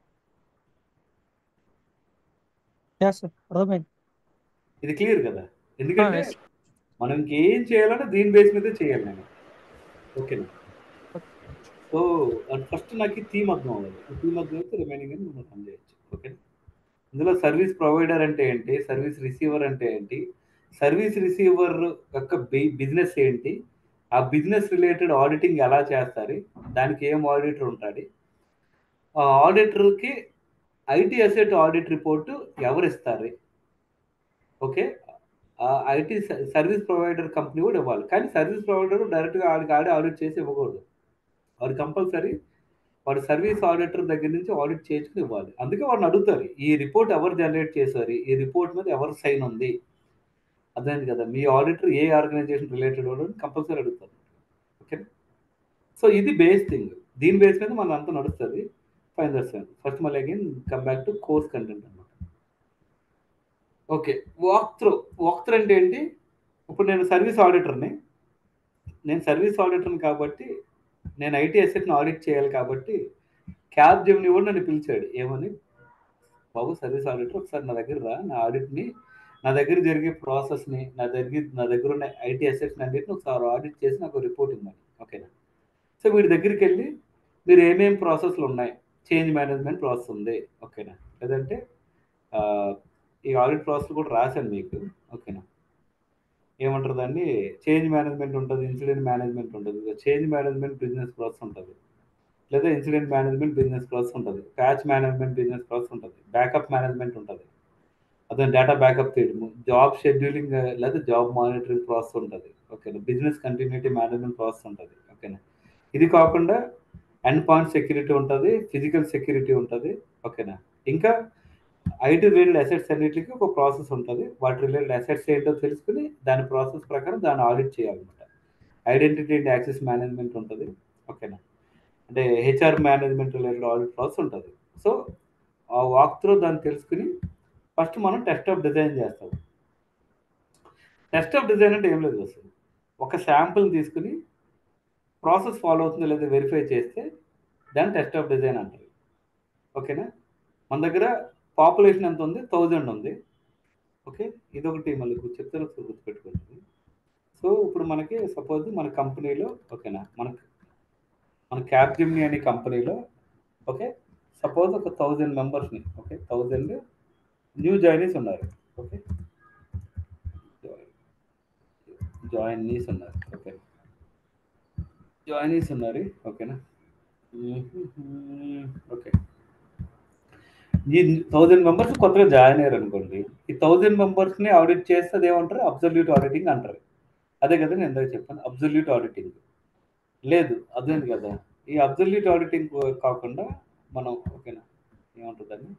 అర్థమైంది ఇది క్లియర్ కదా ఎందుకంటే yes. మనం ఇంకేం చేయాలంటే దీని బేస్ మీదే చేయాలి నేను ఓకేనా సో ఫస్ట్ నాకు థీమ్ అర్థం అవ్వాలి థీమ్ అర్థం అయితే రిమైనింగ్ అని మనం పని చేయొచ్చు ఓకే ఇందులో సర్వీస్ ప్రొవైడర్ అంటే ఏంటి సర్వీస్ రిసీవర్ అంటే ఏంటి సర్వీస్ రిసీవర్ యొక్క బిజినెస్ ఏంటి ఆ బిజినెస్ రిలేటెడ్ ఆడిటింగ్ ఎలా చేస్తారు దానికి ఏం ఆడిటర్ ఉంటాడు ఆ ఆడిటర్కి ఐటీ అసెట్ ఆడిట్ రిపోర్టు ఎవరు ఇస్తారు okay IT service provider company కూడా ఇవ్వాలి కానీ సర్వీస్ ప్రొవైడర్ డైరెక్ట్గా ఆడికి ఆడే ఆడిట్ చేసి ఇవ్వకూడదు వాడు కంపల్సరీ వాడు సర్వీస్ ఆడిటర్ దగ్గర నుంచి ఆడిట్ చేయించుకుని ఇవ్వాలి అందుకే వాడిని అడుగుతారు ఈ రిపోర్ట్ ఎవరు జనరేట్ చేశారు ఈ రిపోర్ట్ మీద ఎవరు సైన్ ఉంది అర్థమైంది కదా మీ ఆడిటర్ ఏ ఆర్గనైజేషన్ రిలేటెడ్ వాడు కంపల్సరీ అడుగుతారు ఓకే సో ఇది బేస్ థింగ్ దీని బేస్ మీద మన అంతా నడుస్తుంది ఫైన్ దర్శన్ ఫస్ట్ మళ్ళీ again come back to course content అనమాట okay walk through walk through అంటే ఏంటి ఇప్పుడు నేను సర్వీస్ ఆడిటర్ని నేను సర్వీస్ ఆడిటర్ని కాబట్టి నేను ఐటీ అసెట్ని ఆడిట్ చేయాలి కాబట్టి క్యాబ్ జెమ్ని కూడా నన్ను పిలిచాడు ఏమని బాబు సర్వీస్ ఆడిటర్ ఒకసారి నా దగ్గర రా నా ఆడిట్ని నా దగ్గర జరిగే ప్రాసెస్ని నా దగ్గర నా దగ్గర ఉన్న ఐటీ అసెట్స్ని అన్నింటిని ఒకసారి ఆడిట్ చేసి నాకు రిపోర్ట్ ఇవ్వమని ఓకేనా సో వీడి దగ్గరికి వెళ్ళి మీరు ఏమేం ప్రాసెస్లు ఉన్నాయి చేంజ్ మేనేజ్మెంట్ ప్రాసెస్ ఉంది ఓకేనా లేదంటే ఈ ఆడిట్ ప్రాసెస్ కూడా రాశాను మీకు ఓకేనా ఏమంటారు దాన్ని చేంజ్ మేనేజ్మెంట్ ఉంటుంది ఇన్సిడెంట్ మేనేజ్మెంట్ ఉంటుంది చేంజ్ మేనేజ్మెంట్ బిజినెస్ ప్రాసెస్ ఉంటుంది లేదా ఇన్సిడెంట్ మేనేజ్మెంట్ బిజినెస్ ప్రాసెస్ ఉంటుంది ప్యాచ్ మేనేజ్మెంట్ బిజినెస్ ప్రాసెస్ ఉంటుంది బ్యాకప్ మేనేజ్మెంట్ ఉంటుంది అదే డేటా బ్యాకప్ తీయడము జాబ్ షెడ్యూలింగ్ లేదా జాబ్ మానిటరింగ్ ప్రాసెస్ ఉంటుంది ఓకేనా బిజినెస్ కంటిన్యూటీ మేనేజ్మెంట్ ప్రాసెస్ ఉంటుంది ఓకేనా ఇది కాకుండా ఎండ్ పాయింట్ సెక్యూరిటీ ఉంటుంది ఫిజికల్ సెక్యూరిటీ ఉంటుంది ఓకేనా ఇంకా ఐటీ రిలేటెడ్ అసెట్స్ అన్నిటికీ ఒక ప్రాసెస్ ఉంటుంది వాటి రిలేటెడ్ అసెట్స్ ఏంటో తెలుసుకుని దాని ప్రాసెస్ ప్రకారం దాన్ని ఆడిట్ చేయాలన్నమాట ఐడెంటిటీ అండ్ యాక్సెస్ మేనేజ్మెంట్ ఉంటుంది ఓకేనా అంటే HR management related audit process ఉంటుంది సో ఆ వాక్ త్రూ దాన్ని తెలుసుకుని ఫస్ట్ మనం టెస్ట్ ఆఫ్ డిజైన్ చేస్తాం టెస్ట్ ఆఫ్ డిజైన్ అంటే ఏం లేదు అసలు ఒక శాంపుల్ తీసుకుని ప్రాసెస్ ఫాలో అవుతుందో లేదో వెరిఫై చేస్తే దాన్ని టెస్ట్ ఆఫ్ డిజైన్ అంటారు ఓకేనా మన దగ్గర పాపులేషన్ ఎంత ఉంది థౌజండ్ ఉంది ఓకే ఇదొకటి మళ్ళీ చెప్తాను ఒకసారి గుర్తుపెట్టుకోండి సో ఇప్పుడు మనకి సపోజ్ మన కంపెనీలో ఓకేనా మనకు మన క్యాబ్ జిమ్ని అనే కంపెనీలో ఓకే సపోజ్ ఒక థౌజండ్ మెంబర్స్ని ఓకే థౌజండ్ న్యూ జాయినీస్ ఉన్నారు ఓకే జాయినీస్ ఉన్నారు ఓకే జాయినీస్ ఉన్నారు ఓకేనా ఓకే ఈ థౌజండ్ మెంబర్స్ కొత్తగా జాయిన్ అయ్యారు అనుకోండి ఈ థౌజండ్ మెంబర్స్ని ఆడిట్ చేస్తే అది ఏమంటారు అబ్జల్యూట్ ఆడిటింగ్ అంటారు అదే కదా నేను ఇందాక చెప్పాను అబ్జల్యూట్ ఆడిటింగ్ లేదు అదేంటి కదా ఈ అబ్జల్యూట్ ఆడిటింగ్ కాకుండా మనం ఓకేనా ఏమంటుందని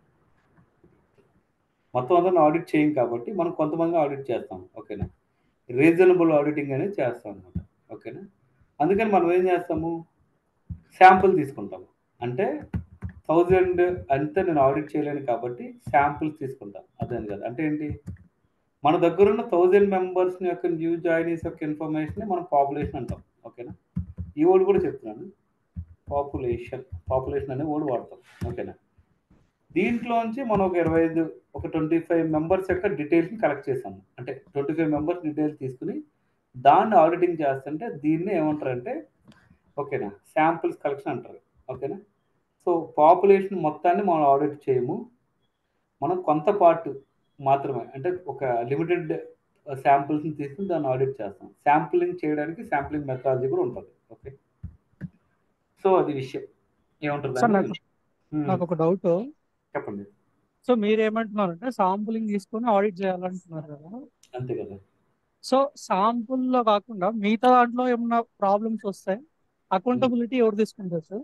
మొత్తం అందరిని ఆడిట్ చేయం కాబట్టి మనం కొంతమంది ఆడిట్ చేస్తాం ఓకేనా రీజనబుల్ ఆడిటింగ్ అనేది చేస్తాం అనమాట ఓకేనా అందుకని మనం ఏం చేస్తాము శాంపుల్ తీసుకుంటాము అంటే థౌజండ్ అంతే నేను ఆడిట్ చేయలేను కాబట్టి శాంపుల్స్ తీసుకుంటాం అదే కదా అంటే ఏంటి మన దగ్గర ఉన్న థౌజండ్ మెంబర్స్ యొక్క న్యూ జాయినీస్ యొక్క ఇన్ఫర్మేషన్ మనం పాపులేషన్ అంటాం ఓకేనా ఈ వర్డ్ కూడా చెప్తున్నాను పాపులేషన్ పాపులేషన్ అనే వర్డ్ వాడతాం ఓకేనా దీంట్లోంచి మనం ఒక ఇరవై ఐదు ఒక ట్వంటీ ఫైవ్ మెంబర్స్ యొక్క డీటెయిల్స్ని కలెక్ట్ చేసాము అంటే ట్వంటీ ఫైవ్ మెంబర్స్ డీటెయిల్స్ తీసుకుని దాన్ని ఆడిటింగ్ చేస్తుంటే దీన్ని ఏమంటారంటే ఓకేనా శాంపిల్స్ కలెక్షన్ అంటారు ఓకేనా సో పాపులేషన్ మొత్తాన్ని మనం ఆడిట్ చేయము మనం కొంత పార్ట్ మాత్రమే అంటే ఒక లిమిటెడ్ శాంపిల్స్ని తీసుకుని దాన్ని ఆడిట్ చేస్తాం శాంపులింగ్ చేయడానికి శాంపులింగ్ మెథడాలజీ కూడా ఉంటుంది ఓకే సో అది విషయం ఏముంటుంది సార్ నాకు నాకు ఒక డౌట్ చెప్పండి సో మీరు ఏమంటున్నారంటే సాంపులింగ్ తీసుకొని ఆడిట్ చేయాలంటున్నారు కదా అంతే కదా సో sample లో కాకుండా మిగతా దాంట్లో ఏమన్నా ప్రాబ్లమ్స్ వస్తాయి అకౌంటబిలిటీ ఎవరు తీసుకుంటారు సార్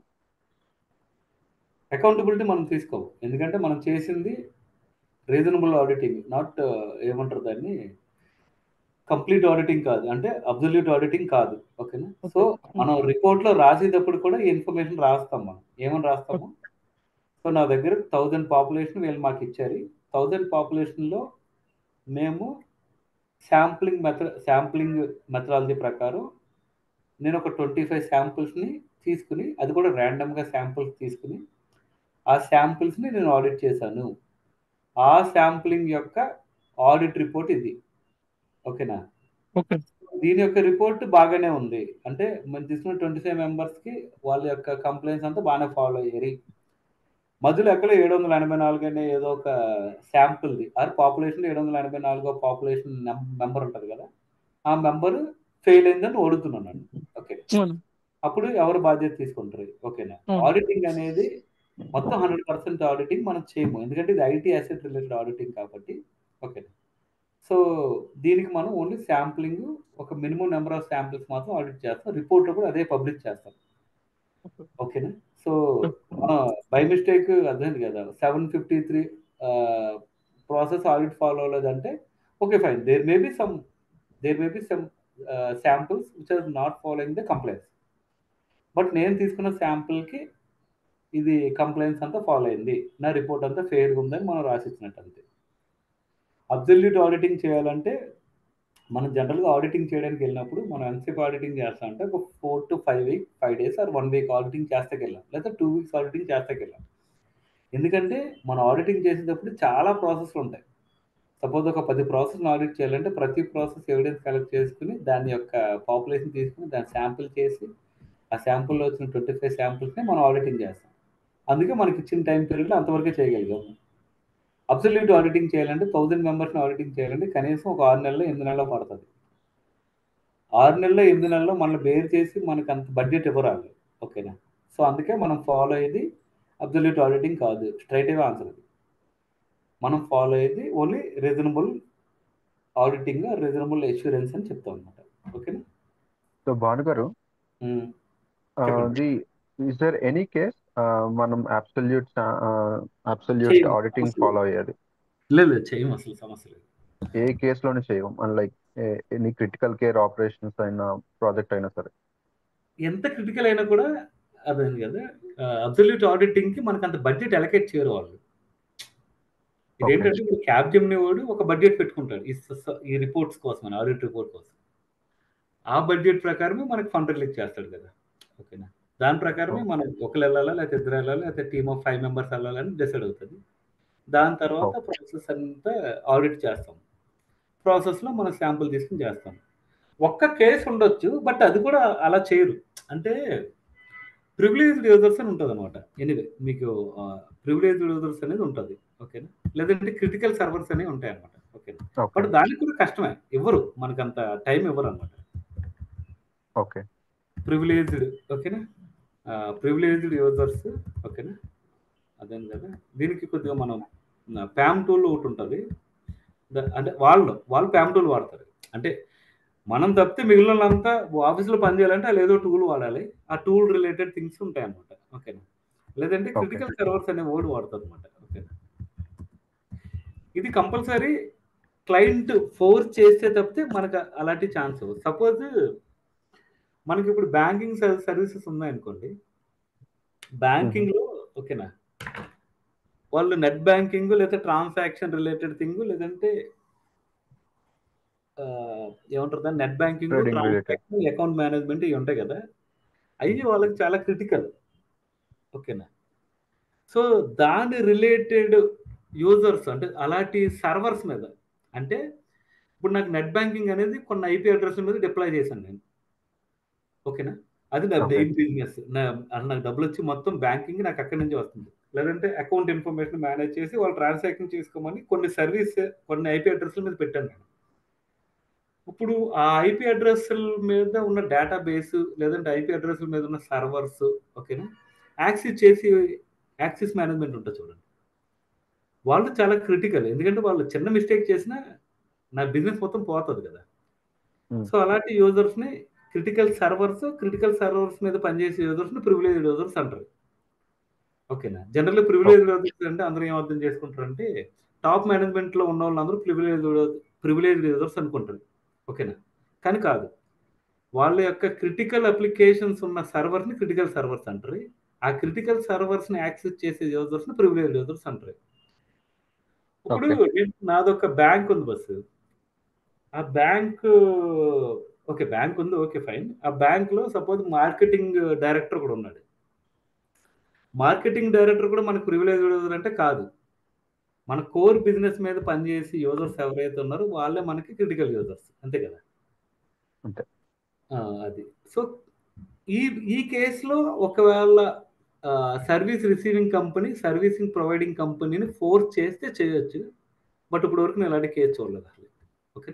అకౌంటబిలిటీ మనం తీసుకోము ఎందుకంటే మనం చేసింది రీజనబుల్ ఆడిటింగ్ నాట్ ఏమంటారు దాన్ని కంప్లీట్ ఆడిటింగ్ కాదు అంటే అబ్జల్యూట్ ఆడిటింగ్ కాదు ఓకేనా సో మనం రిపోర్ట్లో రాసేటప్పుడు కూడా ఈ ఇన్ఫర్మేషన్ రాస్తాం మనం ఏమని రాస్తాము సో నా దగ్గర థౌజండ్ పాపులేషన్ వీళ్ళు మాకు ఇచ్చారు థౌజండ్ పాపులేషన్లో మేము శాంప్లింగ్ మెథడ్ శాంప్లింగ్ మెథడాలజీ ప్రకారం నేను ఒక ట్వంటీ ఫైవ్ శాంపుల్స్ని తీసుకుని అది కూడా ర్యాండమ్గా శాంపుల్స్ తీసుకుని ఆ శాంపుల్స్ని నేను ఆడిట్ చేశాను ఆ శాంప్లింగ్ యొక్క ఆడిట్ రిపోర్ట్ ఇది ఓకేనా ఓకే దీని యొక్క రిపోర్ట్ బాగానే ఉంది అంటే మనం తీసుకున్న ట్వంటీ ఫైవ్ మెంబర్స్కి వాళ్ళ యొక్క కంప్లైంట్స్ అంతా బాగానే ఫాలో అయ్యారు మధ్యలో ఎక్కడ ఏడు వందల ఎనభై నాలుగు అనే ఏదో ఒక శాంపుల్ది ఆర్ పాపులేషన్ ఏడు వందల ఎనభై నాలుగో పాపులేషన్ మెంబర్ ఉంటుంది కదా ఆ మెంబర్ ఫెయిల్ అయిందని ఓడుతున్నాను ఓకే అప్పుడు ఎవరు బాధ్యత తీసుకుంటారు ఓకేనా ఆడిటింగ్ అనేది మొత్తం హండ్రెడ్ పర్సెంట్ ఆడిటింగ్ మనం చేయము ఎందుకంటే ఇది ఐటీ అసెట్ రిలేటెడ్ ఆడిటింగ్ కాబట్టి ఓకేనా సో దీనికి మనం ఓన్లీ శాంప్లింగ్ ఒక మినిమం నెంబర్ ఆఫ్ శాంపిల్స్ మాత్రం ఆడిట్ చేస్తాం రిపోర్ట్లో కూడా అదే పబ్లిష్ చేస్తాం ఓకేనా సో మనం బై మిస్టేక్ అర్థమైంది కదా seven fifty three process audit follow అవ్వలేదంటే okay fine there may be some there may be some samples which are not following the complaints but నేను తీసుకున్న శాంపుల్కి ఇది కంప్లైంట్స్ అంతా ఫాలో అయింది నా రిపోర్ట్ అంతా ఫెయిర్గా ఉందని మనం రాసిచ్చినట్టు అంతే అబ్జల్యూట్ ఆడిటింగ్ చేయాలంటే మనం జనరల్గా ఆడిటింగ్ చేయడానికి వెళ్ళినప్పుడు మనం ఎంతసేపు ఆడిటింగ్ చేస్తాం అంటే ఒక four to five week five days or one week auditing చేస్తాకి వెళ్ళాం లేదా టూ వీక్స్ ఆడిటింగ్ చేస్తాకి వెళ్ళాం ఎందుకంటే మనం ఆడిటింగ్ చేసేటప్పుడు చాలా ప్రాసెస్లు ఉంటాయి సపోజ్ ఒక పది ప్రాసెస్ని ఆడిట్ చేయాలంటే ప్రతి ప్రాసెస్ ఎవిడెన్స్ కలెక్ట్ చేసుకుని దాని యొక్క పాపులేషన్ తీసుకుని దాన్ని శాంపుల్ చేసి ఆ శాంపుల్లో వచ్చిన ట్వంటీ ఫైవ్ శాంపుల్స్ని మనం ఆడిటింగ్ చేస్తాం అందుకే మనకి ఇచ్చిన టైం పీరియడ్లో అంతవరకే చేయగలిగాము అబ్సల్యూట్ ఆడిటింగ్ చేయాలంటే థౌజండ్ మెంబర్స్ని ఆడిటింగ్ చేయాలంటే కనీసం ఒక ఆరు నెలలు ఎనిమిది నెలలో పడుతుంది ఆరు నెలల్లో ఎనిమిది నెలల్లో మనల్ని బేర్ చేసి మనకు అంత బడ్జెట్ ఇవ్వరాలి ఓకేనా సో అందుకే మనం ఫాలో అయ్యేది అబ్సల్యూట్ ఆడిటింగ్ కాదు స్ట్రైట్ అవే ఆన్సర్ అది మనం ఫాలో అయ్యేది only reasonable auditing reasonable assurance అని చెప్తాం అనమాట ఓకేనా సో భాను గారు the is there any case మనం అబ్సల్యూట్ అబ్సల్యూట్ ఆడిటింగ్ ఫాలో అయ్యేది లేదు చేయం అసలు సమస్య లేదు ఏ కేసులోనే చేయం unlike any critical care operations అయినా ప్రాజెక్ట్ అయినా సరే ఎంత క్రిటికల్ అయినా కూడా అదే కదా అబ్సల్యూట్ ఆడిటింగ్ కి మనకు అంత బడ్జెట్ ఎలకేట్ చేయరు వాళ్ళు ఇదేంటంటే ఇప్పుడు క్యాబ్ జమ్ని వాడు ఒక బడ్జెట్ పెట్టుకుంటాడు ఈ రిపోర్ట్స్ కోసం ఆడిట్ రిపోర్ట్ కోసం ఆ బడ్జెట్ ప్రకారమే మనకు ఫండ్ రిలీజ్ చేస్తాడు కదా ఓకేనా దాని ప్రకారమే మనం ఒకరు వెళ్ళాలా లేకపోతే ఇద్దరు వెళ్ళాలా లేకపోతే టీమ్ ఆఫ్ ఫైవ్ మెంబర్స్ వెళ్ళాలని డిసైడ్ అవుతుంది దాని తర్వాత ప్రాసెస్ అంతా ఆడిట్ చేస్తాం ప్రాసెస్లో మనం శాంపుల్ తీసుకుని చేస్తాం ఒక్క కేసు ఉండొచ్చు బట్ అది కూడా అలా చేయరు అంటే ప్రివిలేజ్డ్ యూజర్స్ అని ఉంటుంది అనమాట ఎనీవే మీకు ప్రివిలేజ్డ్ యూజర్స్ అనేది ఉంటుంది ఓకేనా లేదంటే క్రిటికల్ సర్వర్స్ అనేవి ఉంటాయి అనమాట ఓకేనా బట్ దానికి కూడా కష్టమే ఇవ్వరు మనకు అంత టైం ఇవ్వరు అనమాట ఓకే ప్రివిలేజ్డ్ ఓకేనా ప్రివిలేజ్డ్ యూజర్స్ ఓకేనా అదేం కదా దీనికి కొద్దిగా మనం ప్యామ్ టూల్ ఒకటి ఉంటుంది అంటే వాళ్ళు వాళ్ళు ప్యామ్ టూల్ వాడతారు అంటే మనం తప్పితే మిగిలిన వాళ్ళంతా ఆఫీస్లో పని చేయాలంటే వాళ్ళు ఏదో టూల్ వాడాలి ఆ టూల్ రిలేటెడ్ థింగ్స్ ఉంటాయి అనమాట ఓకేనా లేదంటే క్రిటికల్ సర్వర్స్ అనే వర్డ్ వాడతారు అనమాట ఓకేనా ఇది కంపల్సరీ క్లయింట్ ఫోర్స్ చేస్తే తప్పితే మనకు అలాంటి ఛాన్స్ సపోజ్ మనకి ఇప్పుడు బ్యాంకింగ్ సర్వీసెస్ ఉన్నాయనుకోండి బ్యాంకింగ్ లో ఓకేనా వాళ్ళు నెట్ బ్యాంకింగ్ లేదా ట్రాన్సాక్షన్ రిలేటెడ్ థింగ్ లేదంటే ఏమంటారు దాన్ని net banking transaction account management ఇవి ఉంటాయి కదా అవి వాళ్ళకి చాలా క్రిటికల్ ఓకేనా సో దాని రిలేటెడ్ యూజర్స్ అంటే అలాంటి సర్వర్స్ మీద అంటే ఇప్పుడు నాకు నెట్ బ్యాంకింగ్ అనేది కొన్ని ఐపీ అడ్రస్ మీద డిప్లాయ్ చేశాను నేను ఓకేనా అది నా మెయిన్ బిజినెస్ నా నాకు డబ్బులు వచ్చి మొత్తం బ్యాంకింగ్ నాకు అక్కడి నుంచి వస్తుంది లేదంటే అకౌంట్ ఇన్ఫర్మేషన్ మేనేజ్ చేసి వాళ్ళు ట్రాన్సాక్షన్ చేసుకోమని కొన్ని సర్వీస్ కొన్ని ఐపీ అడ్రస్ల మీద పెట్టాను నేను ఇప్పుడు ఆ ఐపీ అడ్రస్ల మీద ఉన్న డేటా బేస్ లేదంటే ఐపీ అడ్రస్ల మీద ఉన్న సర్వర్స్ ఓకేనా యాక్సెస్ చేసి యాక్సెస్ మేనేజ్మెంట్ ఉంటుంది చూడండి వాళ్ళు చాలా క్రిటికల్ ఎందుకంటే వాళ్ళు చిన్న మిస్టేక్ చేసినా నా బిజినెస్ మొత్తం పోతుంది కదా సో అలాంటి యూజర్స్ని క్రిటికల్ సర్వర్స్ క్రిటికల్ సర్వర్స్ మీద పనిచేసే యూజర్స్ని ప్రివిలేజ్ యూజర్స్ అంటారు ఓకేనా జనరల్లీ ప్రివిలేజ్ యూజర్స్ అంటే అందరూ ఏం అర్థం చేసుకుంటారంటే టాప్ మేనేజ్మెంట్లో ఉన్న వాళ్ళందరూ ప్రివిలేజ్ ప్రివిలేజ్ యూజర్స్ అనుకుంటారు ఓకేనా కానీ కాదు వాళ్ళ యొక్క క్రిటికల్ అప్లికేషన్స్ ఉన్న సర్వర్ని క్రిటికల్ సర్వర్స్ అంటారు ఆ క్రిటికల్ సర్వర్స్ని యాక్సెస్ చేసే యూజర్స్ని ప్రివిలేజ్ యూజర్స్ అంటారు ఇప్పుడు నాదొక బ్యాంక్ ఉంది బస్సు ఆ బ్యాంక్ ఓకే బ్యాంక్ ఉంది ఓకే ఫైన్ ఆ బ్యాంక్లో సపోజ్ మార్కెటింగ్ డైరెక్టర్ కూడా ఉన్నాడు మార్కెటింగ్ డైరెక్టర్ కూడా మనకు ప్రివిలేజ్ యూజర్ అంటే కాదు మన కోర్ బిజినెస్ మీద పనిచేసి యూజర్స్ ఎవరైతే ఉన్నారో వాళ్ళే మనకి క్రిటికల్ యూజర్స్ అంతే కదా అది సో ఈ ఈ కేసులో ఒకవేళ service receiving company servicing providing కంపెనీని ఫోర్స్ చేస్తే చేయొచ్చు బట్ ఇప్పుడు వరకు నేను ఇలాంటి కేసు చూడలేదు అసలు ఓకే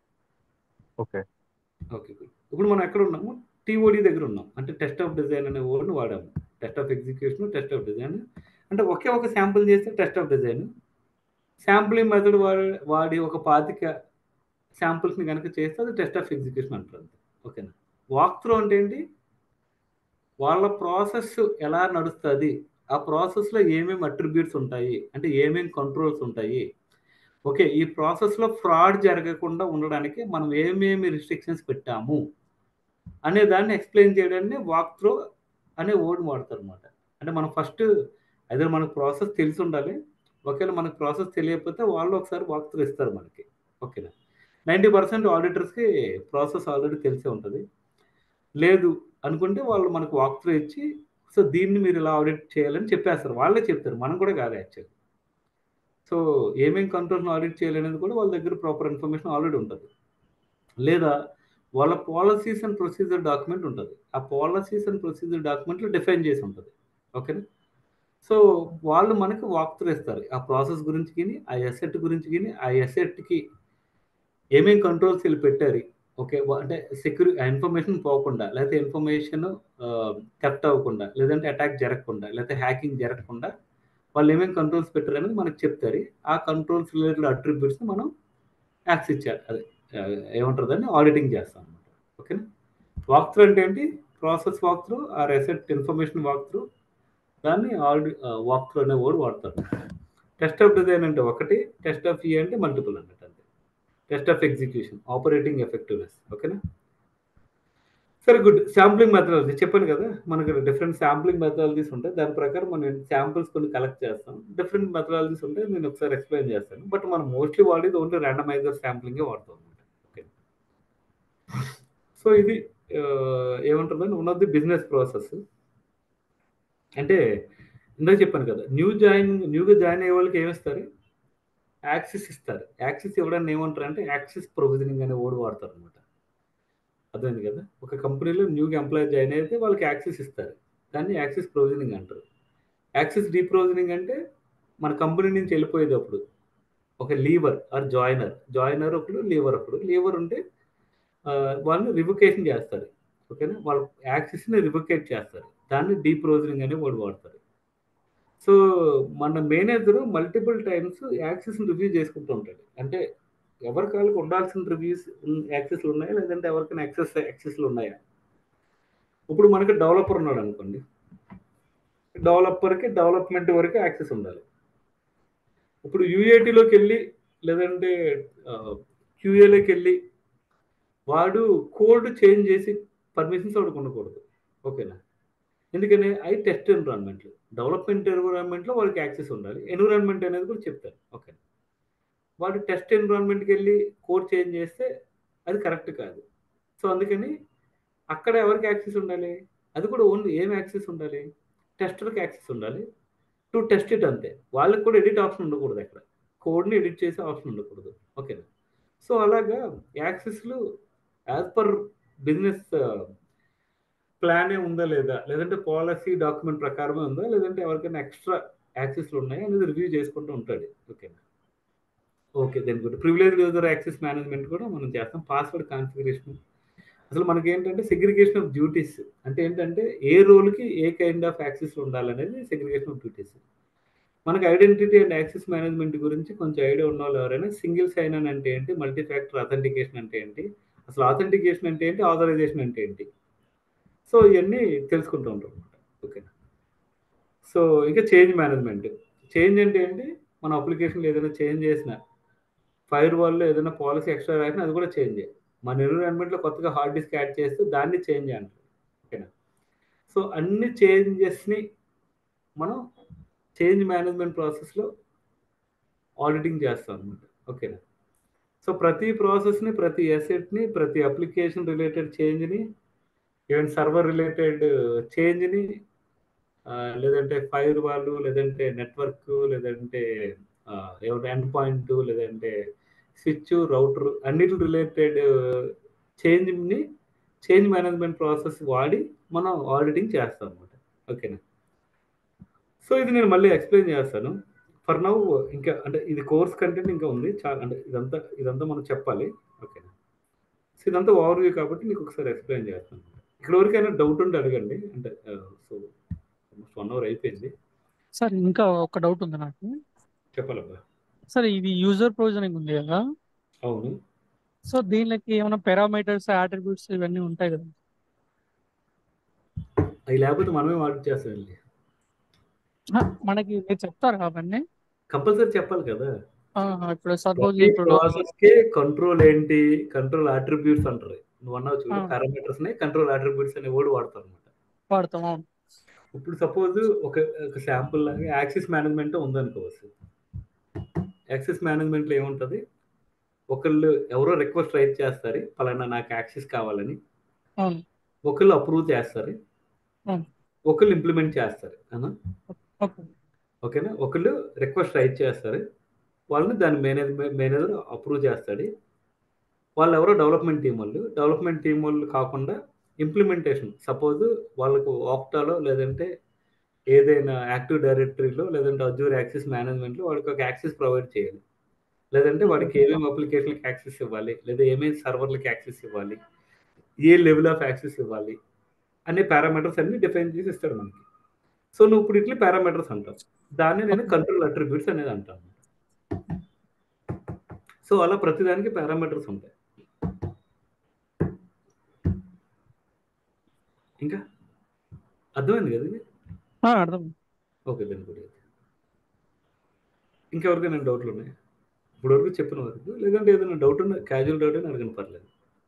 ఓకే ఓకే ఇప్పుడు మనం ఎక్కడ ఉన్నాము టీఓడి దగ్గర ఉన్నాం అంటే టెస్ట్ ఆఫ్ డిజైన్ అనే వర్డ్ని వాడాము test of execution test of design అంటే ఒకే ఒక శాంపుల్ చేస్తే test of design sampling method వాడి వాడి ఒక పాతిక శాంపుల్స్ని కనుక చేస్తే అది టెస్ట్ ఆఫ్ ఎగ్జిక్యూషన్ అంటారు ఓకేనా వాక్ త్రూ అంటే ఏంటి వాళ్ళ ప్రాసెస్ ఎలా నడుస్తుంది ఆ ప్రాసెస్లో ఏమేమి అట్రిబ్యూట్స్ ఉంటాయి అంటే ఏమేమి కంట్రోల్స్ ఉంటాయి ఓకే ఈ ప్రాసెస్లో ఫ్రాడ్ జరగకుండా ఉండడానికి మనం ఏమేమి రిస్ట్రిక్షన్స్ పెట్టాము అనే దాన్ని ఎక్స్ప్లెయిన్ చేయడాన్ని వాక్ త్రూ అనే వర్డ్ వాడతారు అనమాట అంటే మనం ఫస్ట్ అదే మనకు ప్రాసెస్ తెలిసి ఉండాలి ఒకవేళ మనకు ప్రాసెస్ తెలియకపోతే వాళ్ళు ఒకసారి వాక్ త్రూ ఇస్తారు మనకి ఓకేనా నైంటీ పర్సెంట్ ఆడిటర్స్కి ప్రాసెస్ ఆల్రెడీ తెలిసే ఉంటుంది లేదు అనుకుంటే వాళ్ళు మనకు వాక్ త్రూ ఇచ్చి సో దీన్ని మీరు ఇలా ఆడిట్ చేయాలని చెప్పేస్తారు వాళ్ళే చెప్తారు మనం కూడా కాదు యాక్చువల్ సో ఏమేమి కంట్రోల్స్ని ఆడిట్ చేయాలనేది కూడా వాళ్ళ దగ్గర ప్రాపర్ ఇన్ఫర్మేషన్ ఆల్రెడీ ఉంటుంది లేదా వాళ్ళ పాలసీస్ అండ్ ప్రొసీజర్ డాక్యుమెంట్ ఉంటుంది ఆ పాలసీస్ అండ్ ప్రొసీజర్ డాక్యుమెంట్లో డిఫైన్ చేసి ఉంటుంది ఓకేనా సో వాళ్ళు మనకి వాక్ త్రూ ఇస్తారు ఆ ప్రాసెస్ గురించి కానీ ఆ ఎసెట్ గురించి కానీ ఆ ఎసెట్కి ఏమేమి కంట్రోల్స్ వీళ్ళు పెట్టారు ఓకే అంటే సెక్యూరి ఇన్ఫర్మేషన్ పోకుండా లేకపోతే ఇన్ఫర్మేషన్ థెఫ్ట్ అవ్వకుండా లేదంటే అటాక్ జరగకుండా లేకపోతే హ్యాకింగ్ జరగకుండా వాళ్ళు ఏమేమి కంట్రోల్స్ పెట్టారు అనేది మనకు చెప్తారు ఆ కంట్రోల్స్ రిలేటెడ్ అట్రిబ్యూట్స్ మనం యాక్సెస్ చేయాలి అదే ఏమంటారు దాన్ని ఆడిటింగ్ చేస్తాం అనమాట ఓకేనా వాక్ త్రూ అంటే ఏంటి ప్రాసెస్ వాక్ త్రూ ఆ రెసెట్ ఇన్ఫర్మేషన్ వాక్ త్రూ దాన్ని ఆల్రెడీ వాక్ త్రూ అనే వర్డ్ వాడతారు టెస్ట్ ఆఫ్ డిజైన్ అంటే ఒకటి టెస్ట్ ఆఫ్ ఈ అంటే మల్టిపుల్ అన్నట్టు అంతే test of execution operating effectiveness ఓకేనా సరే గుడ్ శాంప్లింగ్ మెథడాలజీ చెప్పాను కదా మనకి డిఫరెంట్ శాంప్లింగ్ మెథడాలజీస్ ఉంటాయి దాని ప్రకారం మనం శాంపుల్స్ కొన్ని కలెక్ట్ చేస్తాం డిఫరెంట్ మెథడాలజీస్ ఉంటాయి నేను ఒకసారి ఎక్స్ప్లెయిన్ చేస్తాను బట్ మనం మోస్ట్లీ వాడేది ఓన్లీ ర్యాండమైజర్ శాంప్లింగే వాడతాం అనమాట ఓకే సో ఇది ఏమంటుందని one of the business process అంటే ఇందాక చెప్పాను కదా న్యూ జాయిన్ న్యూగా జాయిన్ అయ్యే వాళ్ళకి ఏమిస్తారు యాక్సిస్ ఇస్తారు యాక్సిస్ ఇవ్వడానికి ఏమంటారు అంటే యాక్సిస్ ప్రొవిజనింగ్ అనే వర్డ్ వాడతారు అనమాట అర్థమైంది కదా ఒక కంపెనీలో న్యూగా ఎంప్లాయీ జాయిన్ అయితే వాళ్ళకి యాక్సెస్ ఇస్తారు దాన్ని యాక్సెస్ ప్రొవిజనింగ్ అంటారు యాక్సెస్ డీప్రొవిజనింగ్ అంటే మన కంపెనీ నుంచి వెళ్ళిపోయేటప్పుడు ఒక లీవర్ ఆర్ జాయినర్ జాయినర్ ఒకడు లీవర్ ఒకడు లీవర్ ఉంటే వాళ్ళని రివొకేషన్ చేస్తారు ఓకేనా వాళ్ళ యాక్సెస్ని రివొకేట్ చేస్తారు దాన్ని డీప్రోజనింగ్ అనే వర్డ్ వాడతారు సో మన మేనేజర్ మల్టిపుల్ టైమ్స్ యాక్సెస్ని రివ్యూ చేసుకుంటూ ఉంటాడు అంటే ఎవరికి వాళ్ళకి ఉండాల్సిన రివ్యూస్ యాక్సెస్లు ఉన్నాయా లేదంటే ఎవరికైనా యాక్సెస్ యాక్సెస్లు ఉన్నాయా ఇప్పుడు మనకి డెవలపర్ ఉన్నాడు అనుకోండి డెవలపర్కి డెవలప్మెంట్ వరకు యాక్సెస్ ఉండాలి ఇప్పుడు యూఏటీలోకి వెళ్ళి లేదంటే క్యూఏలోకి వెళ్ళి వాడు కోడ్ చేంజ్ చేసి పర్మిషన్స్ వాడికి ఉండకూడదు ఓకేనా ఎందుకని అవి టెస్ట్ ఎన్విరాన్మెంట్లు డెవలప్మెంట్ ఎన్విరాన్మెంట్లో వాడికి యాక్సెస్ ఉండాలి ఎన్విరాన్మెంట్ అనేది కూడా చెప్తారు ఓకే వాడు టెస్ట్ ఎన్విరాన్మెంట్కి వెళ్ళి కోడ్ చేంజ్ చేస్తే అది కరెక్ట్ కాదు సో అందుకని అక్కడ ఎవరికి యాక్సెస్ ఉండాలి అది కూడా ఓన్లీ ఏం యాక్సెస్ ఉండాలి టెస్టర్కి యాక్సెస్ ఉండాలి టు టెస్ట్ ఇట్ అంతే వాళ్ళకి కూడా ఎడిట్ ఆప్షన్ ఉండకూడదు అక్కడ కోడ్ని ఎడిట్ చేసే ఆప్షన్ ఉండకూడదు ఓకేనా సో అలాగా యాక్సెస్లు యాజ్ పర్ బిజినెస్ ప్లానే ఉందా లేదా లేదంటే పాలసీ డాక్యుమెంట్ ప్రకారమే ఉందా లేదంటే ఎవరికైనా ఎక్స్ట్రా యాక్సెస్లు ఉన్నాయా అనేది రివ్యూ చేసుకుంటూ ఉంటాడు ఓకేనా ఓకే దాని గురించి ప్రివిలేజ్ యూజర్ యాక్సెస్ మేనేజ్మెంట్ కూడా మనం చేస్తాం పాస్వర్డ్ కాన్ఫిగరేషన్ అసలు మనకి ఏంటంటే సెగ్రిగేషన్ ఆఫ్ డ్యూటీస్ అంటే ఏంటంటే ఏ రోల్కి ఏ కైండ్ ఆఫ్ యాక్సెస్ ఉండాలనేది సెగ్రిగేషన్ ఆఫ్ డ్యూటీస్ మనకి ఐడెంటిటీ అండ్ యాక్సెస్ మేనేజ్మెంట్ గురించి కొంచెం ఐడియా ఉన్న వాళ్ళు ఎవరైనా సింగిల్ సైన్ అని అంటే ఏంటి మల్టీ ఫ్యాక్టర్ అథెంటికేషన్ అంటే ఏంటి అసలు ఆథెంటికేషన్ అంటే ఏంటి ఆథరైజేషన్ అంటే ఏంటి సో ఇవన్నీ తెలుసుకుంటూ ఉంటాం అనమాట ఓకేనా సో ఇంకా చేంజ్ మేనేజ్మెంట్ చేంజ్ అంటే ఏంటి మన అప్లికేషన్లో ఏదైనా చేంజ్ చేసిన ఫైర్ వాల్లో ఏదైనా పాలసీ ఎక్స్ట్రా రాసినా అది కూడా చేంజ్ చేయాలి మన ఎన్విరాన్మెంట్లో కొత్తగా హార్డ్ డిస్క్ యాడ్ చేస్తే దాన్ని చేంజ్ అంటారు ఓకేనా సో అన్ని చేంజెస్ని మనం చేంజ్ మేనేజ్మెంట్ ప్రాసెస్లో ఆడిటింగ్ చేస్తాం అనమాట ఓకేనా సో ప్రతి ప్రాసెస్ని ప్రతి అసెట్ని ప్రతి అప్లికేషన్ రిలేటెడ్ చేంజ్ని ఈవెన్ సర్వర్ రిలేటెడ్ చేంజ్ని లేదంటే ఫైర్ వాళ్ళు లేదంటే నెట్వర్క్ లేదంటే ఎండ్ పాయింట్ లేదంటే స్విచ్ రౌటర్ అన్నిటి రిలేటెడ్ చేంజ్ని చేంజ్ మేనేజ్మెంట్ ప్రాసెస్ వాడి మనం ఆడిటింగ్ చేస్తాం అనమాట ఓకేనా సో ఇది నేను మళ్ళీ ఎక్స్ప్లెయిన్ చేస్తాను ఫర్ నౌ ఇంకా అంటే ఇది కోర్స్ కంటెంట్ ఇంకా ఉంది చాలా అంటే ఇదంతా ఇదంతా మనం చెప్పాలి ఓకేనా సో ఇదంతా ఓవర్ వ్యూ కాబట్టి నీకు ఒకసారి ఎక్స్ప్లెయిన్ చేస్తాను ఇక్కడ వరకైనా డౌట్ ఉంటే అడగండి అంటే సో ఆల్మోస్ట్ వన్ అవర్ అయిపోయింది సార్ ఇంకా ఒక డౌట్ ఉంది నాకు చెప్పాలబ్బా సార్ ఇది యూజర్ ప్రొవిజనింగ్ ఉంది కదా అవును సో దీనికి ఏమైనా పారామీటర్స్ అట్రిబ్యూట్స్ ఇవన్నీ ఉంటాయి కదా అవి లేకపోతే మనమే ఆడిట్ చేస్తాం వెళ్ళి హ, మనకి మీరు చెప్తారు అవన్నీ కంపల్సరీ చెప్పాలి కదా ఆ, ఇప్పుడు సపోజ్ ప్రతి ఇప్పుడు ప్రాసెస్ కి కంట్రోల్ ఏంటి కంట్రోల్ అట్రిబ్యూట్స్ అంటారు నువ్వు అన్నావు చూడు ఆ. పారామీటర్స్ ని కంట్రోల్ అట్రిబ్యూట్స్ అనే వర్డ్ వాడతారు అనమాట వాడతాం అవును ఇప్పుడు సపోజ్ ఒక ఒక శాంపుల్ లాగా యాక్సెస్ మేనేజ్మెంట్ ఉందనుకోవచ్చు యాక్సెస్ మేనేజ్మెంట్ లో ఏముంటది ఒకళ్ళు ఎవరో రిక్వెస్ట్ రైట్ చేస్తారు పలానా నాకు యాక్సెస్ కావాలని అవును ఒకళ్ళు అప్రూవ్ చేస్తారు అవును. ఒకళ్ళు ఇంప్లిమెంట్ చేస్తారు అవునా ఓకే ఓకేనా ఒకళ్ళు రిక్వెస్ట్ రైట్ చేస్తారు వాళ్ళని దాని మేనేజ్ మేనేజర్ అప్రూవ్ చేస్తాడు వాళ్ళు ఎవరో డెవలప్మెంట్ టీం వాళ్ళు డెవలప్మెంట్ టీం వాళ్ళు కాకుండా ఇంప్లిమెంటేషన్ సపోజ్ వాళ్ళకు ఆప్టాలో లేదంటే ఏదైనా యాక్టివ్ డైరెక్టరీలో లేదంటే అజూర్ యాక్సెస్ మేనేజ్మెంట్లో వాళ్ళకి ఒక యాక్సెస్ ప్రొవైడ్ చేయాలి లేదంటే వాడికి ఏమేమి అప్లికేషన్కి యాక్సెస్ ఇవ్వాలి లేదా ఏమేమి సర్వర్లకి యాక్సెస్ ఇవ్వాలి ఏ లెవెల్ ఆఫ్ యాక్సెస్ ఇవ్వాలి అనే పారామీటర్స్ అన్ని డిఫైన్ చేసి ఇస్తాడు మనకి సో నువ్వు ఇప్పుడు ఇట్లా పారామీటర్స్ అంటావు దాన్ని నేను కంట్రోల్ అట్రిబ్యూట్స్ అనేది అంటాను సో అలా ప్రతిదానికి పారామీటర్స్ ఉంటాయి ఇంకా అర్థమైంది కదా ఇది ఆ, అర్థం ఓకే దాని గురించి ఇంకెవరికైనా డౌట్లు ఉన్నాయి ఇప్పుడు వరకు చెప్పిన వరకు లేదంటే ఏదైనా డౌట్ ఉన్నా క్యాజువల్ డౌట్ అని అడగని పర్లేదు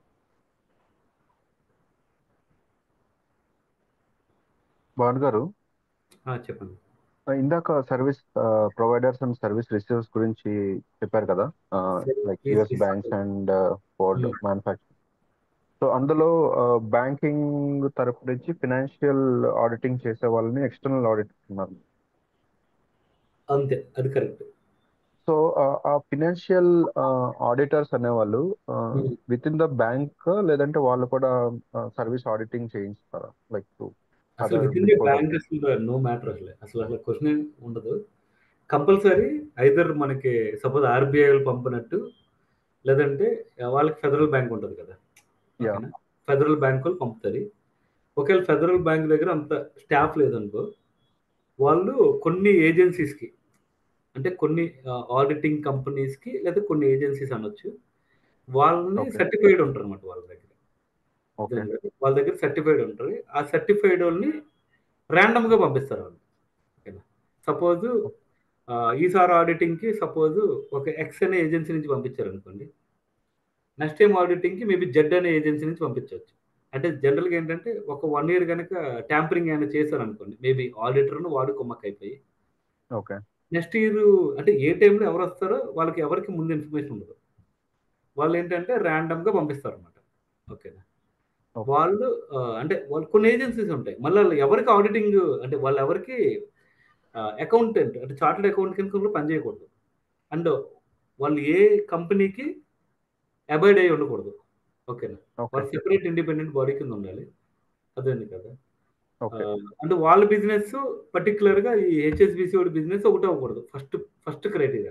భాను గారు ఆ, చెప్పండి ఆ, ఇందాక service providers and service receivers గురించి చెప్పారు కదా like Yes, US yes. Banks and Ford Hmm. Manufacture so అందులో బ్యాంకింగ్ తరపు నుంచి ఫినాన్షియల్ ఆడిటింగ్ చేసే వాళ్ళని ఎక్స్టర్నల్ ఆడిట్ ఉన్నారు అంతే అది కరెక్ట్ సో ఆ ఫినాన్షియల్ ఆడిటర్స్ అనేవాళ్ళు Hmm. Within the bank లేదంటే వాళ్ళు కూడా సర్వీస్ ఆడిటింగ్ చేయిస్తారా లైక్ అసలు Other within the before bank అసలు నో మ్యాటర్ అసలు అసలు అసలు క్వశ్చన్ ఉండదు కంపల్సరీ ఐదర్ మనకి సపోజ్ ఆర్బీఐ పంపినట్టు లేదంటే వాళ్ళకి ఫెడరల్ బ్యాంక్ ఉంటుంది కదా Yeah. ఫెడరల్ బ్యాంక్ వాళ్ళు పంపుతారు ఒకవేళ ఫెడరల్ బ్యాంక్ దగ్గర అంత స్టాఫ్ లేదనుకో వాళ్ళు కొన్ని ఏజెన్సీస్కి అంటే కొన్ని ఆడిటింగ్ కంపెనీస్కి లేదా కొన్ని ఏజెన్సీస్ అనొచ్చు వాళ్ళని Okay. సర్టిఫైడ్ ఉంటారు అనమాట వాళ్ళ దగ్గర ఓకే వాళ్ళ దగ్గర సర్టిఫైడ్ ఉంటుంది ఆ సర్టిఫైడ్ వాళ్ళని ర్యాండమ్ గా పంపిస్తారు వాళ్ళు ఓకేనా సపోజ్ ఈసారి ఆడిటింగ్ కి సపోజ్ ఒక ఎక్స్ అనే ఏజెన్సీ నుంచి పంపించారు అనుకోండి నెక్స్ట్ టైం ఆడిటింగ్ కి మేబీ జెడ్ అనే ఏజెన్సీ నుంచి పంపించవచ్చు అంటే జనరల్గా ఏంటంటే ఒక వన్ ఇయర్ కనుక ట్యాంపరింగ్ అయినా చేశారు అనుకోండి మేబీ ఆడిటర్ను వాడు కుమ్మక్ అయిపోయి ఓకే నెక్స్ట్ ఇయర్ అంటే ఏ టైంలో ఎవరు వస్తారో వాళ్ళకి ఎవరికి ముందు ఇన్ఫర్మేషన్ ఉండదు వాళ్ళు ఏంటంటే ర్యాండమ్ గా పంపిస్తారు అనమాట ఓకేనా Okay. వాళ్ళు ఆ, అంటే వాళ్ళు కొన్ని ఏజెన్సీస్ ఉంటాయి మళ్ళీ వాళ్ళు ఎవరికి ఆడిటింగ్ అంటే వాళ్ళు ఎవరికి అకౌంటెంట్ అంటే చార్టెడ్ అకౌంట్ కింద పనిచేయకూడదు అండ్ వాళ్ళు ఏ కంపెనీకి అబాయిడ్ అయ్యి ఉండకూడదు ఓకేనా ఓకే వాళ్ళు సెపరేట్ ఇండిపెండెంట్ బాడీ కింద ఉండాలి అదే కదా ఓకే అంటే వాళ్ళ బిజినెస్ పర్టికులర్ గా ఈ హెచ్ఎస్బిసి వాడి బిజినెస్ ఒకటే అవ్వకూడదు ఫస్ట్ ఫస్ట్ క్రైటీరియా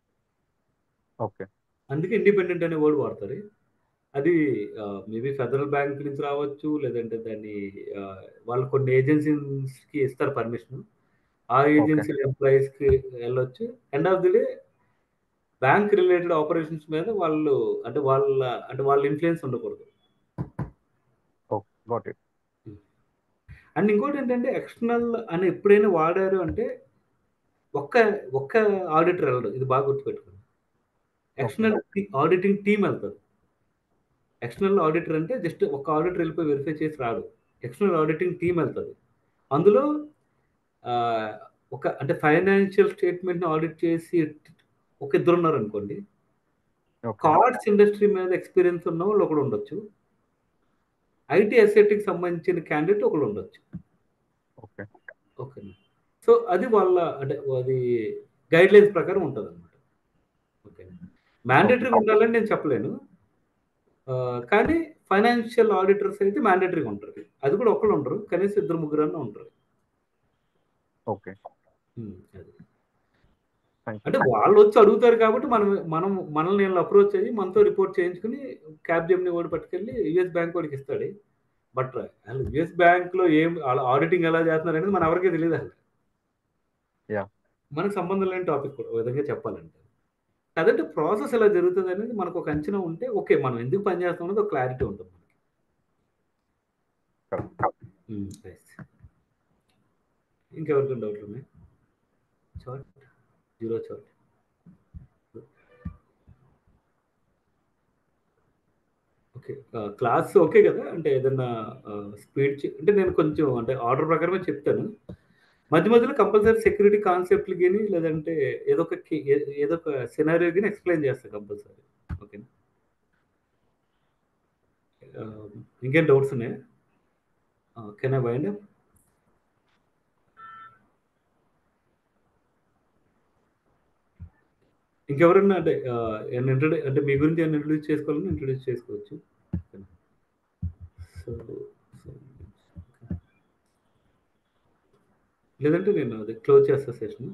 ఓకే అందుకే ఇండిపెండెంట్ అనే వర్డ్ వాడతారు అది మేబీ ఫెడరల్ బ్యాంక్ నుంచి రావచ్చు లేదంటే దాన్ని ఆ, వాళ్ళు కొన్ని ఏజెన్సీస్ కి ఇస్తారు పర్మిషన్ ఆ ఏజెన్సీ ఎంప్లాయీస్ కి వెళ్ళొచ్చు end of the day bank related operations మీద వాళ్ళు అంటే వాళ్ళ అంటే వాళ్ళ ఇన్ఫ్లుయెన్స్ ఉండకూడదు ఓకే గాట్ ఇట్ అండ్ ఇంకోటి ఏంటంటే ఎక్స్టర్నల్ అని ఎప్పుడైనా వాడారు అంటే ఒక్క ఒక్క ఆడిటర్ వెళ్ళడు ఇది బాగా గుర్తుపెట్టుకోండి ఎక్స్టర్నల్ ఆడిటింగ్ టీమ్ వెళ్తుంది ఎక్స్టర్నల్ ఆడిటర్ అంటే జస్ట్ ఒక ఆడిటర్ వెళ్ళిపోయి వెరిఫై చేసి రాడు ఎక్స్టర్నల్ ఆడిటింగ్ టీమ్ వెళ్తుంది అందులో ఆ, ఒక అంటే ఫైనాన్షియల్ స్టేట్మెంట్ని ఆడిట్ చేసి ఒక ఇద్దరు ఉన్నారు అనుకోండి ఓకే కార్డ్స్ ఇండస్ట్రీ మీద ఎక్స్పీరియన్స్ ఉన్న వాళ్ళు ఒకడు ఉండొచ్చు ఐటీ అసెట్కి సంబంధించిన క్యాండిడేట్ ఒకడు ఉండొచ్చు ఓకే ఓకే సో అది వాళ్ళ అంటే అది గైడ్ లైన్స్ ప్రకారం ఉంటుంది అనమాట ఓకే మ్యాండేటరీ ఉండాలని నేను చెప్పలేను ఆ, కానీ ఫైనాన్షియల్ ఆడిటర్స్ అయితే మ్యాండేటరీగా ఉంటారు అది కూడా ఒకళ్ళు ఉండరు కనీసం ఇద్దరు ముగ్గురు అన్న ఉంటారు ఓకే ఉమ్, అది థ్యాంక్ అంటే వాళ్ళు వచ్చి అడుగుతారు కాబట్టి మనం మనం మనల్ని నేను అప్రోచ్ అయ్యి మనతో రిపోర్ట్ చేయించుకుని క్యాబ్ జెమ్ని కూడా పట్టుకెళ్ళి యుఎస్ బ్యాంక్ వాడికి ఇస్తాడు బట్ వాళ్ళు యుఎస్ బ్యాంక్ లో ఏం వాళ్ళ ఆడిటింగ్ ఎలా చేస్తున్నారు అనేది మన ఎవరికీ తెలియదు అసలు Yeah. మనకు సంబంధం లేని టాపిక్ కూడా ఒక విధంగా చెప్పాలంటే అదంటే ప్రాసెస్ ఎలా జరుగుతుంది అనేది మనకు ఒక అంచనా ఉంటే ఓకే మనం ఎందుకు పని చేస్తాం అనేది ఒక క్లారిటీ ఉంటుంది మనకి ఉమ్, nice. ఇంకెవరికైనా డౌట్లు ఉన్నాయి chart zero chart okay class okay కదా అంటే ఏదన్నా స్పీడ్ అంటే నేను కొంచెం అంటే ఆర్డర్ ప్రకారమే చెప్తాను మధ్య మధ్యలో కంపల్సరీ సెక్యూరిటీ కాన్సెప్ట్లు కానీ లేదంటే ఏదో ఒక కి- ఏ- ఏదో ఒక సినారియో కానీ ఎక్స్ప్లెయిన్ చేస్తాను కంపల్సరీ ఓకేనా ఆ, ఇంకేం డౌట్స్ ఉన్నాయా కెన్ ఐ వైండ్ ఇంకెవరన్నా అంటే ఇంట్రడ్యూ అంటే మీ గురించి ఏమైనా ఇంట్రడ్యూస్ చేసుకోవాలని ఇంట్రడ్యూస్ చేసుకోవచ్చు సో లేదంటే నేను అది క్లోజ్ చేస్తా సెషన్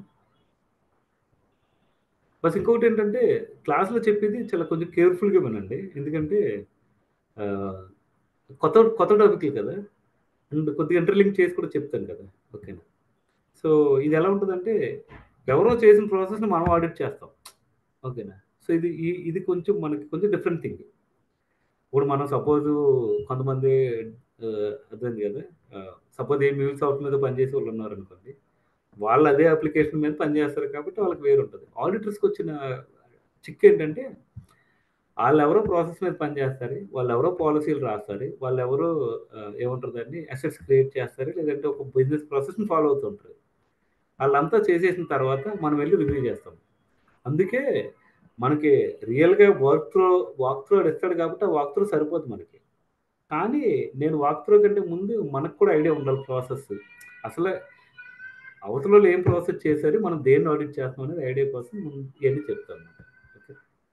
బస్ ఇంకొకటి ఏంటంటే క్లాస్లో చెప్పేది చాలా కొంచెం కేర్ఫుల్గా వినండి ఎందుకంటే ఆ, కొత్త కొత్త టాపిక్లు కదా అండ్ కొద్దిగా ఇంటర్లింక్ చేసి కూడా చెప్తాను కదా ఓకేనా సో ఇది ఎలా ఉంటుందంటే ఎవరో చేసిన ప్రాసెస్ని మనం ఆడిట్ చేస్తాం ఓకేనా సో ఇది ఈ- ఇది కొంచెం మనకి కొంచెం డిఫరెంట్ థింగ్ ఇప్పుడు మనం సపోజ్ కొంతమంది ఆ, అర్థం కదా సపోజ్ ఏ మ్యూల్ సాఫ్ట్ మీద పనిచేసే వాళ్ళు ఉన్నారు అనుకోండి వాళ్ళు అదే అప్లికేషన్ మీద పనిచేస్తారు కాబట్టి వాళ్ళకి వేరు ఉంటుంది ఆడిటర్స్కి వచ్చిన చిక్ ఏంటంటే వాళ్ళు ఎవరో ప్రాసెస్ మీద పనిచేస్తారు వాళ్ళు ఎవరో పాలసీలు రాస్తారు వాళ్ళు ఎవరో ఆ, ఏమంటారు దాన్ని అసెట్స్ క్రియేట్ చేస్తారు లేదంటే ఒక బిజినెస్ ప్రాసెస్ని ఫాలో అవుతుంటారు వాళ్ళంతా చేసేసిన తర్వాత మనం వెళ్ళి రివ్యూ చేస్తాం అందుకే మనకి రియల్గా వర్క్ త్రో వాక్ త్రో ఇస్తాడు కాబట్టి ఆ వాక్ త్రో సరిపోదు మనకి కానీ నేను వాక్ త్రో కంటే ముందు మనకు కూడా ఐడియా ఉండాలి ప్రాసెస్ అసలే అవతల వాళ్ళు ఏం ప్రాసెస్ చేశారు మనం దేన్ని ఆడిట్ చేస్తాం అనేది ఐడియా కోసం ఇవన్నీ చెప్తాను ఓకే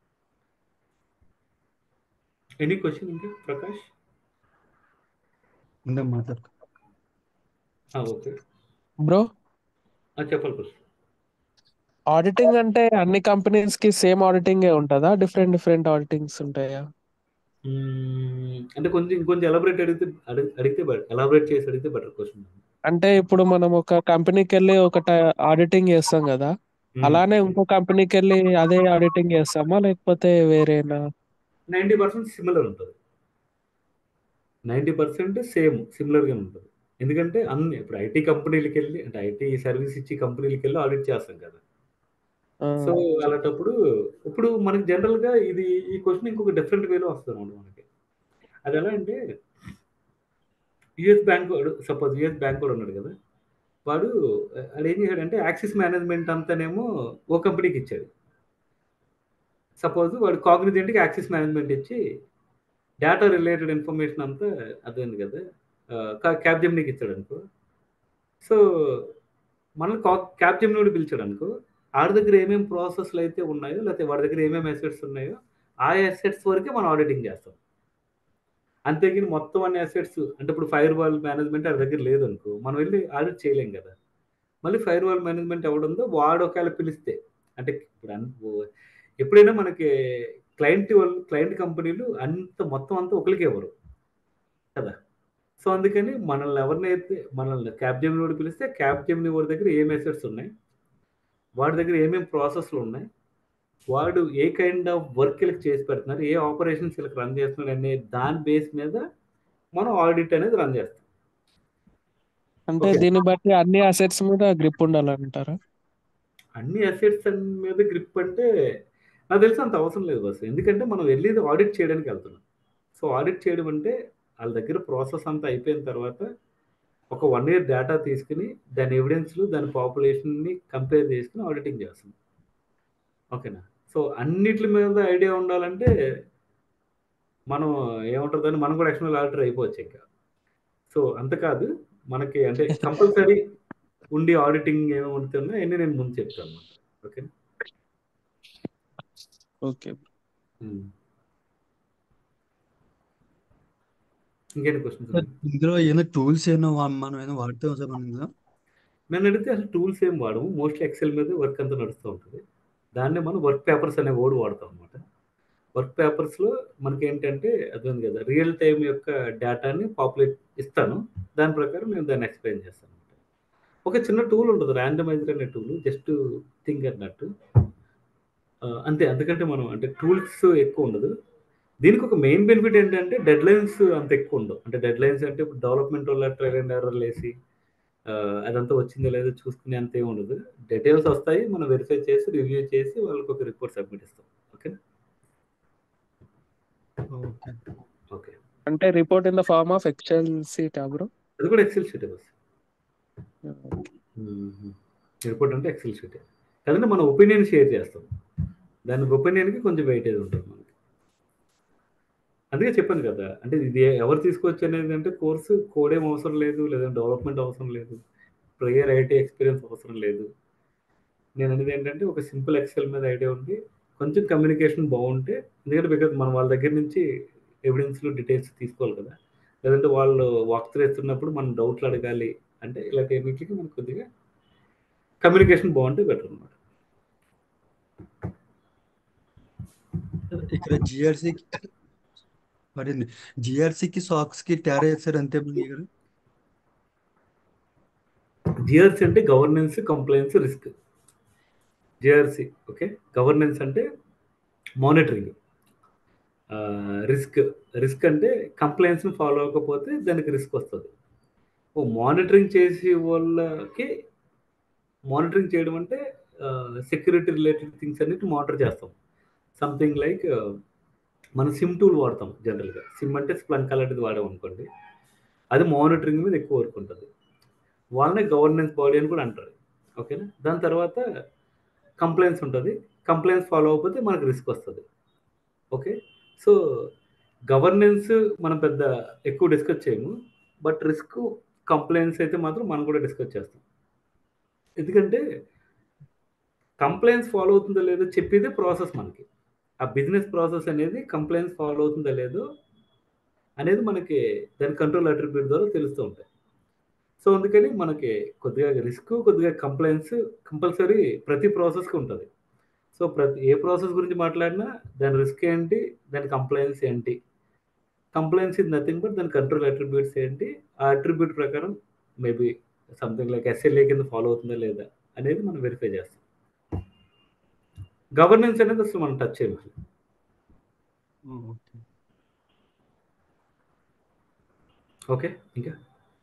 ఎనీ క్వశ్చన్ ఇంకా ప్రకాష్ ఉందా మాట్లాడు ఓకే బ్రో చెప్పాలి ప్రశ్న ఆడిటింగ్ అంటే అన్ని కంపెనీస్ కి సేమ్ ఆడిటింగ్ ఉంటుందా డిఫరెంట్ డిఫరెంట్ ఆడిటింగ్స్ ఉంటాయా మ్మ్. అంటే కొంచెం ఇంకొంచెం ఎలాబరేట్ అడిగితే అడిగి- అడిగితే ఎలాబరేట్ చేసి అడిగితే బెటర్ క్వశ్చన్ అంటే ఇప్పుడు మనం ఒక కంపెనీకి వెళ్ళి ఒక ఆడిటింగ్ చేస్తాం కదా అలానే ఇంకో కంపెనీకి వెళ్ళి అదే ఆడిటింగ్ చేస్తామా లేకపోతే వేరేనా నైంటీ పర్సెంట్ సిమిలర్ ఉంటుంది నైంటీ పర్సెంట్ సేమ్ సిమిలర్గా ఉంటుంది ఎందుకంటే అన్ని ఇప్పుడు ఐటీ కంపెనీలకి వెళ్ళి అంటే ఐటీ సర్వీస్ ఇచ్చి కంపెనీలకి వెళ్ళి ఆడిట్ చేస్తాం కదా ఆ, సో అలాంటప్పుడు ఇప్పుడు మనకి జనరల్గా ఇది ఈ క్వశ్చన్ ఇంకొక డిఫరెంట్ వేలో వస్తుంది అనమాట మనకి అది ఎలా అంటే యుఎస్ బ్యాంక్ వాడు సపోజ్ యుఎస్ బ్యాంక్ వాడు ఉన్నాడు కదా వాడు వాడు ఏం చేశాడంటే యాక్సిస్ మేనేజ్మెంట్ అంతానేమో ఓ కంపెనీకి ఇచ్చాడు సపోజ్ వాడు కాగ్నిజెంట్కి యాక్సిస్ మేనేజ్మెంట్ ఇచ్చి డేటా రిలేటెడ్ ఇన్ఫర్మేషన్ అంతా అదేంది కదా క్యాబ్ జెమ్నీకి ఇచ్చాడు అనుకో సో మనల్ని క్యాబ్ జెమ్ని పిలిచాడు అనుకో ఆడి దగ్గర ఏమేమి ప్రాసెస్లు అయితే ఉన్నాయో లేకపోతే వాడి దగ్గర ఏమేమి అసెట్స్ ఉన్నాయో ఆ అసెట్స్ వరకే మనం ఆడిటింగ్ చేస్తాం అంతేగాని మొత్తం అన్ని అసెట్స్ అంటే ఇప్పుడు ఫైర్ వాల్ మేనేజ్మెంట్ వాడి దగ్గర లేదనుకో మనం వెళ్ళి ఆడిట్ చేయలేం కదా మళ్ళీ ఫైర్ వాల్ మేనేజ్మెంట్ ఎవడుందో వాడు ఒకవేళ పిలిస్తే అంటే ఇప్పుడు అన్- ఓ- ఎప్పుడైనా మనకి క్లయింట్ వాళ్ళు క్లయింట్ కంపెనీలు అంత మొత్తం అంతా ఒకరికి ఇవ్వరు కదా సో అందుకని మనల్ని ఎవరినైతే మనల్ని క్యాబ్ జెమిని వాడు పిలిస్తే క్యాబ్ జెమిని వాడి దగ్గర ఏం అసెట్స్ ఉన్నాయి వాడి దగ్గర ఏమేమి ప్రాసెస్లు ఉన్నాయి వాడు ఏ కైండ్ ఆఫ్ వర్క్ వీళ్ళకి చేసి పెడుతున్నారు ఏ ఆపరేషన్స్ వీళ్ళకి రన్ చేస్తున్నారు అనే దాని బేస్ మీద మనం ఆడిట్ అనేది రన్ చేస్తాం అంటే Okay. దీన్ని బట్టి అన్ని అసెట్స్ మీద గ్రిప్ ఉండాలంటారా అన్ని అసెట్స్ మీద గ్రిప్ అంటే నాకు తెలిసి అంత అవసరం లేదు బస్ ఎందుకంటే మనం వెళ్ళేది ఆడిట్ చేయడానికి వెళ్తున్నాం సో ఆడిట్ చేయడం అంటే వాళ్ళ దగ్గర ప్రాసెస్ అంతా అయిపోయిన తర్వాత ఒక వన్ ఇయర్ డేటా తీసుకుని దాని ఎవిడెన్స్లు దాని పాపులేషన్ని కంపేర్ చేసుకుని ఆడిటింగ్ చేస్తుంది ఓకేనా సో అన్నిటి మీద ఐడియా ఉండాలంటే మనం ఏమంటారు దాన్ని మనం కూడా ఎక్స్టర్నల్ ఆడిటర్ అయిపోవచ్చు ఇంకా సో అంత కాదు మనకి అంటే కంపల్సరీ ఉండి ఆడిటింగ్ ఏమేమి ఉంటుందో అన్నీ నేను ముందు చెప్తాను అన్నమాట ఓకే ఓకే ఇంకేంటి క్వశ్చన్స్ సార్ ఇందులో ఏమైనా టూల్స్ ఏమైనా వా- మనం ఏమైనా వాడతాం సార్ మనం ఇందులో నన్ను అడిగితే అసలు టూల్స్ ఏం వాడము మోస్ట్లీ ఎక్సెల్ మీద వర్క్ అంతా నడుస్తూ ఉంటుంది దాన్నే మనం వర్క్ పేపర్స్ అనే వర్డ్ వాడతాం అనమాట వర్క్ పేపర్స్లో మనకి ఏంటంటే అది ఉంది కదా రియల్ టైం యొక్క డేటాని పాపులేట్ ఇస్తాను దాని ప్రకారం నేను దాన్ని ఎక్స్ప్లెయిన్ చేస్తాను అనమాట ఒక చిన్న టూల్ ఉంటుంది ర్యాండమైజర్ అనే టూల్ జస్ట్ థింక్ అన్నట్టు ఆ, అంతే అందుకంటే మనం అంటే టూల్స్ ఎక్కువ ఉండదు దీనికి ఒక మెయిన్ బెనిఫిట్ ఏంటంటే డెడ్ లైన్స్ అంత ఎక్కువ ఉండవు అంటే డెడ్ లైన్స్ అంటే ఇప్పుడు డెవలప్మెంట్ వల్ల ట్రైల్ అండ్ ఎర్రర్లు వేసి ఆ, అదంతా వచ్చిందో లేదో చూసుకునే అంత ఏమి ఉండదు డీటెయిల్స్ వస్తాయి మనం వెరిఫై చేసి రివ్యూ చేసి వాళ్ళకి ఒక రిపోర్ట్ సబ్మిట్ ఇస్తాం ఓకే ఓకే ఓకే అంటే report in the form of excel sheet bro అది కూడా ఎక్సెల్ షీట్ బస్ రిపోర్ట్ అంటే ఎక్సెల్ షీట్ కదంటే మన ఒపీనియన్ షేర్ చేస్తాం దాని ఒపీనియన్కి కొంచెం వెయిటేజ్ ఉంటుంది మనకి అందుకే చెప్పాను కదా అంటే ఇది ఎవరు తీసుకోవచ్చు అనేది అంటే కోర్సు కోడ్ ఏం అవసరం లేదు లేదా డెవలప్మెంట్ అవసరం లేదు ప్రేయర్ ఐటీ ఎక్స్పీరియన్స్ అవసరం లేదు నేను అనేది ఏంటంటే ఒక సింపుల్ ఎక్సెల్ మీద ఐడియా ఉండి కొంచెం కమ్యూనికేషన్ బాగుంటే ఎందుకంటే బికాజ్ మనం వాళ్ళ దగ్గర నుంచి ఎవిడెన్స్లు డీటెయిల్స్ తీసుకోవాలి కదా లేదంటే వాళ్ళు వాక్ త్రూ ఇస్తున్నప్పుడు మనం డౌట్లు అడగాలి అంటే ఇలాంటి వీటికి మనకు కొద్దిగా కమ్యూనికేషన్ బాగుంటే బెటర్ అనమాట ఇక్కడ జిఆర్సీకి పడింది జిఆర్సీకి సాక్స్కి తేడా చేస్తారు అంతే మీ గారు జిఆర్సీ అంటే governance compliance risk GRC okay governance అంటే మానిటరింగ్ రిస్క్ రిస్క్ అంటే కంప్లైన్స్ని ఫాలో అవ్వకపోతే దానికి రిస్క్ వస్తుంది ఓ మానిటరింగ్ చేసే వాళ్ళకి మానిటరింగ్ చేయడం అంటే సెక్యూరిటీ రిలేటెడ్ థింగ్స్ అన్నిటి మానిటర్ చేస్తాం సంథింగ్ లైక్ మనం సిమ్ టూల్ వాడతాం జనరల్గా సిమ్ అంటే స్ప్లంక్ అలాంటిది వాడాం అనుకోండి అది మానిటరింగ్ మీద ఎక్కువ వర్క్ ఉంటుంది వాళ్ళనే గవర్నెన్స్ బాడీ అని కూడా అంటారు ఓకేనా దాని తర్వాత కంప్లైన్స్ ఉంటుంది కంప్లైన్స్ ఫాలో అవ్వకపోతే మనకు రిస్క్ వస్తుంది ఓకే సో గవర్నెన్స్ మనం పెద్ద ఎక్కువ డిస్కస్ చేయము బట్ రిస్క్ కంప్లైన్స్ అయితే మాత్రం మనం కూడా డిస్కస్ చేస్తాం ఎందుకంటే కంప్లైన్స్ ఫాలో అవుతుందో లేదో చెప్పేదే ప్రాసెస్ మనకి ఆ బిజినెస్ ప్రాసెస్ అనేది కంప్లైన్స్ ఫాలో అవుతుందో లేదో అనేది మనకి దాని కంట్రోల్ అట్రిబ్యూట్ ద్వారా తెలుస్తూ ఉంటాయి సో అందుకని మనకి కొద్దిగా రిస్క్ కొద్దిగా కంప్లైన్స్ కంపల్సరీ ప్రతి ప్రాసెస్కి ఉంటుంది సో ప్రతి ఏ ప్రాసెస్ గురించి మాట్లాడినా దాని రిస్క్ ఏంటి దాని కంప్లైన్స్ ఏంటి కంప్లైన్స్ ఇది నథింగ్ బట్ దాని కంట్రోల్ అట్రిబ్యూట్స్ ఏంటి ఆ అట్రిబ్యూట్ ప్రకారం మేబీ సంథింగ్ లైక్ ఎస్ఎల్ఏ కింద ఫాలో అవుతుందా లేదా అనేది మనం వెరిఫై చేస్తాం గవర్నెన్స్ అనేది అసలు మనం టచ్ చేయాలి ఓకే ఓకే ఇంకా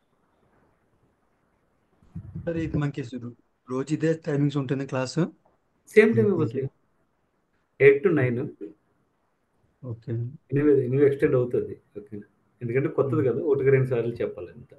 సరే ఇది మనకి సు- రోజు ఇదే టైమింగ్స్ ఉంటుంది క్లాసు సేమ్ టైం ఓకే ఇవ్వచ్చు eight to nine okay anyway anyway extend అవుతుంది ఓకే ఎందుకంటే కొత్తది కదా ఒకటికి రెండు సార్లు చెప్పాలి అంత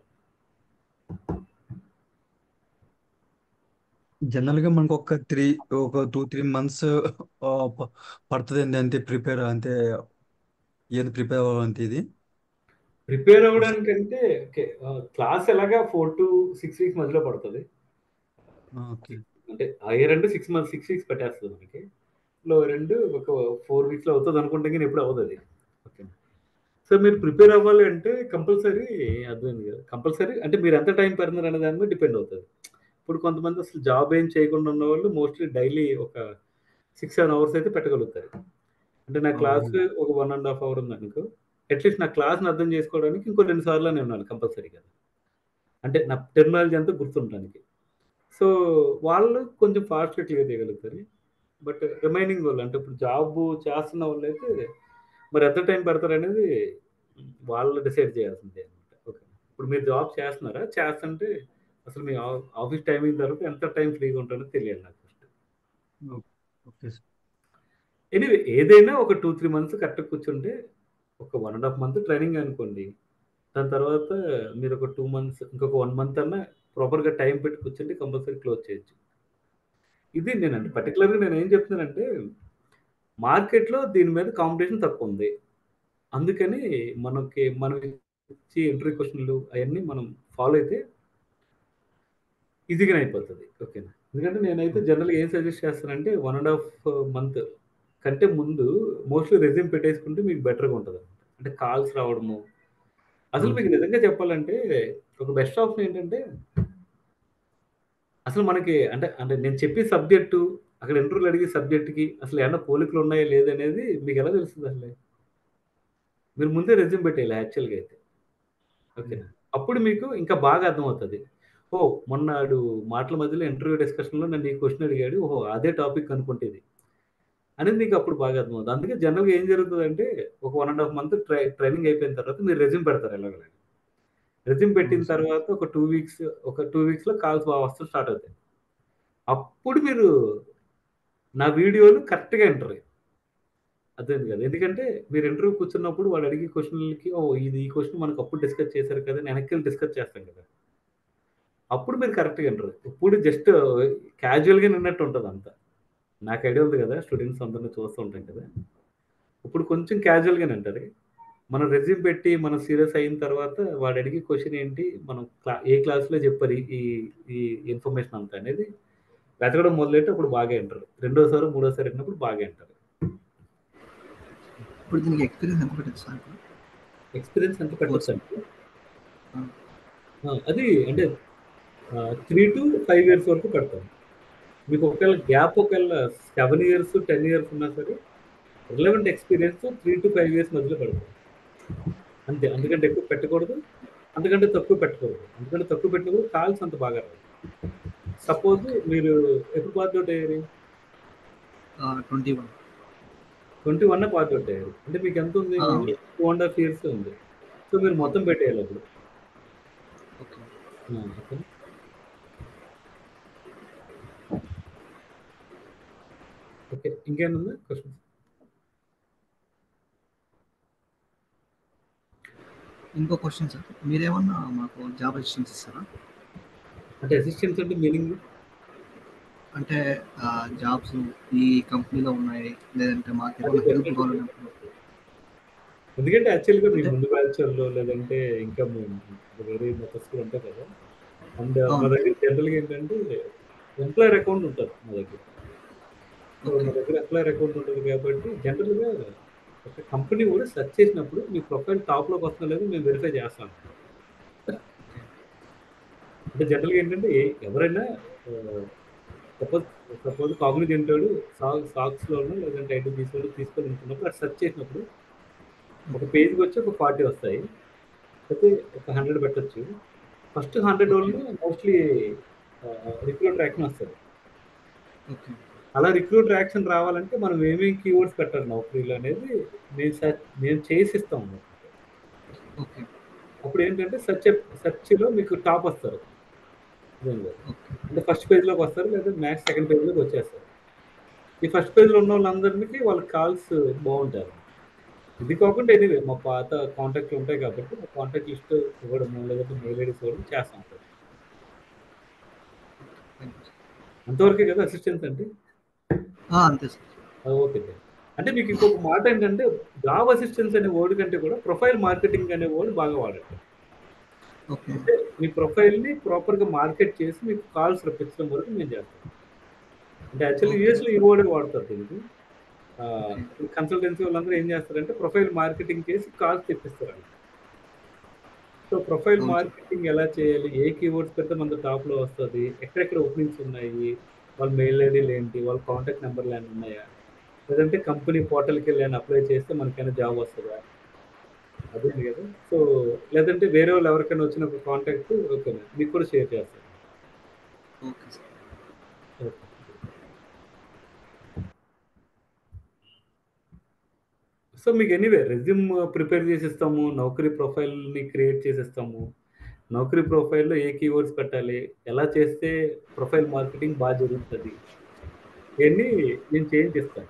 జనరల్గా మనకు ఒక త్రీ ఒక టూ త్రీ మంత్స్ పడుతుంది అంతే ప్రిపేర్ అంటే ఏది ప్రిపేర్ అవ్వాలంటే ఇది ప్రిపేర్ అవ్వడానికంటే ఓకే క్లాస్ ఎలాగా ఫోర్ టు సిక్స్ వీక్స్ మధ్యలో పడుతుంది ఓకే అంటే హైయర్ అంటే సిక్స్ మంత్స్ సిక్స్ వీక్స్ పెట్టేస్తుంది మనకి లోవర్ రెండు ఒక ఫోర్ వీక్స్లో అవుతుంది అనుకుంటే కానీ ఎప్పుడు అవ్వదు అది ఓకే సో మీరు ప్రిపేర్ అవ్వాలి అంటే కంపల్సరీ అర్థమైంది కదా కంపల్సరీ అంటే మీరు ఎంత టైం పెడుతున్నారు అనే దాని మీద డిపెండ్ అవుతుంది ఇప్పుడు కొంతమంది అసలు జాబ్ ఏం చేయకుండా ఉన్న వాళ్ళు మోస్ట్లీ డైలీ ఒక సిక్స్ సెవెన్ అవర్స్ అయితే పెట్టగలుగుతారు అంటే నా క్లాస్ ఒక వన్ అండ్ హాఫ్ అవర్ ఉంది అనుకో అట్లీస్ట్ నా క్లాస్ని అర్థం చేసుకోవడానికి ఇంకో రెండు సార్లు నేను ఉన్నాను కంపల్సరీ కదా అంటే నా టెర్మినాలజీ అంతా గుర్తుండడానికి సో వాళ్ళు కొంచెం ఫాస్ట్గా క్లియర్ చేయగలుగుతారు బట్ రిమైనింగ్ వాళ్ళు అంటే ఇప్పుడు జాబ్ చేస్తున్న వాళ్ళు అయితే మరి ఎంత టైం పెడతారు అనేది వాళ్ళు డిసైడ్ చేయాల్సిందే అనమాట ఓకే ఇప్పుడు మీరు జాబ్ చేస్తున్నారా చేస్తుంటే అసలు మీ ఆఫీస్ టైమింగ్ తర్వాత ఎంత టైం ఫ్రీగా ఉంటుందో తెలియాలి నాకు ఫస్ట్ ఓకే ఎనీవే ఏదైనా ఒక టూ త్రీ మంత్స్ కరెక్ట్గా కూర్చుంటే ఒక one and half month training అనుకోండి దాని తర్వాత మీరు ఒక టూ మంత్స్ ఇంకొక వన్ మంత్ అన్నా ప్రాపర్గా టైం పెట్టి కూర్చుంటే కంపల్సరీ క్లోజ్ చేయొచ్చు ఇది నేనండి పర్టికులర్గా నేను ఏం చెప్తున్నానంటే మార్కెట్లో దీని మీద కాంపిటీషన్ తక్కువ ఉంది అందుకని మనకి మనం ఇచ్చే ఇంటర్వ్యూ క్వశ్చన్లు అవన్నీ మనం ఫాలో అయితే ఈజీగానే అయిపోతుంది ఓకేనా ఎందుకంటే నేనైతే జనరల్గా ఏం సజెస్ట్ చేస్తానంటే వన్ అండ్ హాఫ్ మంత్ కంటే ముందు మోస్ట్లీ రెజ్యూమ్ పెట్టేసుకుంటే మీకు బెటర్గా ఉంటుంది అంటే కాల్స్ రావడము అసలు మీకు నిజంగా చెప్పాలంటే ఒక బెస్ట్ ఆప్షన్ ఏంటంటే అసలు మనకి అంటే అంటే నేను చెప్పే సబ్జెక్టు అక్కడ ఇంటర్వ్యూలు అడిగే సబ్జెక్ట్కి అసలు ఏమన్నా పోలికలు ఉన్నాయా లేదనేది మీకు ఎలా తెలుస్తుంది అసలు మీరు ముందే రెజ్యూమ్ పెట్టేయాలి యాక్చువల్గా అయితే ఓకేనా అప్పుడు మీకు ఇంకా బాగా అర్థమవుతుంది ఓ మొన్నాడు మాటల మధ్యలో ఇంటర్వ్యూ డిస్కషన్లో నన్ను ఈ క్వశ్చన్ అడిగాడు ఓహో అదే టాపిక్ అనుకుంటేది అనేది మీకు అప్పుడు బాగా అర్థమవుతుంది అందుకే జనరల్గా ఏం జరుగుతుంది అంటే ఒక one and half month try training అయిపోయిన తర్వాత మీరు రెజ్యూమ్ పెడతారు ఎలాగోలా రెజ్యూమ్ పెట్టిన తర్వాత ఒక టూ వీక్స్ ఒక టూ వీక్స్లో కాల్స్ బాగా వస్తూ స్టార్ట్ అవుతాయి అప్పుడు మీరు నా వీడియోలు కరెక్ట్గా ఎంటర్ అర్థమైంది కదా ఎందుకంటే మీరు ఇంటర్వ్యూ కూర్చున్నప్పుడు వాడు అడిగే క్వశ్చన్లకి ఓ ఇది ఈ క్వశ్చన్ మనకు అప్పుడు డిస్కస్ చేశారు కదా వెనక్కి వెళ్ళి డిస్కస్ చేస్తాం కదా అప్పుడు మీరు కరెక్ట్గా ఎంటర్ ఇప్పుడు జస్ట్ క్యాజువల్గా నిన్నట్టు ఉంటుంది అంతా నాకు ఐడియా ఉంది కదా స్టూడెంట్స్ అందరినీ చూస్తూ ఉంటాం కదా ఇప్పుడు కొంచెం క్యాజువల్గానే ఉంటుంది మనం రెజ్యూమ్ పెట్టి మనం సీరియస్ అయిన తర్వాత వాడు అడిగే క్వశ్చన్ ఏంటి మనం క్లా ఏ క్లాస్లో చెప్పారు ఈ ఈ ఇన్ఫర్మేషన్ అంతా అనేది వెతకడం మొదలెట్టి అప్పుడు బాగా వింటారు రెండోసారి మూడోసారి విన్నప్పుడు బాగా వింటారు ఇప్పుడు దీనికి ఎక్స్పీరియన్స్ ఎంత పెట్టచ్చు సార్ ఎక్స్పీరియన్స్ ఎంత పెట్టచ్చు అంటే అది అంటే త్రీ టు ఫైవ్ ఇయర్స్ వరకు పెడతాం మీకు ఒకవేళ గ్యాప్ ఒకవేళ సెవెన్ ఇయర్స్ టెన్ ఇయర్స్ ఉన్నా సరే relevant experience three to five years మధ్యలో పెడతాం అంతే అందుకంటే ఎక్కువ పెట్టకూడదు అందుకంటే తక్కువ పెట్టకూడదు అందుకంటే తక్కువ పెట్టినప్పుడు కాల్స్ అంత బాగా రాదు సపోజ్ మీరు ఎప్పుడు పాస్ అవుట్ అయ్యారు twenty one twenty one pass out అయ్యారు అంటే మీకు ఎంత ఉంది టూ అండ్ హాఫ్ ఇయర్స్ ఉంది సో మీరు మొత్తం పెట్టేయాలి అప్పుడు ఓకే ఓకే ఇంకేముంది క్వశ్చన్ ఇంకో క్వశ్చన్ సార్ మీరేమన్నా మాకు జాబ్ అసిస్టెన్స్ ఇస్తారా అంటే అసిస్టెన్స్ అంటే మీనింగ్ అంటే జాబ్స్ ఈ కంపెనీలో ఉన్నాయి లేదంటే మాకు ఏదైనా హెల్ప్ కావాలన్నప్పుడు ఎందుకంటే యాక్చువల్గా మీ ముందు బ్యాచ్లో లేదంటే ఇంకా వేరే మెథడ్స్ కూడా ఉంటాయి కదా అండ్ మా దగ్గర జనరల్గా ఏంటంటే ఎంప్లాయర్ అకౌంట్ ఉంటుంది మా దగ్గర సో మా దగ్గర ఎంప్లాయర్ అకౌంట్ ఉంటుంది కాబట్టి జనరల్గా ఒక కంపెనీ కూడా సెర్చ్ చేసినప్పుడు మీ ప్రొఫైల్ టాప్లోకి వస్తుందో లేదో మేము వెరిఫై చేస్తాం అంటే జనరల్గా ఏంటంటే ఎవరైనా సపోజ్ సపోజ్ కాగ్నిజ్ ఉంటాడు సాక్ సాక్స్లోనో లేదంటే ఐటీబీస్లో తీసుకొని అనుకున్నప్పుడు అది సెర్చ్ చేసినప్పుడు ఒక పేజ్కి వచ్చి ఒక ఫార్టీ వస్తాయి అయితే ఒక హండ్రెడ్ పెట్టచ్చు ఫస్ట్ హండ్రెడ్ వాళ్ళు మోస్ట్లీ రిక్రూటర్ యాక్షన్ వస్తుంది ఓకే అలా రిక్రూటర్ యాక్షన్ రావాలంటే మనం ఏమేమి కీవర్డ్స్ పెట్టాలి నౌకరీలో అనేది మేము సెర్చ్ మేము చేసి ఇస్తాం ఓకే అప్పుడు ఏంటంటే సెర్చ్ సెర్చ్లో మీకు టాప్ వస్తారు నిజంగా. ఓకే అంటే ఫస్ట్ పేజ్లోకి వస్తారు లేదా మ్యాక్స్ సెకండ్ పేజ్లోకి వచ్చేస్తారు ఈ ఫస్ట్ పేజ్లో ఉన్న వాళ్ళందరికీ వాళ్ళ కాల్స్ బాగుంటారు ఇది కాకుండా ఎనీవే మా పాత కాంటాక్ట్లు ఉంటాయి కాబట్టి మా కాంటాక్ట్ లిస్ట్ ఇవ్వడము లేదంటే మెయిల్ ఐడీస్ ఇవ్వడం చేస్తాం సార్ థ్యాంక్ యూ అంతవరకే కదా అసిస్టెన్స్ అంటే అంతే సార్ ఆ, ఓకే సార్ అంటే మీకు ఇంకొక మాట ఏంటంటే జాబ్ అసిస్టెన్స్ అనే వర్డ్ కంటే కూడా ప్రొఫైల్ మార్కెటింగ్ అనే వర్డ్ బాగా వాడండి ఓకే అంటే మీ ప్రొఫైల్ని ప్రాపర్గా మార్కెట్ చేసి మీకు కాల్స్ రప్పించడం వరకు మేము చేస్తాం అంటే యాక్చువల్లీ యూఎస్లో ఈ వర్డ్ వాడతారు దీనికి కన్సల్టెన్సీ వాళ్ళందరూ ఏం చేస్తారంటే ప్రొఫైల్ మార్కెటింగ్ చేసి కాల్స్ తెప్పిస్తారు సో ప్రొఫైల్ Okay. మార్కెటింగ్ ఎలా చేయాలి ఏ కీవర్డ్స్ పెడితే మన టాప్లో వస్తుంది ఎక్కడెక్కడ ఓపెనింగ్స్ ఉన్నాయి వాళ్ళ మెయిల్ ఐడీలు ఏంటి వాళ్ళ కాంటాక్ట్ నెంబర్లు ఏమైనా ఉన్నాయా లేదంటే కంపెనీ పోర్టల్కి వెళ్ళి ఏమైనా అప్లై చేస్తే మనకైనా జాబ్ వస్తుందా అదే కదా సో లేదంటే వేరే వాళ్ళు ఎవరికైనా వచ్చిన ఒక కాంటాక్ట్ ఓకే మీకు కూడా షేర్ చేస్తాను ఓకే సార్ సో మీకు ఎనీవే రెజ్యూమ్ ప్రిపేర్ చేసిస్తాము నౌకరీ ప్రొఫైల్ని క్రియేట్ చేసిస్తాము నౌకరీ ప్రొఫైల్లో ఏ కీవర్డ్స్ పెట్టాలి ఎలా చేస్తే ప్రొఫైల్ మార్కెటింగ్ బాగా జరుగుతుంది ఇవన్నీ నేను చేంజ్ చేస్తాను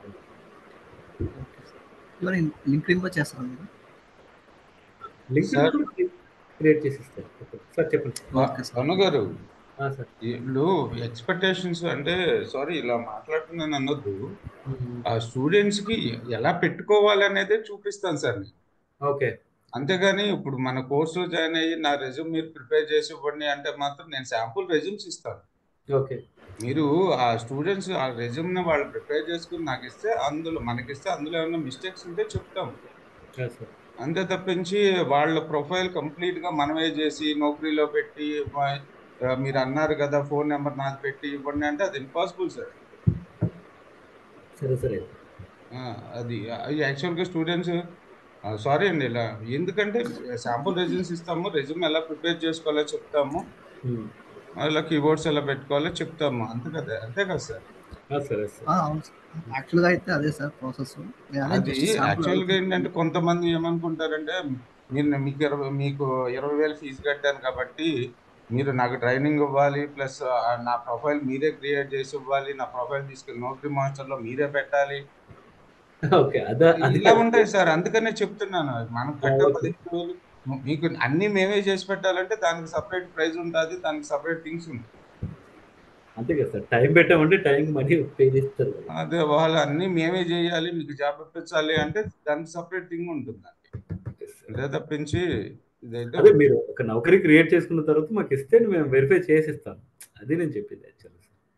ఓకే సార్ ఇవన్నీ లింక్డ్ ఇన్ కూడా చేస్తారా మీరు లింక్ సార్. క్రియేట్ చేసిస్తాను సార్ చెప్పండి సార్ ఓకే సార్ అను గారు ఆ, సార్ వీళ్ళు ఎక్స్పెక్టేషన్స్ అంటే సారీ ఇలా మాట్లాడుతున్నాను అనొద్దు ఆ స్టూడెంట్స్ కి ఎలా పెట్టుకోవాలి అనేదే చూపిస్తాను సార్ నేను ఓకే అంతేగాని ఇప్పుడు మన కోర్సులో జాయిన్ అయ్యి నా రెజ్యూమ్ మీరు ప్రిపేర్ చేసి ఇవ్వండి అంటే మాత్రం నేను శాంపుల్ రెజ్యూమ్స్ ఇస్తాను ఓకే మీరు ఆ స్టూడెంట్స్ ఆ రెజ్యూమ్ ని వాళ్ళు ప్రిపేర్ చేసుకుని నాకు ఇస్తే అందులో మనకిస్తే అందులో ఏమైనా మిస్టేక్స్ ఉంటే చెప్తాం సార్ అంతే తప్పించి వాళ్ళ ప్రొఫైల్ కంప్లీట్ గా మనమే చేసి నౌకరీలో పెట్టి మా- ఆ, మీరు అన్నారు కదా ఫోన్ నెంబర్ నాకు పెట్టి ఇవ్వండి అంటే అది ఇంపాసిబుల్ సార్ సరే సరే ఆ, అది యాక్చువల్గా స్టూడెంట్స్ సారీ అండి ఇలా ఎందుకంటే శాంపుల్ రెజ్యూమ్స్ ఇస్తాము రెజ్యూమ్ ఎలా ప్రిపేర్ చేసుకోవాలో చెప్తాము ఉమ్. ఇలా కీబోర్డ్స్ ఎలా పెట్టుకోవాలో చెప్తాము అంతే కదా అంతే కదా సార్ ఆ, సరే సార్ ఆ, అవును సార్ యాక్చువల్గా అయితే అదే సార్ ప్రాసెస్ అది యాక్చువల్గా ఏంటంటే కొంతమంది ఏమనుకుంటారంటే మీరు మీకు ఇరవై మీకు ఇరవై వేలు ఫీజు కట్టాను కాబట్టి మీరు నాకు ట్రైనింగ్ ఇవ్వాలి ప్లస్ నా ప్రొఫైల్ మీరే క్రియేట్ చేసి ఇవ్వాలి నా ప్రొఫైల్ తీసుకెళ్ళి నౌకరీ మాస్టర్లో మీరే పెట్టాలి ఓకే అదే అది ఇలా ఉంటాయి సార్ అందుకనే చెప్తున్నాను మనం కట్టే ఓకే. పదిహేను వేలు మీకు అన్ని మేమే చేసి పెట్టాలంటే దానికి సపరేట్ ప్రైస్ ఉంటుంది దానికి సపరేట్ థింగ్స్ ఉంటాయి అంతే కదా సార్ టైం పెట్టామంటే టైం మనీ పే చేస్తారు అదే వాళ్ళు అన్ని మేమే చేయాలి మీకు జాబ్ ఇప్పించాలి అంటే దానికి సపరేట్ థింగ్ ఉంటుంది అదే తప్పించి ఇదైతే అదే మీరు ఒక నౌకరీ క్రియేట్ చేసుకున్న తర్వాత మాకు ఇస్తే మేము వెరిఫై చేసి ఇస్తాం అది నేను చెప్పింది యాక్చువల్లీ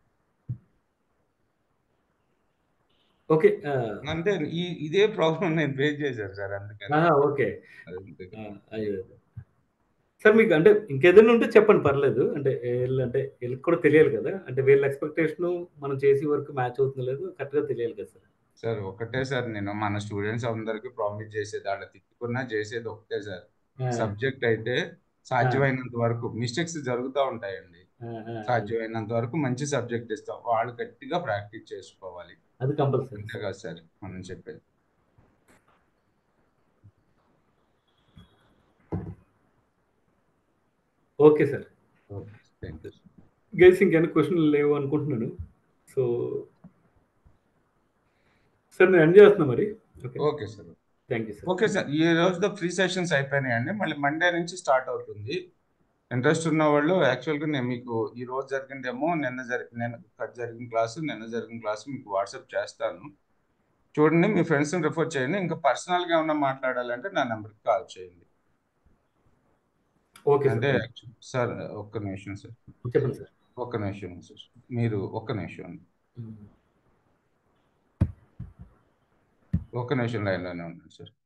ఓకే అంటే ఈ ఇదే ప్రాబ్లం నేను ఫేస్ చేశాను సార్ అందుకని ఓకే అది ఆ, అయ్యో సార్ మీకు అంటే ఇంకేదైనా ఉంటే చెప్పండి పర్లేదు అంటే వీళ్ళు అంటే వీళ్ళకి కూడా తెలియాలి కదా అంటే వీళ్ళ ఎక్స్పెక్టేషన్ మనం చేసే వరకు మ్యాచ్ అవుతుందో లేదు కరెక్ట్గా తెలియాలి కదా సార్ సార్ ఒకటే సార్ నేను మన స్టూడెంట్స్ అందరికి ప్రామిస్ చేసేది ఆడ తిట్టుకున్నా చేసేది ఒకటే సార్ ఆ, సబ్జెక్ట్ అయితే సాధ్యమైనంత వరకు మిస్టేక్స్ జరుగుతూ ఉంటాయండి ఆ, ఆ, సాధ్యమైనంత వరకు మంచి సబ్జెక్ట్ ఇస్తాం వాళ్ళు గట్టిగా ప్రాక్టీస్ చేసుకోవాలి అది కంపల్సరీ అంతే కదా సార్ మనం చెప్పేది okay sir okay thank you guys ఇంకేమైనా క్వశ్చన్లు లేవు అనుకుంటున్నాను సో సార్ నేను ఎండ్ చేస్తున్నా మరి okay okay sir thank you sir okay sir ఈ రోజు ఫ్రీ సెషన్స్ అయిపోయినాయండి మళ్ళీ మండే నుంచి స్టార్ట్ అవుతుంది ఇంట్రెస్ట్ ఉన్న వాళ్ళు యాక్చువల్గా నేను మీకు ఈ రోజు జరిగిన డెమో నిన్న జరి నిన్న జరిగిన క్లాసు నిన్న జరిగిన క్లాసు మీకు వాట్సాప్ చేస్తాను చూడండి మీ ఫ్రెండ్స్ని రిఫర్ చేయండి ఇంకా పర్సనల్గా ఏమన్నా మాట్లాడాలంటే నా నెంబర్కి కాల్ చేయండి ఓకే అంటే సార్ సార్ ఒక్క నిమిషం సార్ చెప్పండి సార్ ఒక్క నిమిషం సార్ మీరు ఒక్క నిమిషం ఒక్క నిమిషం లైన్లోనే ఉండండి సార్